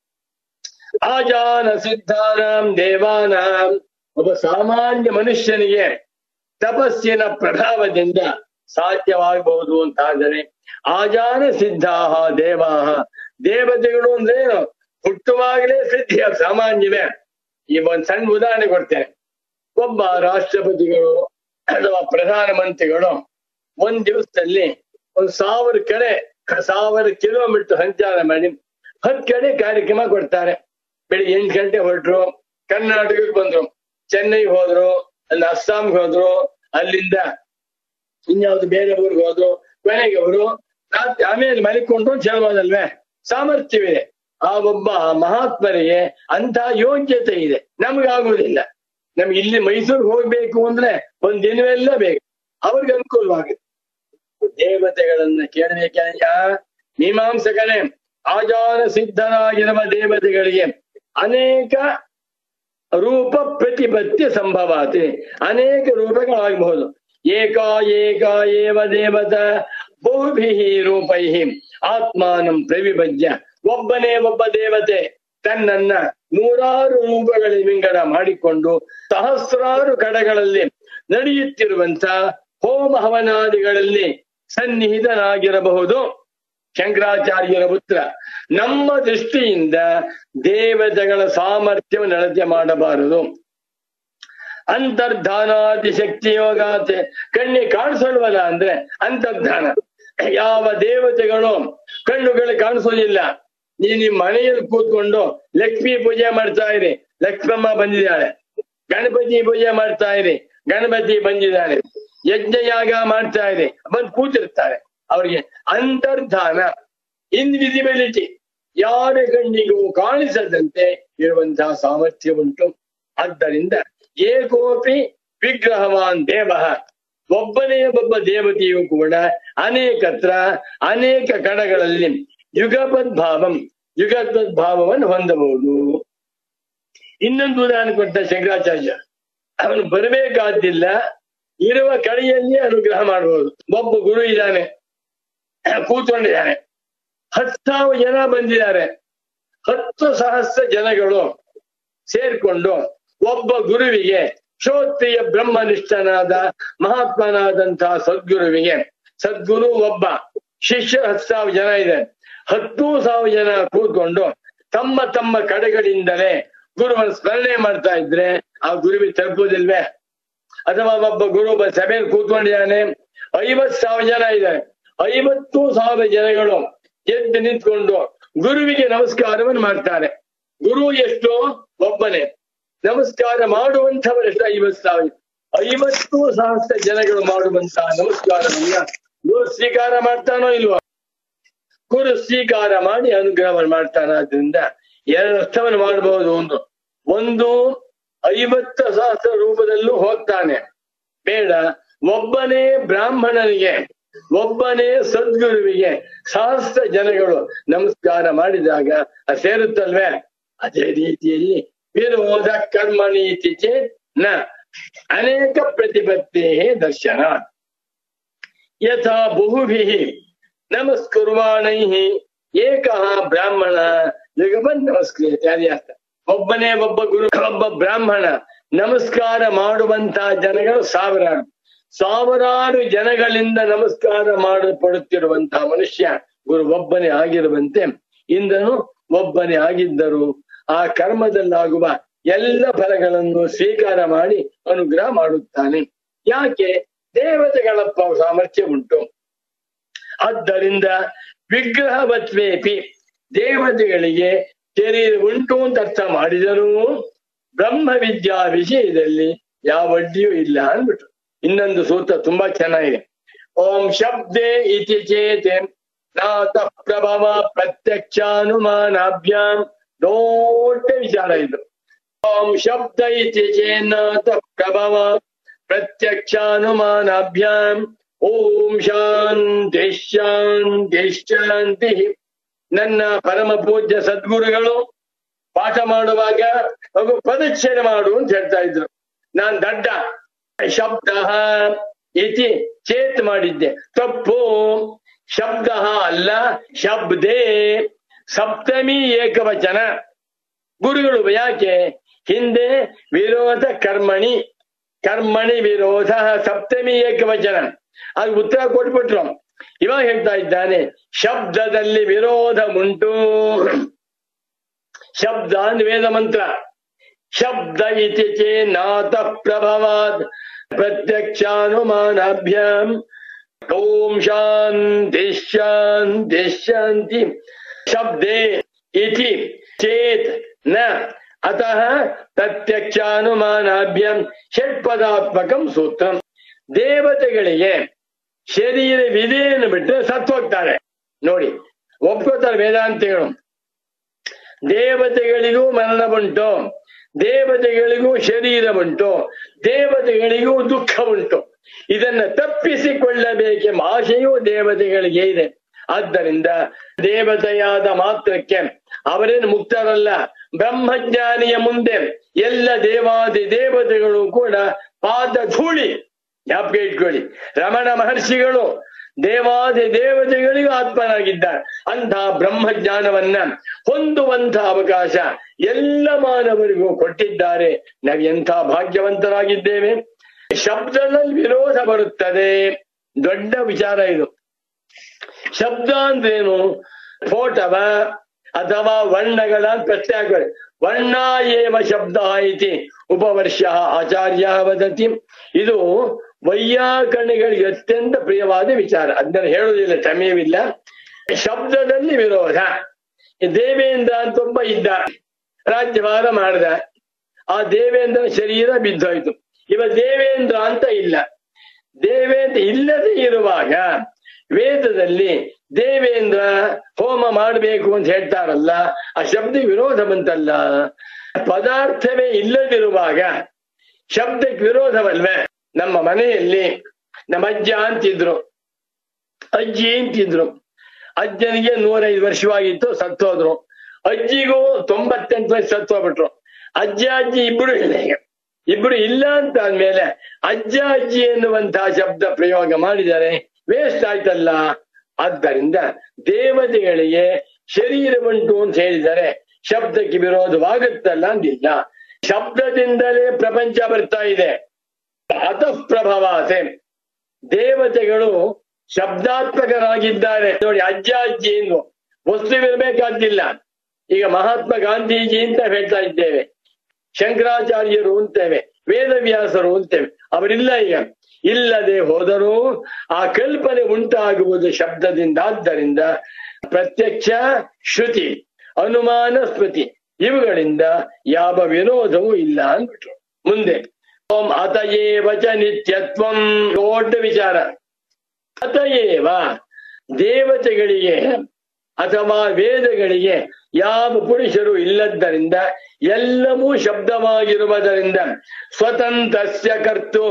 ಆಜಾನ ಸಿದ್ಧಾನಾಂ ದೇವಾನಾಂ ಒಬ್ಬ ಸಾಮಾನ್ಯ ಮನುಷ್ಯನಿಗೆ ತಪಸ್ಸಿನ ಪ್ರಭಾವದಿಂದ ಸಾಧ್ಯವಾಗಬಹುದು ಅಂತಾದರೆ ಆಜಾನ ಸಿದ್ಧಾಹ ದೇವಾಹ ದೇವತೆಗಳು ಅಂದ್ರೆ ಏನು ಹುಟ್ಟುವಾಗಲೇ ಸಿದ್ಧಿಯ ಸಾಮಾನ್ಯವೇ ಈ ಒಂದ್ ಸಣ್ಣ ಉದಾಹರಣೆ ಕೊಡ್ತೇನೆ ಒಬ್ಬ ರಾಷ್ಟ್ರಪತಿಗಳು ಅಥವಾ ಪ್ರಧಾನ ಮಂತ್ರಿಗಳು ಒಂದ್ ದಿವಸದಲ್ಲಿ ಒಂದ್ ಸಾವಿರ ಕಡೆ ಸಾವಿರ ಕಿಲೋಮೀಟರ್ ಸಂಚಾರ ಮಾಡಿ ಹತ್ತು ಕಡೆ ಕಾರ್ಯಕ್ರಮ ಕೊಡ್ತಾರೆ ಬೆಳಿಗ್ಗೆ ಎಂಟು ಗಂಟೆ ಹೊರಟ್ರು ಕರ್ನಾಟಕಕ್ಕೆ ಬಂದ್ರು ಚೆನ್ನೈ ಹೋದ್ರು ಅಲ್ಲಿ ಅಸ್ಸಾಂಗೆ ಹೋದ್ರು ಅಲ್ಲಿಂದ ಇನ್ಯಾವ್ದು ಬೇರೆ ಊರಿಗೆ ಹೋದ್ರು ಕೊನೆಗೆ ಅವರು ರಾತ್ರಿ ಆಮೇಲೆ ಮಲಿಕೊಂಡ್ರು ಚಲವಾದಲ್ವೇ ಸಾಮರ್ಥ್ಯವಿದೆ ಆ ಒಬ್ಬ ಮಹಾತ್ಮರಿಗೆ ಅಂತ ಯೋಗ್ಯತೆ ಇದೆ ನಮಗಾಗುವುದಿಲ್ಲ ನಮ್ಗೆ ಇಲ್ಲಿ ಮೈಸೂರಿಗೆ ಹೋಗ್ಬೇಕು ಅಂದ್ರೆ ಒಂದ್ ದಿನವೆಲ್ಲ ಬೇಕು ಅವ್ರಿಗೆ ಅನುಕೂಲವಾಗುತ್ತೆ ದೇವತೆಗಳನ್ನ ಕೇಳಬೇಕಯ್ಯ ಮೀಮಾಂಸಕನೇ ಆಜಾನ ಸಿದ್ಧನಾಗಿರುವ ದೇವತೆಗಳಿಗೆ ಅನೇಕ ರೂಪ ಪ್ರತಿಪತ್ತಿ ಸಂಭವಾತಿ ಅನೇಕ ರೂಪಗಳಾಗಬಹುದು ಏಕಾ ಏಕಾ ಏವ ದೇವತ ಬಹುಭಿ ರೂಪೈ ಆತ್ಮಾನಂ ಪ್ರವಿಭಜ್ಯ ಒಬ್ಬನೇ ಒಬ್ಬ ದೇವತೆ ತನ್ನನ್ನ ನೂರಾರು ರೂಪಗಳ ವಿಂಗಡ ಮಾಡಿಕೊಂಡು ಸಹಸ್ರಾರು ಕಡೆಗಳಲ್ಲಿ ನಡೆಯುತ್ತಿರುವಂತ ಹೋಮ ಹವನಾದಿಗಳಲ್ಲಿ ಸನ್ನಿಹಿತನಾಗಿರಬಹುದು ಶಂಕರಾಚಾರ್ಯರ ಪುತ್ರ ನಮ್ಮ ದೃಷ್ಟಿಯಿಂದ ದೇವತೆಗಳ ಸಾಮರ್ಥ್ಯವನ್ನು ಅಳತೆ ಮಾಡಬಾರದು ಅಂತರ್ಧಾನಾದಿ ಶಕ್ತಿ ಯೋಗಾತೆ ಕಣ್ಣಿ ಕಾಣಿಸಲ್ವಲ್ಲ ಅಂದ್ರೆ ಅಂತರ್ಧಾನ ಯಾವ ದೇವತೆಗಳು ಕಣ್ಣುಗಳು ಕಾಣಿಸೋದಿಲ್ಲ ನೀನ್ ನಿಮ್ ಮನೆಯಲ್ಲಿ ಕೂತ್ಕೊಂಡು ಲಕ್ಷ್ಮೀ ಪೂಜೆ ಮಾಡ್ತಾ ಇರಿ ಲಕ್ಷ್ಮಮ್ಮ ಬಂದಿದ್ದಾಳೆ ಗಣಪತಿ ಪೂಜೆ ಮಾಡ್ತಾ ಇರಿ ಗಣಪತಿ ಬಂದಿದ್ದಾನೆ ಯಜ್ಞ ಯಾಗ ಮಾಡ್ತಾ ಇರಿ ಬಂದು ಕೂತಿರ್ತಾರೆ ಅವ್ರಿಗೆ ಅಂತರ್ಧಾನ ಇನ್ವಿಸಿಬಿಲಿಟಿ ಯಾರ ಕಣ್ಣಿಗೂ ಕಾಣಿಸದಂತೆ ಇರುವಂತಹ ಸಾಮರ್ಥ್ಯ ಉಂಟು ಆದ್ದರಿಂದ ಏಕೋಪಿ ವಿಗ್ರಹವಾನ್ ದೇವ ಒಬ್ಬನೇ ಒಬ್ಬ ದೇವತೆಯು ಕೂಡ ಅನೇಕತ್ರ ಅನೇಕ ಕಡಗಳಲ್ಲಿ ಯುಗಪದ್ಭಾವಂ ಯುಗಪದ್ಭಾವವನ್ನು ಹೊಂದಬಹುದು ಇನ್ನೊಂದು ಉದಾಹರಣೆ ಕೊಟ್ಟ ಶಂಕರಾಚಾರ್ಯ ಅವನು ಬರಬೇಕಾದ್ದಿಲ್ಲ ಇರುವ ಕಡೆಯಲ್ಲಿ ಅನುಗ್ರಹ ಮಾಡಬಹುದು ಒಬ್ಬ ಗುರು ಇದ್ದಾನೆ ಕೂತ್ಕೊಂಡಿದ್ದಾನೆ ಹತ್ತು ಸಾವಿರ ಜನ ಬಂದಿದ್ದಾರೆ ಹತ್ತು ಸಹಸ್ರ ಜನಗಳು ಸೇರ್ಕೊಂಡು ಒಬ್ಬ ಗುರುವಿಗೆ ಕ್ಷೋತ್ರಿಯ ಬ್ರಹ್ಮನಿಷ್ಠನಾದ ಮಹಾತ್ಮನಾದಂತಹ ಸದ್ಗುರುವಿಗೆ ಸದ್ಗುರು ಒಬ್ಬ ಶಿಷ್ಯ ಹತ್ತು ಸಾವಿರ ಜನ ಇದೆ ಹತ್ತು ಸಾವಿರ ಜನ ಕೂತ್ಕೊಂಡು ತಮ್ಮ ತಮ್ಮ ಕಡೆಗಳಿಂದಲೇ ಗುರುವನ ಸ್ಮರಣೆ ಮಾಡ್ತಾ ಇದ್ರೆ ಆ ಗುರುವಿಗೆ ತಲುಪುವುದಿಲ್ವೇ ಅಥವಾ ಒಬ್ಬ ಗುರು ಒಬ್ಬ ಸಭೆಯಲ್ಲಿ ಕೂತ್ಕೊಂಡಿದ್ದಾನೆ ಐವತ್ ಸಾವಿರ ಜನ ಇದ್ದಾರೆ ಐವತ್ತು ಸಾವಿರ ಜನಗಳು ಎದ್ದು ನಿಂತ್ಕೊಂಡು ಗುರುವಿಗೆ ನಮಸ್ಕಾರವನ್ನು ಮಾಡ್ತಾರೆ ಗುರು ಎಷ್ಟು ಒಬ್ಬನೇ ನಮಸ್ಕಾರ ಮಾಡುವಂಥವರೆಷ್ಟು ಐವತ್ ಸಾವಿರ ಐವತ್ತು ಸಹಸ್ರ ಜನಗಳು ಮಾಡುವಂತಹ ನಮಸ್ಕಾರವನ್ನ ಗುರು ಸ್ವೀಕಾರ ಮಾಡ್ತಾನೋ ಇಲ್ವೋ ಗುರು ಸ್ವೀಕಾರ ಮಾಡಿ ಅನುಗ್ರಹವನ್ನು ಮಾಡ್ತಾನಾದ್ರಿಂದ ಎರಡು ಅರ್ಥವನ್ನು ಮಾಡಬಹುದು ಒಂದು ಒಂದು ಐವತ್ತು ಸಹಸ್ರ ರೂಪದಲ್ಲೂ ಹೋಗ್ತಾನೆ ಬೇಡ ಒಬ್ಬನೇ ಬ್ರಾಹ್ಮಣನಿಗೆ ಒಬ್ಬನೇ ಸದ್ಗುರುವಿಗೆ ಸಹಸ್ರ ಜನಗಳು ನಮಸ್ಕಾರ ಮಾಡಿದಾಗ ಅದು ಸೇರುತ್ತಲ್ವೇ ಅದೇ ರೀತಿಯಲ್ಲಿ ವಿರೋಧ ಕರ್ಮಣೀತಿ ಚೇತ್ ನ ಅನೇಕ ಪ್ರತಿಪತ್ತೇ ದರ್ಶನ ಯಥಾ ಬಹುಭಿ ನಮಸ್ಕುರ್ವಾಣೈ ಏಕಃ ಬ್ರಾಹ್ಮಣ ಜಗಬನ್ ನಮಸ್ಕೃತ ಅದೇ ಅರ್ಥ ಒಬ್ಬನೇ ಒಬ್ಬ ಗುರು ಒಬ್ಬ ಬ್ರಾಹ್ಮಣ ನಮಸ್ಕಾರ ಮಾಡುವಂತ ಜನಗಳು ಸಾವಿರಾರು ಸಾವಿರಾರು ಜನಗಳಿಂದ ನಮಸ್ಕಾರ ಮಾಡಲ್ಪಡುತ್ತಿರುವಂತಹ ಮನುಷ್ಯ ಗುರು ಒಬ್ಬನೇ ಆಗಿರುವಂತೆ ಇಂದನು ಒಬ್ಬನೇ ಆಗಿದ್ದರು ಆ ಕರ್ಮದಲ್ಲಾಗುವ ಎಲ್ಲ ಫಲಗಳನ್ನು ಸ್ವೀಕಾರ ಮಾಡಿ ಅನುಗ್ರಹ ಮಾಡುತ್ತಾನೆ ಯಾಕೆ ದೇವತೆಗಳ ಪ- ಸಾಮರ್ಥ್ಯ ಉಂಟು ಆದ್ದರಿಂದ ವಿಗ್ರಹವತ್ವೇಪಿ ದೇವತೆಗಳಿಗೆ ಶರೀರ ಉಂಟು ಅಂತ ಅರ್ಥ ಮಾಡಿದರೂ ಬ್ರಹ್ಮ ವಿದ್ಯಾ ವಿಷಯದಲ್ಲಿ ಯಾವ ಅಡ್ಡಿಯೂ ಇಲ್ಲ ಅಂದ್ಬಿಟ್ರು ಇನ್ನೊಂದು ಸೂತ್ರ ತುಂಬಾ ಚೆನ್ನಾಗಿದೆ ಓಂ ಶಬ್ದೆ ಇತಿ ಚೇತೆ ನಾಥ ಪ್ರಭವ ಪ್ರತ್ಯಕ್ಷಾನುಮಾನಾಭ್ಯಾಂ ದೊಡ್ಡ ವಿಚಾರ ಇದು ಓಂ ಶಬ್ದ ಇತಿ ಚೇನ್ನಾಥ ಪ್ರಭವ ಪ್ರತ್ಯಕ್ಷಾನುಮಾನಾಭ್ಯಾಂ ಓಂ ಶಾಂತಿ ಶಾಂತಿ ಶಾಂತಿ ನನ್ನ ಪರಮ ಪೂಜ್ಯ ಸದ್ಗುರುಗಳು ಪಾಠ ಮಾಡುವಾಗ ಮಗು ಪದಚ್ಛೇದ ಮಾಡು ಅಂತ ಹೇಳ್ತಾ ಇದ್ರು ನಾನ್ ದಡ್ಡ ಶಬ್ದ ಇತಿ ಚೇತ್ ಮಾಡಿದ್ದೆ ತಪ್ಪು ಶಬ್ದ ಅಲ್ಲ ಶಬ್ದೇ ಸಪ್ತಮಿ ಏಕವಚನ ಗುರುಗಳು ಯಾಕೆ ಹಿಂದೆ ವಿರೋಧ ಕರ್ಮಣಿ ಕರ್ಮಣಿ ವಿರೋಧ ಸಪ್ತಮಿ ಏಕವಚನ ಅದು ಉತ್ತರ ಕೊಟ್ಬಿಟ್ರು ಇವಾಗ ಹೇಳ್ತಾ ಇದ್ದಾನೆ ಶಬ್ದದಲ್ಲಿ ವಿರೋಧ ಉಂಟು ಶಬ್ದ ಅಂದ್ರೆ ವೇದ ಮಂತ್ರ ಶಬ್ದ ಇತಿ ಚೇನ್ನಾಥ ಪ್ರಭವಾದ್ ಪ್ರತ್ಯಕ್ಷಾನುಮಾನಾಭ್ಯಾಂ ಓಂ ಶಾಂತಿ ಶಾಂತಿ ಶಾಂತಿ ಶಬ್ದೇ ಇತಿ ಚೇತ್ ನ ಅತಃ ಪ್ರತ್ಯಕ್ಷಾನುಮಾನಾಭ್ಯಂ ಷಟ್ಪದಾತ್ಮಕಂ ಸೂತ್ರ ದೇವತೆಗಳಿಗೆ ಶರೀರವಿದೆಯನ್ನು ಬಿಟ್ಟರೆ ಸತ್ತು ಹೋಗ್ತಾರೆ ನೋಡಿ ಒಪ್ಕೋತಾರೆ ವೇದಾಂತಿಗಳು ದೇವತೆಗಳಿಗೂ ಮರಣ ಉಂಟು ದೇವತೆಗಳಿಗೂ ಶರೀರ ಉಂಟು ದೇವತೆಗಳಿಗೂ ದುಃಖ ಉಂಟು ಇದನ್ನ ತಪ್ಪಿಸಿಕೊಳ್ಳಬೇಕೆಂಬ ಆಶೆಯೂ ದೇವತೆಗಳಿಗೆ ಇದೆ ಆದ್ದರಿಂದ ದೇವತೆಯಾದ ಮಾತ್ರಕ್ಕೆ ಅವರೇನು ಮುಕ್ತರಲ್ಲ ಬ್ರಹ್ಮಜ್ಞಾನಿಯ ಮುಂದೆ ಎಲ್ಲ ದೇವಾದಿ ದೇವತೆಗಳು ಕೂಡ ಪಾದ ಧೂಳಿ ಜ್ಞಾಪಕ ಇಟ್ಕೊಳ್ಳಿ ರಮಣ ಮಹರ್ಷಿಗಳು ದೇವಾದಿ ದೇವತೆಗಳಿಗೂ ಆತ್ಮನಾಗಿದ್ದಾರೆ ಅಂತಹ ಬ್ರಹ್ಮಜ್ಞಾನವನ್ನ ಹೊಂದುವಂತ ಅವಕಾಶ ಎಲ್ಲ ಮಾನವರಿಗೂ ಕೊಟ್ಟಿದ್ದಾರೆ ನಾವು ಎಂಥ ಭಾಗ್ಯವಂತರಾಗಿದ್ದೇವೆ ಶಬ್ದದಲ್ಲಿ ವಿರೋಧ ಬರುತ್ತದೆ ದೊಡ್ಡ ವಿಚಾರ ಇದು ಶಬ್ದ ಅಂದ್ರೇನು ಫೋಟವ ಅಥವಾ ವರ್ಣಗಳ ಪ್ರಶ್ನೆ ಹಾಕಿ ವರ್ಣ ಏವ ಶಬ್ದ ಇತಿ ಉಪವರ್ಷ ಆಚಾರ್ಯ ವದತಿ ಇದು ವೈಯಾಕರಣಿಗಳಿಗೆ ಅತ್ಯಂತ ಪ್ರಿಯವಾದ ವಿಚಾರ ಅದನ್ನ ಹೇಳುವುದಿಲ್ಲ ಸಮಯವಿಲ್ಲ ಶಬ್ದದಲ್ಲಿ ವಿರೋಧ ದೇವೇಂದ್ರ ಅಂತ ಒಬ್ಬ ಇದ್ದ ರಾಜ್ಯಭಾರ ಮಾಡಿದ ಆ ದೇವೇಂದ್ರನ ಶರೀರ ಬಿದ್ದೋಯ್ತು ಇವ ದೇವೇಂದ್ರ ಅಂತ ಇಲ್ಲ ದೇವೇಂದ್ರ ಇಲ್ಲದೆ ಇರುವಾಗ ವೇದದಲ್ಲಿ ದೇವೇಂದ್ರ ಹೋಮ ಮಾಡಬೇಕು ಅಂತ ಹೇಳ್ತಾರಲ್ಲ ಆ ಶಬ್ದ ವಿರೋಧ ಬಂತಲ್ಲ ಪದಾರ್ಥವೇ ಇಲ್ಲದಿರುವಾಗ ಶಬ್ದಕ್ಕೆ ವಿರೋಧವಲ್ವೇ ನಮ್ಮ ಮನೆಯಲ್ಲಿ ನಮ್ಮ ಅಜ್ಜ ಅಂತಿದ್ರು ಅಜ್ಜಿ ಅಂತಿದ್ರು ಅಜ್ಜನಿಗೆ ನೂರೈದು ವರ್ಷವಾಗಿತ್ತು ಸತ್ತೋದ್ರು ಅಜ್ಜಿಗೂ ತೊಂಬತ್ತೆಂಟು ವರ್ಷ ಸತ್ತೋಗ್ಬಿಟ್ರು ಅಜ್ಜ ಅಜ್ಜಿ ಇಬ್ರು ಇಲ್ಲ ಈಗ ಇಬ್ರು ಇಲ್ಲ ಅಂತ ಅಂದ್ಮೇಲೆ ಅಜ್ಜ ಅಜ್ಜಿ ಎನ್ನುವಂತಹ ಶಬ್ದ ಪ್ರಯೋಗ ಮಾಡಿದರೆ ವೇಸ್ಟ್ ಆಯ್ತಲ್ಲ ಆದ್ದರಿಂದ ದೇವತೆಗಳಿಗೆ ಶರೀರ ಉಂಟು ಅಂತ ಹೇಳಿದರೆ ಶಬ್ದಕ್ಕೆ ವಿರೋಧವಾಗುತ್ತಲ್ಲ ಅಂದಿಲ್ಲ ಶಬ್ದದಿಂದಲೇ ಪ್ರಪಂಚ ಬರ್ತಾ ಇದೆ ಅತಃ ಪ್ರಭವಾಸೆ ದೇವತೆಗಳು ಶಬ್ದಾತ್ಮಕರಾಗಿದ್ದಾರೆ ನೋಡಿ ಅಜ್ಜ ಅಜ್ಜಿ ಎಂದು ವಸ್ತುವಿರಬೇಕಾದ್ದಿಲ್ಲ ಈಗ ಮಹಾತ್ಮ ಗಾಂಧೀಜಿ ಅಂತ ಹೇಳ್ತಾ ಇದ್ದೇವೆ ಶಂಕರಾಚಾರ್ಯರು ಅಂತೇವೆ ವೇದವ್ಯಾಸರು ಅಂತೇವೆ ಅವರಿಲ್ಲ ಈಗ ಇಲ್ಲದೆ ಹೋದರೂ ಆ ಕಲ್ಪನೆ ಉಂಟಾಗುವುದು ಶಬ್ದದಿಂದ ಆದ್ದರಿಂದ ಪ್ರತ್ಯಕ್ಷ ಶ್ರುತಿ ಅನುಮಾನ ಸ್ಮೃತಿ ಇವುಗಳಿಂದ ಯಾವ ವಿರೋಧವೂ ಇಲ್ಲ ಅಂದ್ಬಿಟ್ರು ಮುಂದೆ ಓಂ ಅತಯೇವ ಚ ನಿತ್ಯತ್ವಂ ದೊಡ್ಡ ವಿಚಾರ ಅತಯೇವ ದೇವತೆಗಳಿಗೆ ಅಥವಾ ವೇದಗಳಿಗೆ ಯಾವ ಪುರುಷರು ಇಲ್ಲದ್ದರಿಂದ ಎಲ್ಲವೂ ಶಬ್ದವಾಗಿರುವುದರಿಂದ ಸ್ವತಂತ್ರಸ್ಯ ಕರ್ತು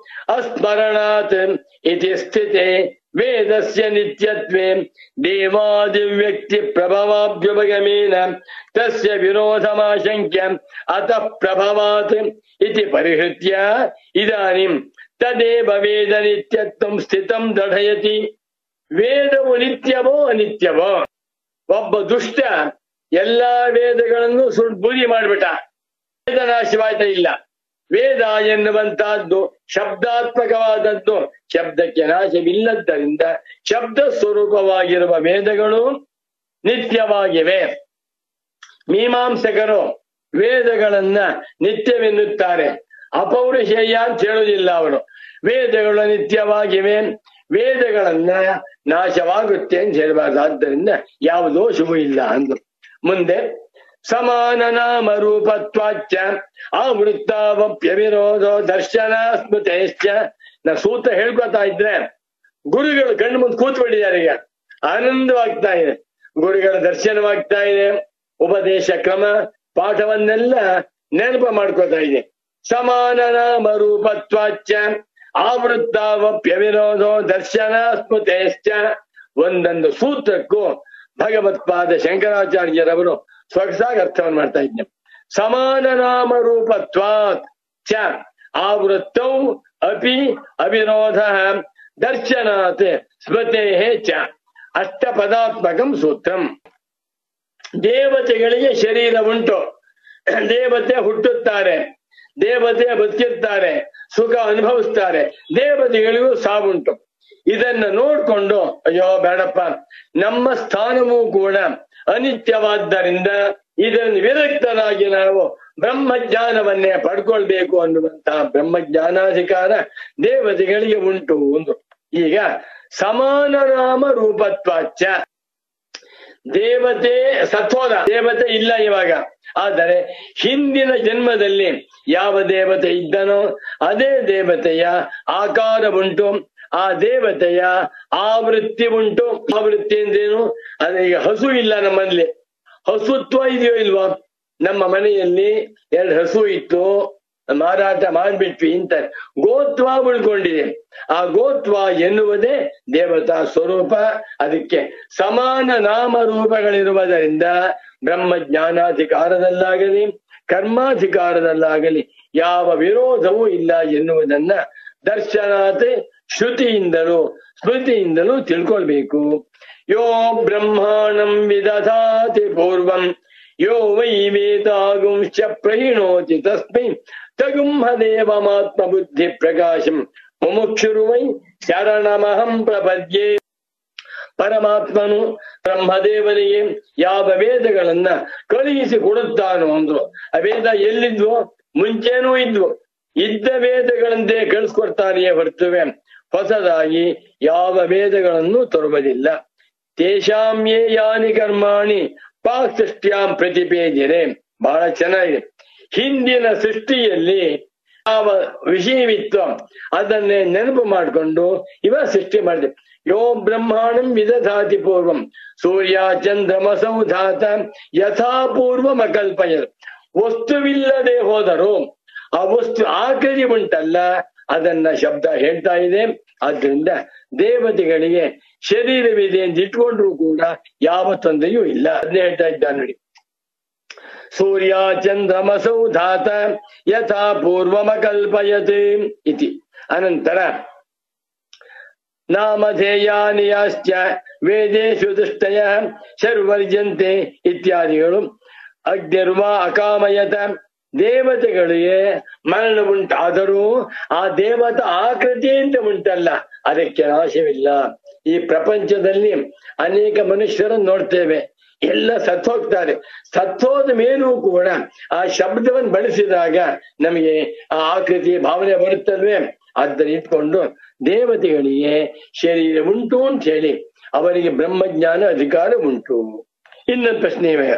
ಅಸ್ಮರಣಾತ್ ಇತಿ ಸ್ಥಿತೆ ವೇದಸ್ಯ ನಿತ್ಯತ್ವೇ ದೇವಾದಿ ವ್ಯಕ್ತಿ ಪ್ರಭವಾಭ್ಯುಪಗಮೇನ ತಸ್ಯ ವಿರೋಧಮಾಶಂಕ್ಯ ಅತಃ ಪ್ರಭವಾತ್ ಇತಿ ಪರಿಹೃತ್ಯ ಇದಾನಿಂ ತದೇವ ವೇದ ನಿತ್ಯತ್ವಂ ಸ್ಥಿತಂ ದಢಯತಿ ವೇದವು ನಿತ್ಯವೋ ಅನಿತ್ಯವೋ ಒಬ್ಬ ದುಷ್ಟ ಎಲ್ಲಾ ವೇದಗಳನ್ನು ಸುಡ್ ಬೂದಿ ಮಾಡ್ಬಿಟ್ಟ ವೇದ ನಾಶವಾಯ್ತ ಇಲ್ಲ ವೇದ ಎನ್ನುವಂತಹದ್ದು ಶಬ್ದಾತ್ಮಕವಾದದ್ದು ಶಬ್ದಕ್ಕೆ ನಾಶವಿಲ್ಲದ್ದರಿಂದ ಶಬ್ದ ಸ್ವರೂಪವಾಗಿರುವ ವೇದಗಳು ನಿತ್ಯವಾಗಿವೆ ಮೀಮಾಂಸಕರು ವೇದಗಳನ್ನ ನಿತ್ಯವೆನ್ನುತ್ತಾರೆ ಅಪೌರುಷೇಯ ಅಂತ ಹೇಳುವುದಿಲ್ಲ ಅವರು ವೇದಗಳು ನಿತ್ಯವಾಗಿವೆ ವೇದಗಳನ್ನ ನಾಶವಾಗುತ್ತೆ ಅಂತ ಹೇಳಬಾರ್ದು ಆದ್ದರಿಂದ ಯಾವ ದೋಷವೂ ಇಲ್ಲ ಅಂದ್ರು ಮುಂದೆ ಸಮಾನ ನಾಮ ರೂಪತ್ವಾಚ್ಚ ಆವೃತ್ತಾವಪ್ಯ ವಿರೋಧೋ ದರ್ಶನ ಸ್ಮೃತೇಶ್ಚ ನಾ ಸೂತ್ರ ಹೇಳ್ಕೊತಾ ಇದ್ರೆ ಗುರುಗಳು ಕಣ್ಣು ಮುಂದೆ ಕೂತ್ ಬಿಟ್ಟಿದ್ದಾರೆ ಈಗ ಆನಂದವಾಗ್ತಾ ಇದೆ ಗುರುಗಳ ದರ್ಶನವಾಗ್ತಾ ಇದೆ ಉಪದೇಶ ಕ್ರಮ ಪಾಠವನ್ನೆಲ್ಲ ನೆನಪು ಮಾಡ್ಕೋತಾ ಇದೆ ಸಮಾನ ನಾಮ ರೂಪತ್ವಾಚ ಆವೃತ್ತಾವಪ್ಯವಿರೋಧೋ ದರ್ಶನ ಸ್ಮೃತೇಶ್ಚ ಒಂದೊಂದು ಸೂತ್ರಕ್ಕೂ ಭಗವತ್ಪಾದ ಶಂಕರಾಚಾರ್ಯರವರು ಸೊಗಸಾಗಿ ಅರ್ಥವನ್ನು ಮಾಡ್ತಾ ಇದ್ದೆ ಸಮಾನ ನಾಮ ರೂಪತ್ವಾತ್ ಚ ಆವೃತ್ತೌ ಅಪಿ ಅವಿರೋಧ ದರ್ಶನಾತ್ ಸ್ಮೃತೆ ಚ ಅಷ್ಟಪದಾತ್ಮಕಂ ಸೂತ್ರಂ ದೇವತೆಗಳಿಗೆ ಶರೀರ ಉಂಟು ದೇವತೆ ಹುಟ್ಟುತ್ತಾರೆ ದೇವತೆ ಬದುಕಿರ್ತಾರೆ ಸುಖ ಅನುಭವಿಸ್ತಾರೆ ದೇವತೆಗಳಿಗೂ ಸಾವುಂಟು ಇದನ್ನ ನೋಡ್ಕೊಂಡು ಅಯ್ಯೋ ಬೇಡಪ್ಪ ನಮ್ಮ ಸ್ಥಾನವೂ ಕೂಡ ಅನಿತ್ಯವಾದ್ದರಿಂದ ಇದನ್ನು ವಿರಕ್ತರಾಗಿ ನಾವು ಬ್ರಹ್ಮಜ್ಞಾನವನ್ನೇ ಪಡ್ಕೊಳ್ಬೇಕು ಅನ್ನುವಂತಹ ಬ್ರಹ್ಮಜ್ಞಾನಾಧಿಕಾರ ದೇವತೆಗಳಿಗೆ ಉಂಟು ಒಂದು ಈಗ ಸಮಾನ ನಾಮ ರೂಪತ್ವಾಚ ದೇವತೆ ಸತ್ವದ ದೇವತೆ ಇಲ್ಲ ಇವಾಗ ಆದರೆ ಹಿಂದಿನ ಜನ್ಮದಲ್ಲಿ ಯಾವ ದೇವತೆ ಇದ್ದನೋ ಅದೇ ದೇವತೆಯ ಆಕಾರ ಉಂಟು ಆ ದೇವತೆಯ ಆವೃತ್ತಿ ಉಂಟು ಆವೃತ್ತಿ ಅಂದ್ರೇನು ಅದೇ ಈಗ ಹಸು ಇಲ್ಲ ನಮ್ಮಲ್ಲಿ ಹಸುತ್ವ ಇದೆಯೋ ಇಲ್ವಾ ನಮ್ಮ ಮನೆಯಲ್ಲಿ ಎರಡು ಹಸು ಇತ್ತು ಮಾರಾಟ ಮಾಡ್ಬಿಟ್ವಿ ಅಂತ ಗೋತ್ವ ಉಳ್ಕೊಂಡಿದೆ ಆ ಗೋತ್ವ ಎನ್ನುವುದೇ ದೇವತಾ ಸ್ವರೂಪ ಅದಕ್ಕೆ ಸಮಾನ ನಾಮ ರೂಪಗಳಿರುವುದರಿಂದ ಬ್ರಹ್ಮ ಜ್ಞಾನಾಧಿಕಾರದಲ್ಲಾಗಲಿ ಕರ್ಮಾಧಿಕಾರದಲ್ಲಾಗಲಿ ಯಾವ ವಿರೋಧವೂ ಇಲ್ಲ ಎನ್ನುವುದನ್ನ ದರ್ಶನಾತ್ ಶ್ರುತಿಯಿಂದಲೂ ಸ್ಮೃತಿಯಿಂದಲೂ ತಿಳ್ಕೊಳ್ಬೇಕು ಯೋ ಬ್ರಹ್ಮಾಣಂ ವಿದಧಾತಿ ಪೂರ್ವಂ ಯೋ ವೈ ವೇದಾಗುಂಶ್ಚ ಪ್ರಹಿಣೋತಿ ತಸ್ಮೈ ತಗುಂಹ ದೇವಮಾತ್ಮ ಬುದ್ಧಿ ಪ್ರಕಾಶಂ ಮುಮುಕ್ಷುರು ವೈ ಶರಣಮಹಂ ಪ್ರಪದ್ಯೆ ಪರಮಾತ್ಮನು ಬ್ರಹ್ಮದೇವನಿಗೆ ಯಾವ ವೇದಗಳನ್ನ ಕಳುಹಿಸಿ ಕೊಡುತ್ತಾನೋ ಅಂದ್ರು ಆ ವೇದ ಎಲ್ಲಿದ್ವು ಮುಂಚೆನೂ ಇದ್ವು ಇದ್ದ ವೇದಗಳಂತೆ ಕಳಿಸ್ಕೊಡ್ತಾನೆಯೇ ಹೊರತುವೆ ಹೊಸದಾಗಿ ಯಾವ ವೇದಗಳನ್ನು ತರುವುದಿಲ್ಲ ತೇಷಾಮ್ಯೇ ಯಾನಿ ಕರ್ಮಾಣಿ ಪಾಕ್ ಸೃಷ್ಟ್ಯಾಂ ಪ್ರತಿಪೇದಿರೆ ಬಹಳ ಚೆನ್ನಾಗಿದೆ ಹಿಂದಿನ ಸೃಷ್ಟಿಯಲ್ಲಿ ಯಾವ ವಿಷಯವಿತ್ತು ಅದನ್ನೇ ನೆನಪು ಮಾಡಿಕೊಂಡು ಇವ ಸೃಷ್ಟಿ ಮಾಡಿದೆ ಯೋ ಬ್ರಹ್ಮಾಣಂ ವಿದಧಾತಿ ಪೂರ್ವಂ ಸೂರ್ಯ ಚಂದ್ರಮಸೌ ಧಾತ ಯಥಾ ಪೂರ್ವಂ ಅಕಲ್ಪಯ ವಸ್ತುವಿಲ್ಲದೆ ಹೋದರು ಆ ವಸ್ತು ಆಕೃತಿ ಉಂಟಲ್ಲ ಅದನ್ನ ಶಬ್ದ ಹೇಳ್ತಾ ಇದೆ ಆದ್ರಿಂದ ದೇವತೆಗಳಿಗೆ ಶರೀರವಿದೆ ಅಂತ ಇಟ್ಕೊಂಡ್ರು ಕೂಡ ಯಾವ ತೊಂದರೆಯೂ ಇಲ್ಲ ಅದನ್ನೇ ಹೇಳ್ತಾ ಇದ್ದಾನೆ ನೋಡಿ ಸೂರ್ಯ ಚಂದ್ರಮಸೌ ಧಾತ ಯಥಾ ಪೂರ್ವಮಕಲ್ಪಯತ್ ಇತಿ ಅನಂತರ ನಾಮಧೇಯಾನಿ ಯಾಶ್ಚ ವೇದೇಶು ದೃಷ್ಟಯ ಶರ್ವರ್ಜಂತೆ ಇತ್ಯಾದಿಗಳು ಅಗ್ನಿರ್ವ ಅಕಾಮಯತ ದೇವತೆಗಳಿಗೆ ಮರಣ ಉಂಟಾದರೂ ಆ ದೇವತ ಆಕೃತಿ ಅಂತ ಉಂಟಲ್ಲ ಅದಕ್ಕೆ ನಾಶವಿಲ್ಲ ಈ ಪ್ರಪಂಚದಲ್ಲಿ ಅನೇಕ ಮನುಷ್ಯರನ್ನು ನೋಡ್ತೇವೆ ಎಲ್ಲ ಸತ್ತೋಗ್ತಾರೆ ಸತ್ತೋದ ಮೇಲೂ ಕೂಡ ಆ ಶಬ್ದವನ್ನು ಬಳಸಿದಾಗ ನಮಗೆ ಆ ಆಕೃತಿ ಭಾವನೆ ಬರುತ್ತಲ್ವೇ ಅದನ್ನ ಇಟ್ಕೊಂಡು ದೇವತೆಗಳಿಗೆ ಶರೀರ ಉಂಟು ಅಂತ ಹೇಳಿ ಅವರಿಗೆ ಬ್ರಹ್ಮಜ್ಞಾನ ಅಧಿಕಾರ ಉಂಟು ಇನ್ನೊಂದು ಪ್ರಶ್ನೆ ಇವೆ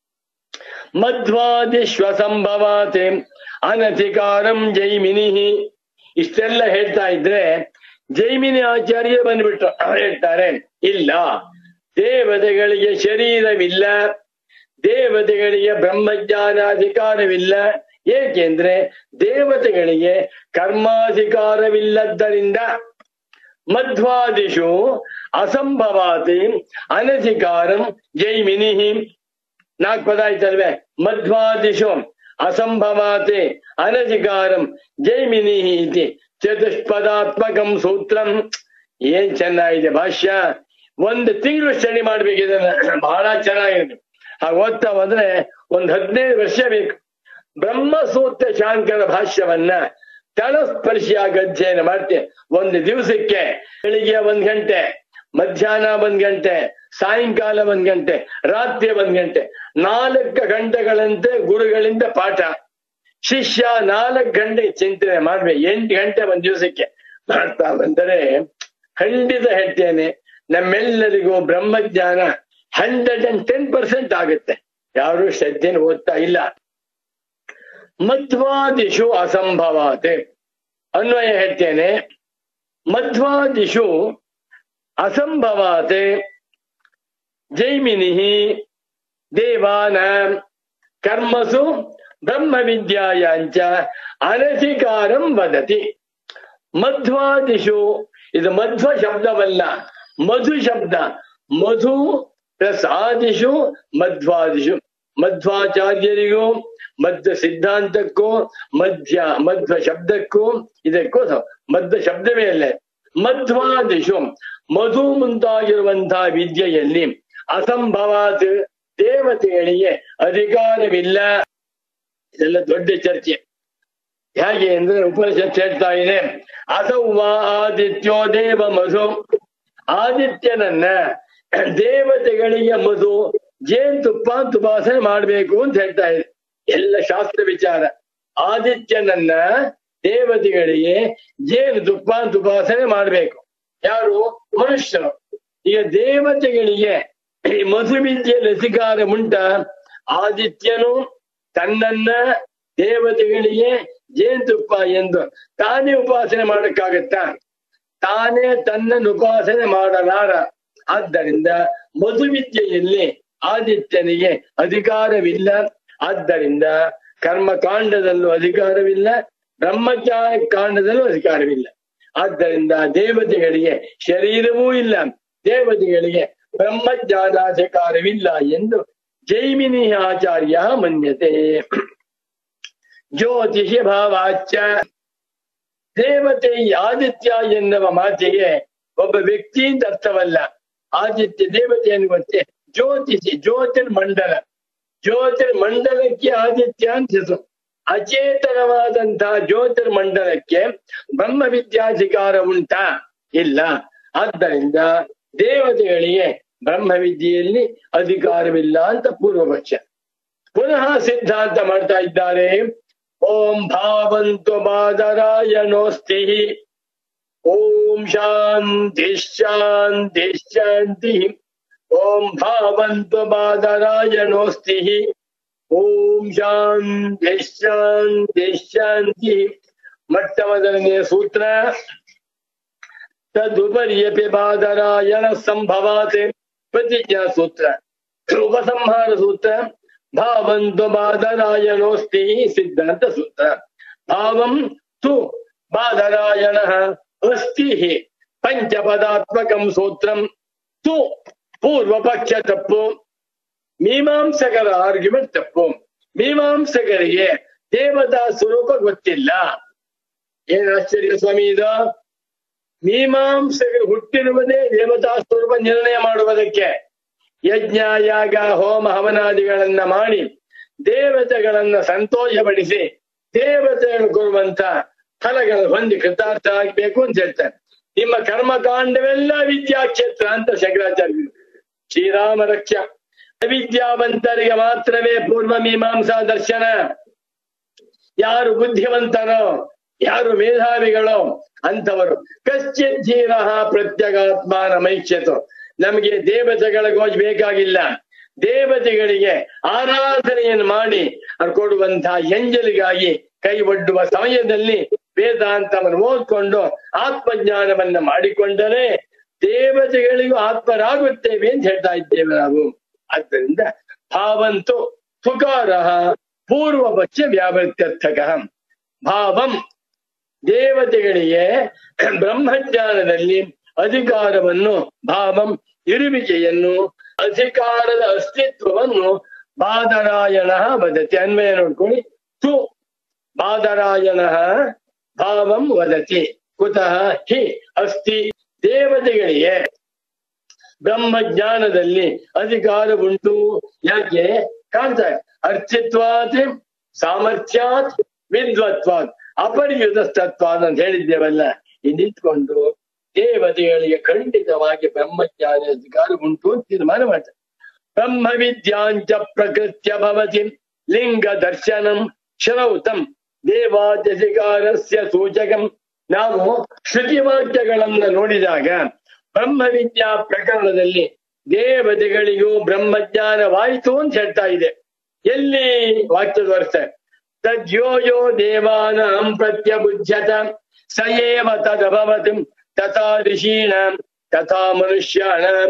ಮಧ್ವಾದಿಶ್ವಸಂಭವಾತೆ ಅನಧಿಕಾರಂ ಜೈಮಿನಿ ಇಷ್ಟೆಲ್ಲ ಹೇಳ್ತಾ ಇದ್ರೆ ಜೈಮಿನಿ ಆಚಾರ್ಯ ಬಂದ್ಬಿಟ್ರು ಅವ್ರು ಹೇಳ್ತಾರೆ ಇಲ್ಲ ದೇವತೆಗಳಿಗೆ ಶರೀರವಿಲ್ಲ ದೇವತೆಗಳಿಗೆ ಬ್ರಹ್ಮಜ್ಞಾನಾಧಿಕಾರವಿಲ್ಲ ಏಕೆಂದ್ರೆ ದೇವತೆಗಳಿಗೆ ಕರ್ಮಾಧಿಕಾರವಿಲ್ಲದ್ದರಿಂದ ಮಧ್ವಾದಿಷು ಅಸಂಭವಾತಿ ಅನಧಿಕಾರಂ ಜೈಮಿನಿ ನಾಲ್ಕು ಪದ ಆಯ್ತಲ್ವೇ ಮಧ್ವಾದಿಶು ಅಸಂಭವಾತೆ ಅನಧಿಕಾರಂ ಜೈಮಿನಿ ಇತಿ ಚತುಷ್ಪದಾತ್ಮಕಂ ಸೂತ್ರಂ ಏನ್ ಚೆನ್ನಾಗಿದೆ ಭಾಷ್ಯ ಒಂದು ತಿಂಗಳು ಸ್ಟಡಿ ಮಾಡ್ಬೇಕು ಇದನ್ನ ಬಹಳ ಚೆನ್ನಾಗಿದೆ ಹಾಗ ಓದ್ತಾ ಹೋದ್ರೆ ಒಂದ್ ಹದಿನೈದು ವರ್ಷ ಬೇಕು ಬ್ರಹ್ಮಸೂತ್ರ ಶಾಂಕರ ಭಾಷ್ಯವನ್ನ ತಳಸ್ಪರ್ಶಿಯಾಗಿ ಅಧ್ಯಯನ ಮಾಡ್ತೆ ಒಂದು ದಿವಸಕ್ಕೆ ಬೆಳಿಗ್ಗೆ ಒಂದ್ ಗಂಟೆ ಮಧ್ಯಾಹ್ನ ಒಂದ್ ಗಂಟೆ ಸಾಯಂಕಾಲ ಒಂದ್ ಗಂಟೆ ರಾತ್ರಿ ಒಂದ್ ಗಂಟೆ ನಾಲ್ಕು ಗಂಟೆಗಳಂತೆ ಗುರುಗಳಿಂದ ಪಾಠ ಶಿಷ್ಯ ನಾಲ್ಕು ಗಂಟೆ ಚಿಂತನೆ ಮಾಡ್ಬೇಕು ಎಂಟು ಗಂಟೆ ಒಂದ್ ದಿವಸಕ್ಕೆ ಮಾಡ್ತಾ ಬಂದರೆ ಖಂಡಿತ ಹೇಳ್ತೇನೆ ನಮ್ಮೆಲ್ಲರಿಗೂ ಬ್ರಹ್ಮಜ್ಞಾನ ಹಂಡ್ರೆಡ್ ಅಂಡ್ ಟೆನ್ ಪರ್ಸೆಂಟ್ ಆಗುತ್ತೆ ಯಾರು ಶ್ರದ್ಧೆನ ಓದ್ತಾ ಇಲ್ಲ ಮಧ್ವಾದಿಶು ಅಸಂಭವಾತೆ ಅನ್ವಯ ಹೇಳ್ತೇನೆ ಮಧ್ವಾದಿಶು ಅಸಂಭವಾತೆ ಜೈಮಿನಿ ದೇವಾನಾಂ ಕರ್ಮಸು ಬ್ರಹ್ಮ ವಿದ್ಯಾಯಾಂಚ ಅನಧಿಕಾರಂ ವದತಿ ಮಧ್ವಾದಿಶು ಇದು ಮಧ್ವ ಶಬ್ದವಲ್ಲ ಮಧು ಶಬ್ದ ಮಧು ಪ್ಲಸ್ ಆದಿಶು ಮಧ್ವಾದಿಶು ಮಧ್ವಾಚಾರ್ಯರಿಗೂ ಮಧ್ವ ಸಿದ್ಧಾಂತಕ್ಕೂ ಮಧ್ಯ ಮಧ್ವ ಶಬ್ದಕ್ಕೂ ಇದಕ್ಕೂ ಸ- ಮಧ್ವ ಶಬ್ದವೇ ಅಲ್ಲ ಮಧ್ವಾದಿಶು ಮಧು ಮುಂತಾಗಿರುವಂತಹ ವಿದ್ಯೆಯಲ್ಲಿ ಅಸಂಭವಾತ್ ದೇವತೆಗಳಿಗೆ ಅಧಿಕಾರವಿಲ್ಲ ಇದೆಲ್ಲ ದೊಡ್ಡ ಚರ್ಚೆ ಹೇಗೆ ಅಂದ್ರೆ ಉಪನಿಷತ್ ಹೇಳ್ತಾ ಇದೆ ಅಸೌವ ಆದಿತ್ಯೋ ದೇವ ಮಧು ಆದಿತ್ಯನನ್ನ ದೇವತೆಗಳಿಗೆ ಮಧು ಜೇನುತುಪ್ಪ ತುಪಾಸನೆ ಮಾಡ್ಬೇಕು ಅಂತ ಹೇಳ್ತಾ ಇದೆ ಎಲ್ಲ ಶಾಸ್ತ್ರ ವಿಚಾರ ಆದಿತ್ಯನನ್ನ ದೇವತೆಗಳಿಗೆ ಜೇನುತುಪ್ಪ ತುಪಾಸನೆ ಮಾಡ್ಬೇಕು ಯಾರು ಮನುಷ್ಯರು ಈಗ ದೇವತೆಗಳಿಗೆ ಈ ಮಧು ವಿದ್ಯೆಯಲ್ಲಿ ಅಧಿಕಾರ ಉಂಟ ಆದಿತ್ಯನು ತನ್ನನ್ನ ದೇವತೆಗಳಿಗೆ ಜೇನುತುಪ್ಪ ಎಂದು ತಾನೇ ಉಪಾಸನೆ ಮಾಡಕ್ಕಾಗತ್ತಾ ತಾನೇ ತನ್ನನ್ನು ಉಪಾಸನೆ ಮಾಡಲಾರ ಆದ್ದರಿಂದ ಮಧುವಿದ್ಯೆಯಲ್ಲಿ ಆದಿತ್ಯನಿಗೆ ಅಧಿಕಾರವಿಲ್ಲ ಆದ್ದರಿಂದ ಕರ್ಮಕಾಂಡದಲ್ಲೂ ಅಧಿಕಾರವಿಲ್ಲ ಬ್ರಹ್ಮಚಾರ ಕಾಂಡದಲ್ಲೂ ಅಧಿಕಾರವಿಲ್ಲ ಆದ್ದರಿಂದ ದೇವತೆಗಳಿಗೆ ಶರೀರವೂ ಇಲ್ಲ ದೇವತೆಗಳಿಗೆ ಬ್ರಹ್ಮಜ್ಞಾನಾಧಿಕಾರವಿಲ್ಲ ಎಂದು ಜೈಮಿನಿ ಆಚಾರ್ಯ ಮನ್ಯತೆ ಜ್ಯೋತಿಷಿ ಭಾವಾಚ್ಯ ದೇವತೆ ಈ ಆದಿತ್ಯ ಎನ್ನುವ ಮಾತಿಗೆ ಒಬ್ಬ ವ್ಯಕ್ತಿ ಅಂತ ಅರ್ಥವಲ್ಲ ಆದಿತ್ಯ ದೇವತೆ ಏನು ಗೊತ್ತೇ ಜ್ಯೋತಿಷಿ ಜ್ಯೋತಿರ್ಮಂಡಲ ಜ್ಯೋತಿರ್ಮಂಡಲಕ್ಕೆ ಆದಿತ್ಯ ಅಂತ ಹೆಸರು ಅಚೇತನವಾದಂತಹ ಜ್ಯೋತಿರ್ಮಂಡಲಕ್ಕೆ ಬ್ರಹ್ಮ ವಿದ್ಯಾಧಿಕಾರ ಉಂಟಾ ಇಲ್ಲ ಆದ್ದರಿಂದ ದೇವತೆಗಳಿಗೆ ಬ್ರಹ್ಮ ವಿದ್ಯೆಯಲ್ಲಿ ಅಧಿಕಾರವಿಲ್ಲ ಅಂತ ಪೂರ್ವಪಕ್ಷ ಪುನಃ ಸಿದ್ಧಾಂತ ಮಾಡ್ತಾ ಇದ್ದಾರೆ ಓಂ ಭಾವಂತು ಬಾದರಾಯಣೋಸ್ತಿ ಓಂ ಶಾಂತಿ ಶಾಂತಿ ಶಾಂತಿ ಓಂ ಭಾವಂತು ಬಾದರಾಯಣೋಸ್ತಿ ಓಂ ಶಾಂತಿ ಶಾಂತಿ ಶಾಂತಿ ಮೊಟ್ಟ ಮೊದಲನೆಯ ಸೂತ್ರ ತದುಪರ್ಯಪಿ ಬಾದರಾಯಣ ಸಂಭವಾತ್ ಪ್ರತಿಜ್ಞಾ ಸೂತ್ರ ಉಪಸಂಹಾರ ಸೂತ್ರ ಭಾವಂತು ಬಾದರಾಯಣೋಸ್ತಿ ಸಿದ್ಧಾಂತ ಸೂತ್ರ ಭಾವಂ ತು ಬಾದರಾಯಣ ಅಸ್ತಿ ಪಂಚಪದಾತ್ಮಕಂ ಸೂತ್ರಂ ತು ಪೂರ್ವಪಕ್ಷ ತಪ್ಪು ಮೀಮಾಂಸಕರ ಆರ್ಗ್ಯುಮೆಂಟ್ ತಪ್ಪು ಮೀಮಾಂಸಕರಿಗೆ ದೇವತಾ ಸ್ವರೂಪ ಗೊತ್ತಿಲ್ಲ ಏನ್ ಆಶ್ಚರ್ಯ ಸ್ವಾಮಿ ಇದು ಮೀಮಾಂಸಕರು ಹುಟ್ಟಿರುವುದೇ ದೇವತಾ ಸ್ವರೂಪ ನಿರ್ಣಯ ಮಾಡುವುದಕ್ಕೆ ಯಜ್ಞ ಯಾಗ ಹೋಮ ಹವನಾದಿಗಳನ್ನ ಮಾಡಿ ದೇವತೆಗಳನ್ನ ಸಂತೋಷಪಡಿಸಿ ದೇವತೆಗಳು ಕೊಡುವಂತ ಫಲಗಳು ಹೊಂದಿ ಕೃತಾರ್ಥ ಆಗ್ಬೇಕು ಅಂತ ಹೇಳ್ತಾರೆ ನಿಮ್ಮ ಕರ್ಮಕಾಂಡವೆಲ್ಲ ವಿದ್ಯಾಕ್ಷೇತ್ರ ಅಂತ ಶಂಕರಾಚಾರ್ಯ ಶ್ರೀರಾಮ ರಕ್ಷ ಅವಿದ್ಯಾವಂತರಿಗೆ ಮಾತ್ರವೇ ಪೂರ್ವ ಮೀಮಾಂಸಾ ದರ್ಶನ ಯಾರು ಬುದ್ಧಿವಂತರೋ ಯಾರು ಮೇಧಾವಿಗಳೋ ಅಂತವರು ಕಶ್ಚಿತ್ ಧೀರ ಪ್ರತ್ಯಗಾತ್ಮಾನ ಮೈಚ್ಯತು ನಮಗೆ ದೇವತೆಗಳ ಗೋಜ್ ಬೇಕಾಗಿಲ್ಲ ದೇವತೆಗಳಿಗೆ ಆರಾಧನೆಯನ್ನು ಮಾಡಿ ಅವ್ರು ಕೊಡುವಂತಹ ಎಂಜಲಿಗಾಗಿ ಕೈ ಒಡ್ಡುವ ಸಮಯದಲ್ಲಿ ವೇದಾಂತವನ್ನು ಓದ್ಕೊಂಡು ಆತ್ಮಜ್ಞಾನವನ್ನ ಮಾಡಿಕೊಂಡರೆ ದೇವತೆಗಳಿಗೂ ಆತ್ಮರಾಗುತ್ತೇವೆ ಅಂತ ಹೇಳ್ತಾ ಇದ್ದೇವೆ ನಾವು ಆದ್ದರಿಂದ ಭಾವಂತು ತುಕಾರ ಪೂರ್ವ ಪಕ್ಷ ವ್ಯಾವೃತ್ಯರ್ಥಕ ಭಾವಂ ದೇವತೆಗಳಿಗೆ ಬ್ರಹ್ಮಜ್ಞಾನದಲ್ಲಿ ಅಧಿಕಾರವನ್ನು ಭಾವಂ ಇರುವಿಕೆಯನ್ನು ಅಧಿಕಾರದ ಅಸ್ತಿತ್ವವನ್ನು ಬಾದರಾಯಣ ವದತಿ ಅನ್ವಯ ನೋಡ್ಕೊಳ್ಳಿ ತು ಬಾದರಾಯಣ ಭಾವಂ ವದತಿ ಕುತಃ ಹಿ ಅಸ್ತಿ ದೇವತೆಗಳಿಗೆ ಬ್ರಹ್ಮಜ್ಞಾನದಲ್ಲಿ ಅಧಿಕಾರ ಉಂಟು ಯಾಕೆ ಕಾಣ್ತಾರೆ ಅರ್ಚಿತ್ವಾತ್ ಸಾಮರ್ಥ್ಯಾತ್ ವಿದ್ವತ್ವಾತ್ ಅಪರಿಯುತಸ್ತತ್ವಾತ್ ಅಂತ ಹೇಳಿದ್ದೇವಲ್ಲ ಇದಿಟ್ಕೊಂಡು ದೇವತೆಗಳಿಗೆ ಖಂಡಿತವಾಗಿ ಬ್ರಹ್ಮಜ್ಞಾನ ಅಧಿಕಾರ ಉಂಟು ಅಂತ ತೀರ್ಮಾನ ಮಾಡ್ತಾರೆ ಬ್ರಹ್ಮ ವಿದ್ಯಾಂಚ ಪ್ರಕೃತ್ಯ ಭವತಿ ಲಿಂಗ ದರ್ಶನಂ ಶ್ರೌತಂ ದೇವಾದ್ಯಧಿಕಾರಸ್ಯ ಸೂಚಕಂ ನಾವು ಶ್ರುತಿ ವಾಕ್ಯಗಳನ್ನ ನೋಡಿದಾಗ ಬ್ರಹ್ಮ ವಿದ್ಯಾ ಪ್ರಕರಣದಲ್ಲಿ ದೇವತೆಗಳಿಗೂ ಬ್ರಹ್ಮಜ್ಞಾನವಾಯಿತು ಅಂತ ಹೇಳ್ತಾ ಇದೆ ಎಲ್ಲಿ ವಾಕ್ಯದ ವರ್ಷ ತದ್ಯೋ ಯೋ ದೇವಾನಾಂ ಪ್ರತ್ಯಬುಧ್ಯತ ಸ ಏವ ತದಭವತಿ ತಥಾ ಋಷೀಣಾಂ ತಥಾ ಮನುಷ್ಯಾಣಾಂ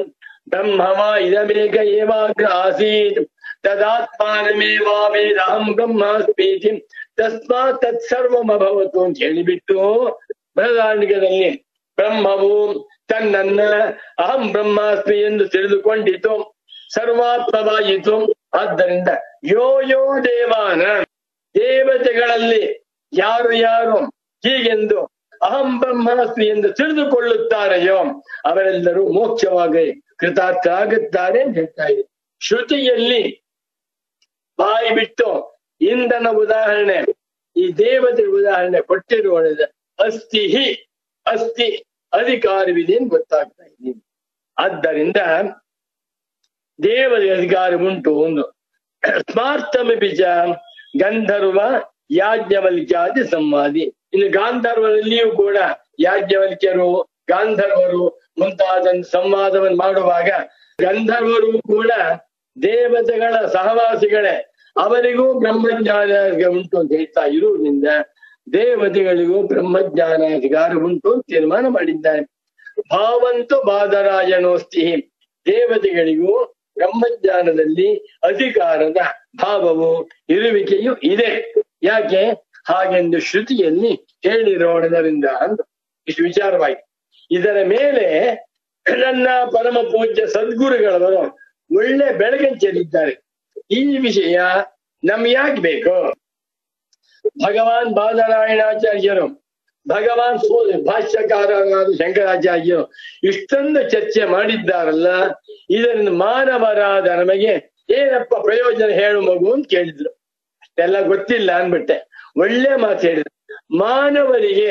ಬ್ರಹ್ಮವ ಇದಮೇಕ ಏವಾಗ್ರ ಆಸೀತ್ ತದಾತ್ಮಾನಮೇವಾವೇದಹಂ ಬ್ರಹ್ಮಾಸ್ಮೀತಿ ತಸ್ಮಾತ್ ತತ್ಸರ್ವಮಭವತು ಅಂತ ಹೇಳಿಬಿಟ್ಟು ಬೃಹದಾರಣ್ಯದಲ್ಲಿ ಬ್ರಹ್ಮವು ತನ್ನನ್ನ ಅಹಂ ಬ್ರಹ್ಮಾಸ್ಮಿ ಎಂದು ತಿಳಿದುಕೊಂಡಿತು ಸರ್ವಾತ್ಮವಾಯಿತು ಆದ್ದರಿಂದ ಯೋ ಯೋ ದೇವಾನ ದೇವತೆಗಳಲ್ಲಿ ಯಾರು ಯಾರು ಹೀಗೆಂದು ಅಹಂ ಬ್ರಹ್ಮಾಸ್ಮಿ ಎಂದು ತಿಳಿದುಕೊಳ್ಳುತ್ತಾರೆಯೋ ಅವರೆಲ್ಲರೂ ಮೋಕ್ಷವಾಗಿ ಕೃತಾರ್ಥರಾಗುತ್ತಾರೆ ಅಂತ ಹೇಳ್ತಾ ಇದೆ ಶ್ರುತಿಯಲ್ಲಿ ಬಾಯಿ ಬಿಟ್ಟು ಇಂಧನ ಉದಾಹರಣೆ ಈ ದೇವತೆ ಉದಾಹರಣೆ ಕೊಟ್ಟಿರುವುದ ಅಸ್ಥಿ ಹಿ ಅಸ್ಥಿ ಅಧಿಕಾರವಿದೆ ಅಂತ ಗೊತ್ತಾಗ್ತಾ ಇದ್ದೀನಿ ಆದ್ದರಿಂದ ದೇವರಿಗೆ ಅಧಿಕಾರ ಉಂಟು ಒಂದು ಸ್ಮಾರ್ತಮ ಬೀಜ ಗಂಧರ್ವ ಯಾಜ್ಞವಲ್ಕ್ಯಾದಿ ಸಂವಾದಿ ಇನ್ನು ಗಾಂಧರ್ವದಲ್ಲಿಯೂ ಕೂಡ ಯಾಜ್ಞವಲ್ಕ್ಯರು ಗಾಂಧರ್ವರು ಮುಂತಾದ ಸಂವಾದವನ್ನು ಮಾಡುವಾಗ ಗಂಧರ್ವರು ಕೂಡ ದೇವತೆಗಳ ಸಹವಾಸಿಗಳೇ ಅವರಿಗೂ ಬ್ರಹ್ಮಜ್ಞಾನ ಉಂಟು ಅಂತ ಹೇಳ್ತಾ ಇರುವುದರಿಂದ ದೇವತೆಗಳಿಗೂ ಬ್ರಹ್ಮಜ್ಞಾನ ಅಧಿಕಾರ ಉಂಟು ಅಂತ ತೀರ್ಮಾನ ಮಾಡಿದ್ದಾರೆ ಭಾವಂತು ಬಾದರಾಯಣೋಸ್ತಿ ದೇವತೆಗಳಿಗೂ ಬ್ರಹ್ಮಜ್ಞಾನದಲ್ಲಿ ಅಧಿಕಾರದ ಭಾವವು ಇರುವಿಕೆಯು ಇದೆ ಯಾಕೆ ಹಾಗೆಂದು ಶ್ರುತಿಯಲ್ಲಿ ಹೇಳಿರೋಣದರಿಂದ ಅಂತ ಇಷ್ಟು ವಿಚಾರವಾಯಿತು ಇದರ ಮೇಲೆ ನನ್ನ ಪರಮ ಪೂಜ್ಯ ಸದ್ಗುರುಗಳವರು ಒಳ್ಳೆ ಬೆಳಗನ್ನು ಚೆಲ್ಲಿದ್ದಾರೆ ಈ ವಿಷಯ ನಮ್ಗೆ ಯಾಕೆ ಬೇಕು ಭಗವಾನ್ ಬಾದರಾಯಣಾಚಾರ್ಯರು ಭಗವಾನ್ ಸೋ ಭಾಷ್ಯಕಾರರಾದ ಶಂಕರಾಚಾರ್ಯರು ಇಷ್ಟೊಂದು ಚರ್ಚೆ ಮಾಡಿದ್ದಾರಲ್ಲ ಇದರಿಂದ ಮಾನವರಾದ ನಮಗೆ ಏನಪ್ಪ ಪ್ರಯೋಜನ ಹೇಳು ಮಗು ಅಂತ ಕೇಳಿದ್ರು ಅಷ್ಟೆಲ್ಲ ಗೊತ್ತಿಲ್ಲ ಅನ್ಬಿಟ್ಟೆ ಒಳ್ಳೆ ಮಾತು ಹೇಳಿದ್ರು ಮಾನವರಿಗೆ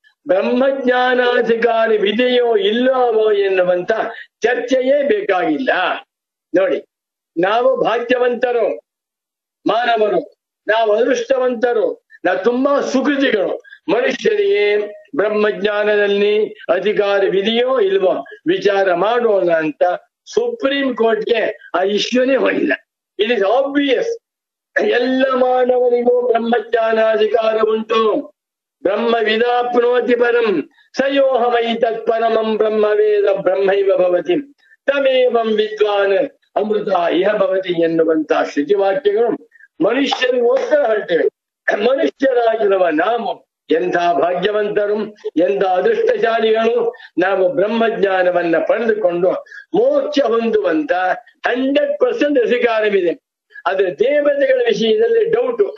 ಬ್ರಹ್ಮಜ್ಞಾನಾಧಿಕಾರವಿದೆಯೋ ಇಲ್ಲವೋ ಎನ್ನುವಂತ ಚರ್ಚೆಯೇ ಬೇಕಾಗಿಲ್ಲ ನೋಡಿ ನಾವು ಭಾಗ್ಯವಂತರು ಮಾನವರು ನಾವು ಅದೃಷ್ಟವಂತರು ನಾವು ತುಂಬಾ ಸುಕೃತಿಗಳು ಮನುಷ್ಯರಿಗೆ ಬ್ರಹ್ಮಜ್ಞಾನದಲ್ಲಿ ಅಧಿಕಾರವಿದೆಯೋ ಇಲ್ವೋ ವಿಚಾರ ಮಾಡೋಣ ಅಂತ ಸುಪ್ರೀಂ ಕೋರ್ಟ್ಗೆ ಆ ಇಶ್ಯೂನೇ ಹೋಗಿಲ್ಲ ಇಟ್ ಇಸ್ ಆಬ್ವಿಯಸ್ ಎಲ್ಲ ಮಾನವರಿಗೂ ಬ್ರಹ್ಮಜ್ಞಾನಾಧಿಕಾರ ಉಂಟು ಬ್ರಹ್ಮ ವಿದಾಪ್ನೋತಿ ಪರಂ ಸಯೋಹಮೈ ತತ್ಪರಮಂ ಬ್ರಹ್ಮ ವೇದ ಬ್ರಹ್ಮೈವ ಭವತಿ ತಮೇವಂ ವಿದ್ವಾನ್ ಅಮೃತ ಇಹ ಭವತಿ ಎನ್ನುವಂತ ಶ್ರುತಿವಾಕ್ಯಗಳು ಮನುಷ್ಯರಿಗೋಸ್ಕರ ಹೊರಟಿವೆ ಮನುಷ್ಯರಾಗಿರುವ ನಾವು ಎಂಥ ಭಾಗ್ಯವಂತರು ಎಂಥ ಅದೃಷ್ಟಶಾಲಿಗಳು ನಾವು ಬ್ರಹ್ಮಜ್ಞಾನವನ್ನ ಪಡೆದುಕೊಂಡು ಮೋಕ್ಷ ಹೊಂದುವಂತ ಹಂಡ್ರೆಡ್ ಪರ್ಸೆಂಟ್ ಅಧಿಕಾರವಿದೆ ಆದ್ರೆ ದೇವತೆಗಳ ವಿಷಯದಲ್ಲಿ ಡೌಟು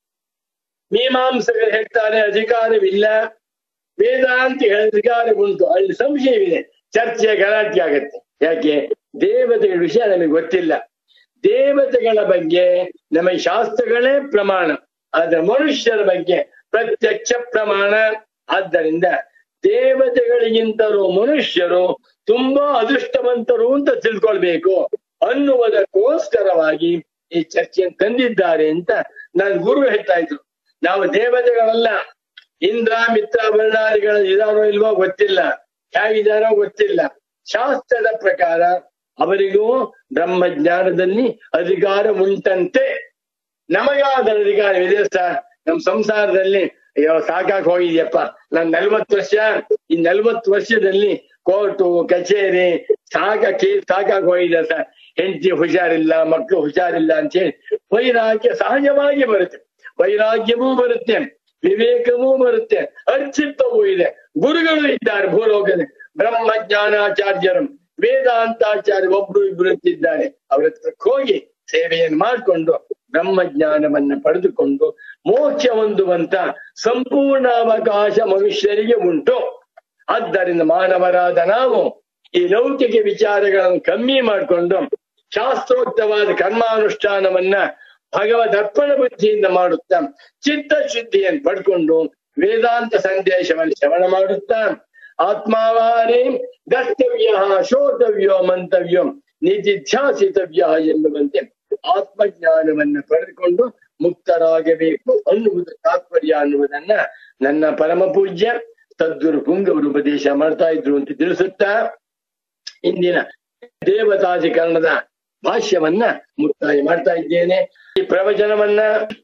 ಮೀಮಾಂಸಕರು ಹೇಳ್ತಾರೆ ಅಧಿಕಾರವಿಲ್ಲ ವೇದಾಂತಿ ಅಧಿಕಾರ ಉಂಟು ಅಲ್ಲಿ ಸಂಶಯವಿದೆ ಚರ್ಚೆ ಗಲಾಟೆ ಆಗತ್ತೆ ಯಾಕೆ ದೇವತೆಗಳ ವಿಷಯ ನಮಗೆ ಗೊತ್ತಿಲ್ಲ ದೇವತೆಗಳ ಬಗ್ಗೆ ನಮಗೆ ಶಾಸ್ತ್ರಗಳೇ ಪ್ರಮಾಣ ಆದ್ರೆ ಮನುಷ್ಯರ ಬಗ್ಗೆ ಪ್ರತ್ಯಕ್ಷ ಪ್ರಮಾಣ ಆದ್ದರಿಂದ ದೇವತೆಗಳಿಗಿಂತಲೂ ಮನುಷ್ಯರು ತುಂಬಾ ಅದೃಷ್ಟವಂತರು ಅಂತ ತಿಳ್ಕೊಳ್ಬೇಕು ಅನ್ನುವುದಕ್ಕೋಸ್ಕರವಾಗಿ ಈ ಚರ್ಚೆಯನ್ನು ತಂದಿದ್ದಾರೆ ಅಂತ ನಾನು ಗುರು ಹೇಳ್ತಾ ಇದ್ರು ನಾವು ದೇವತೆಗಳಲ್ಲ ಇಂದ್ರ ಮಿತ್ರ ವರ್ಣಾದಿಗಳ ಇದಾರೋ ಇಲ್ವೋ ಗೊತ್ತಿಲ್ಲ ಹೇಗಿದಾರೋ ಗೊತ್ತಿಲ್ಲ ಶಾಸ್ತ್ರದ ಪ್ರಕಾರ ಅವರಿಗೂ ಬ್ರಹ್ಮಜ್ಞಾನದಲ್ಲಿ ಅಧಿಕಾರ ಉಂಟಂತೆ ನಮಗಾದ ಅಧಿಕಾರವಿದೆ ಸರ್ ನಮ್ ಸಂಸಾರದಲ್ಲಿ ಅಯ್ಯೋ ಸಾಕಾಕ್ ಹೋಗಿದ್ಯಪ್ಪ ನಾನ್ ನಲ್ವತ್ತು ವರ್ಷ ಈ ನಲ್ವತ್ತು ವರ್ಷದಲ್ಲಿ ಕೋರ್ಟು ಕಚೇರಿ ಸಾಕಕ್ಕೆ ಸಾಕಾಕ್ ಹೋಗಿದೆ ಸರ್ ಹೆಂಡತಿ ಹುಷಾರಿಲ್ಲ ಮಕ್ಕಳು ಹುಷಾರಿಲ್ಲ ಅಂತ ಹೇಳಿ ವೈರಾಗ್ಯ ಸಹಜವಾಗಿ ಬರುತ್ತೆ ವೈರಾಗ್ಯವೂ ಬರುತ್ತೆ ವಿವೇಕವೂ ಬರುತ್ತೆ ಅರ್ಚಿತ್ವವೂ ಇದೆ ಗುರುಗಳು ಇದ್ದಾರೆ ಭೂಲೋಕದಲ್ಲಿ ಬ್ರಹ್ಮಜ್ಞಾನಾಚಾರ್ಯರು ವೇದಾಂತಾಚಾರ್ಯ ಒಬ್ರು ಇಬ್ರು ಇದ್ದಾರೆ ಅವ್ರ ಹತ್ರಕ್ಕೆ ಹೋಗಿ ಸೇವೆಯನ್ನು ಮಾಡಿಕೊಂಡು ಬ್ರಹ್ಮಜ್ಞಾನವನ್ನ ಪಡೆದುಕೊಂಡು ಮೋಕ್ಷ ಹೊಂದುವಂತ ಸಂಪೂರ್ಣ ಅವಕಾಶ ಮನುಷ್ಯರಿಗೆ ಉಂಟು ಆದ್ದರಿಂದ ಮಾನವರಾದ ನಾವು ಈ ಲೌಕಿಕ ವಿಚಾರಗಳನ್ನು ಕಮ್ಮಿ ಮಾಡಿಕೊಂಡು ಶಾಸ್ತ್ರೋಕ್ತವಾದ ಕರ್ಮಾನುಷ್ಠಾನವನ್ನ ಭಗವದ್ ಅರ್ಪಣ ಬುದ್ಧಿಯಿಂದ ಮಾಡುತ್ತಾ ಚಿತ್ತ ಶುದ್ಧಿಯನ್ನು ಪಡ್ಕೊಂಡು ವೇದಾಂತ ಸಂದೇಶವನ್ನು ಶ್ರವಣ ಮಾಡುತ್ತಾ ಆತ್ಮಾವಾರೇ ಗರ್ತವ್ಯ ಶೋತವ್ಯೋ ಮಂತವ್ಯೋ ನಿಧಿಧ್ಯಾಸಿತವ್ಯ ಎನ್ನುವಂತೆ ಆತ್ಮಜ್ಞಾನವನ್ನ ಪಡೆದುಕೊಂಡು ಮುಕ್ತರಾಗಬೇಕು ಅನ್ನುವುದು ತಾತ್ಪರ್ಯ ಅನ್ನುವುದನ್ನ ನನ್ನ ಪರಮ ಪೂಜ್ಯ ಸದ್ಗುರು ಪುಂಗವರು ಉಪದೇಶ ಮಾಡ್ತಾ ಇದ್ರು ಅಂತ ತಿಳಿಸುತ್ತಾ ಇಂದಿನ ದೇವತಾಧಿಕರಣದ ಭಾಷ್ಯವನ್ನ ಮುಕ್ತಾಯ ಮಾಡ್ತಾ ಇದ್ದೇನೆ ಈ ಪ್ರವಚನವನ್ನ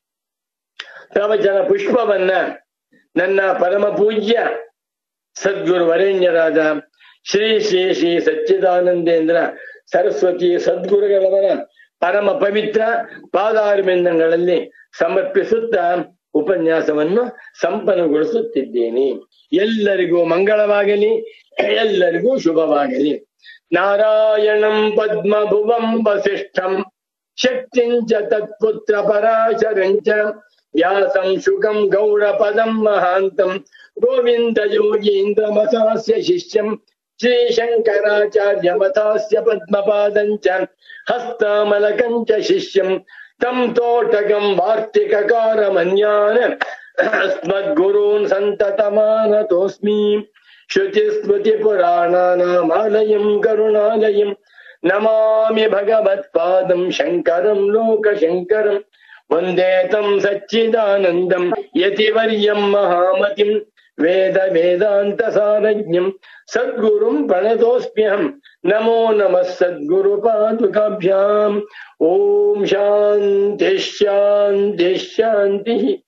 ಪ್ರವಚನ ಪುಷ್ಪವನ್ನ ನನ್ನ ಪರಮ ಪೂಜ್ಯ ಸದ್ಗುರು ವರೇಣ್ಯರಾದ ಶ್ರೀ ಶ್ರೀ ಶ್ರೀ ಸಚ್ಚಿದಾನಂದೇಂದ್ರ ಸರಸ್ವತಿ ಸದ್ಗುರುಗಳವರ ಪರಮ ಪವಿತ್ರ ಪಾದಾರವಿಂದಗಳಲ್ಲಿ ಸಮರ್ಪಿಸುತ್ತಾ ಉಪನ್ಯಾಸವನ್ನು ಸಂಪನ್ನಗೊಳಿಸುತ್ತಿದ್ದೇನೆ ಎಲ್ಲರಿಗೂ ಮಂಗಳವಾಗಲಿ ಎಲ್ಲರಿಗೂ ಶುಭವಾಗಲಿ ನಾರಾಯಣಂ ಪದ್ಮಭುವಂ ವಸಿಷ್ಠಂ ಶಕ್ತಿಂಚ ತತ್ಪುತ್ರ ಪರಾಶರಂಚ ವ್ಯಾಸಂ ಶುಕಂ ಗೌಡಪದಂ ಮಹಾಂತಂ ಗೋವಿಂದ ಯೋಗೀಂದ್ರ ಮತಾಸ್ಯ ಶಿಷ್ಯಂ ಶ್ರೀ ಶಂಕರಾಚಾರ್ಯ ಮತಾಸ್ಯ ಪದ್ಮಪಾದಂಚ ಹಸ್ತಮಲಕಂಚ ಶಿಷ್ಯಂ ತಂ ತೋಟಕಂ ವಾರ್ತಿಕಕಾರ ಮನ್ಯಾನ ಅಸ್ಮದ್ಗುರೂನ್ ಸಂತತಮಾನತೋಸ್ಮಿ श्रुतिस्मृतिपुराणानामालयम् करुणालयम् नमामि भगवत्पादम् शङ्करम् लोकशङ्करम् वन्दे तम् सच्चिदानन्दम् यतिवर्यम् महामतिम् वेद वेदान्तसारज्ञम् सद्गुरुम् प्रणतोऽस्म्यहम् नमो नमः सद्गुरुपादुकाभ्याम् ॐ शान्तिः शान्तिः शान्तिः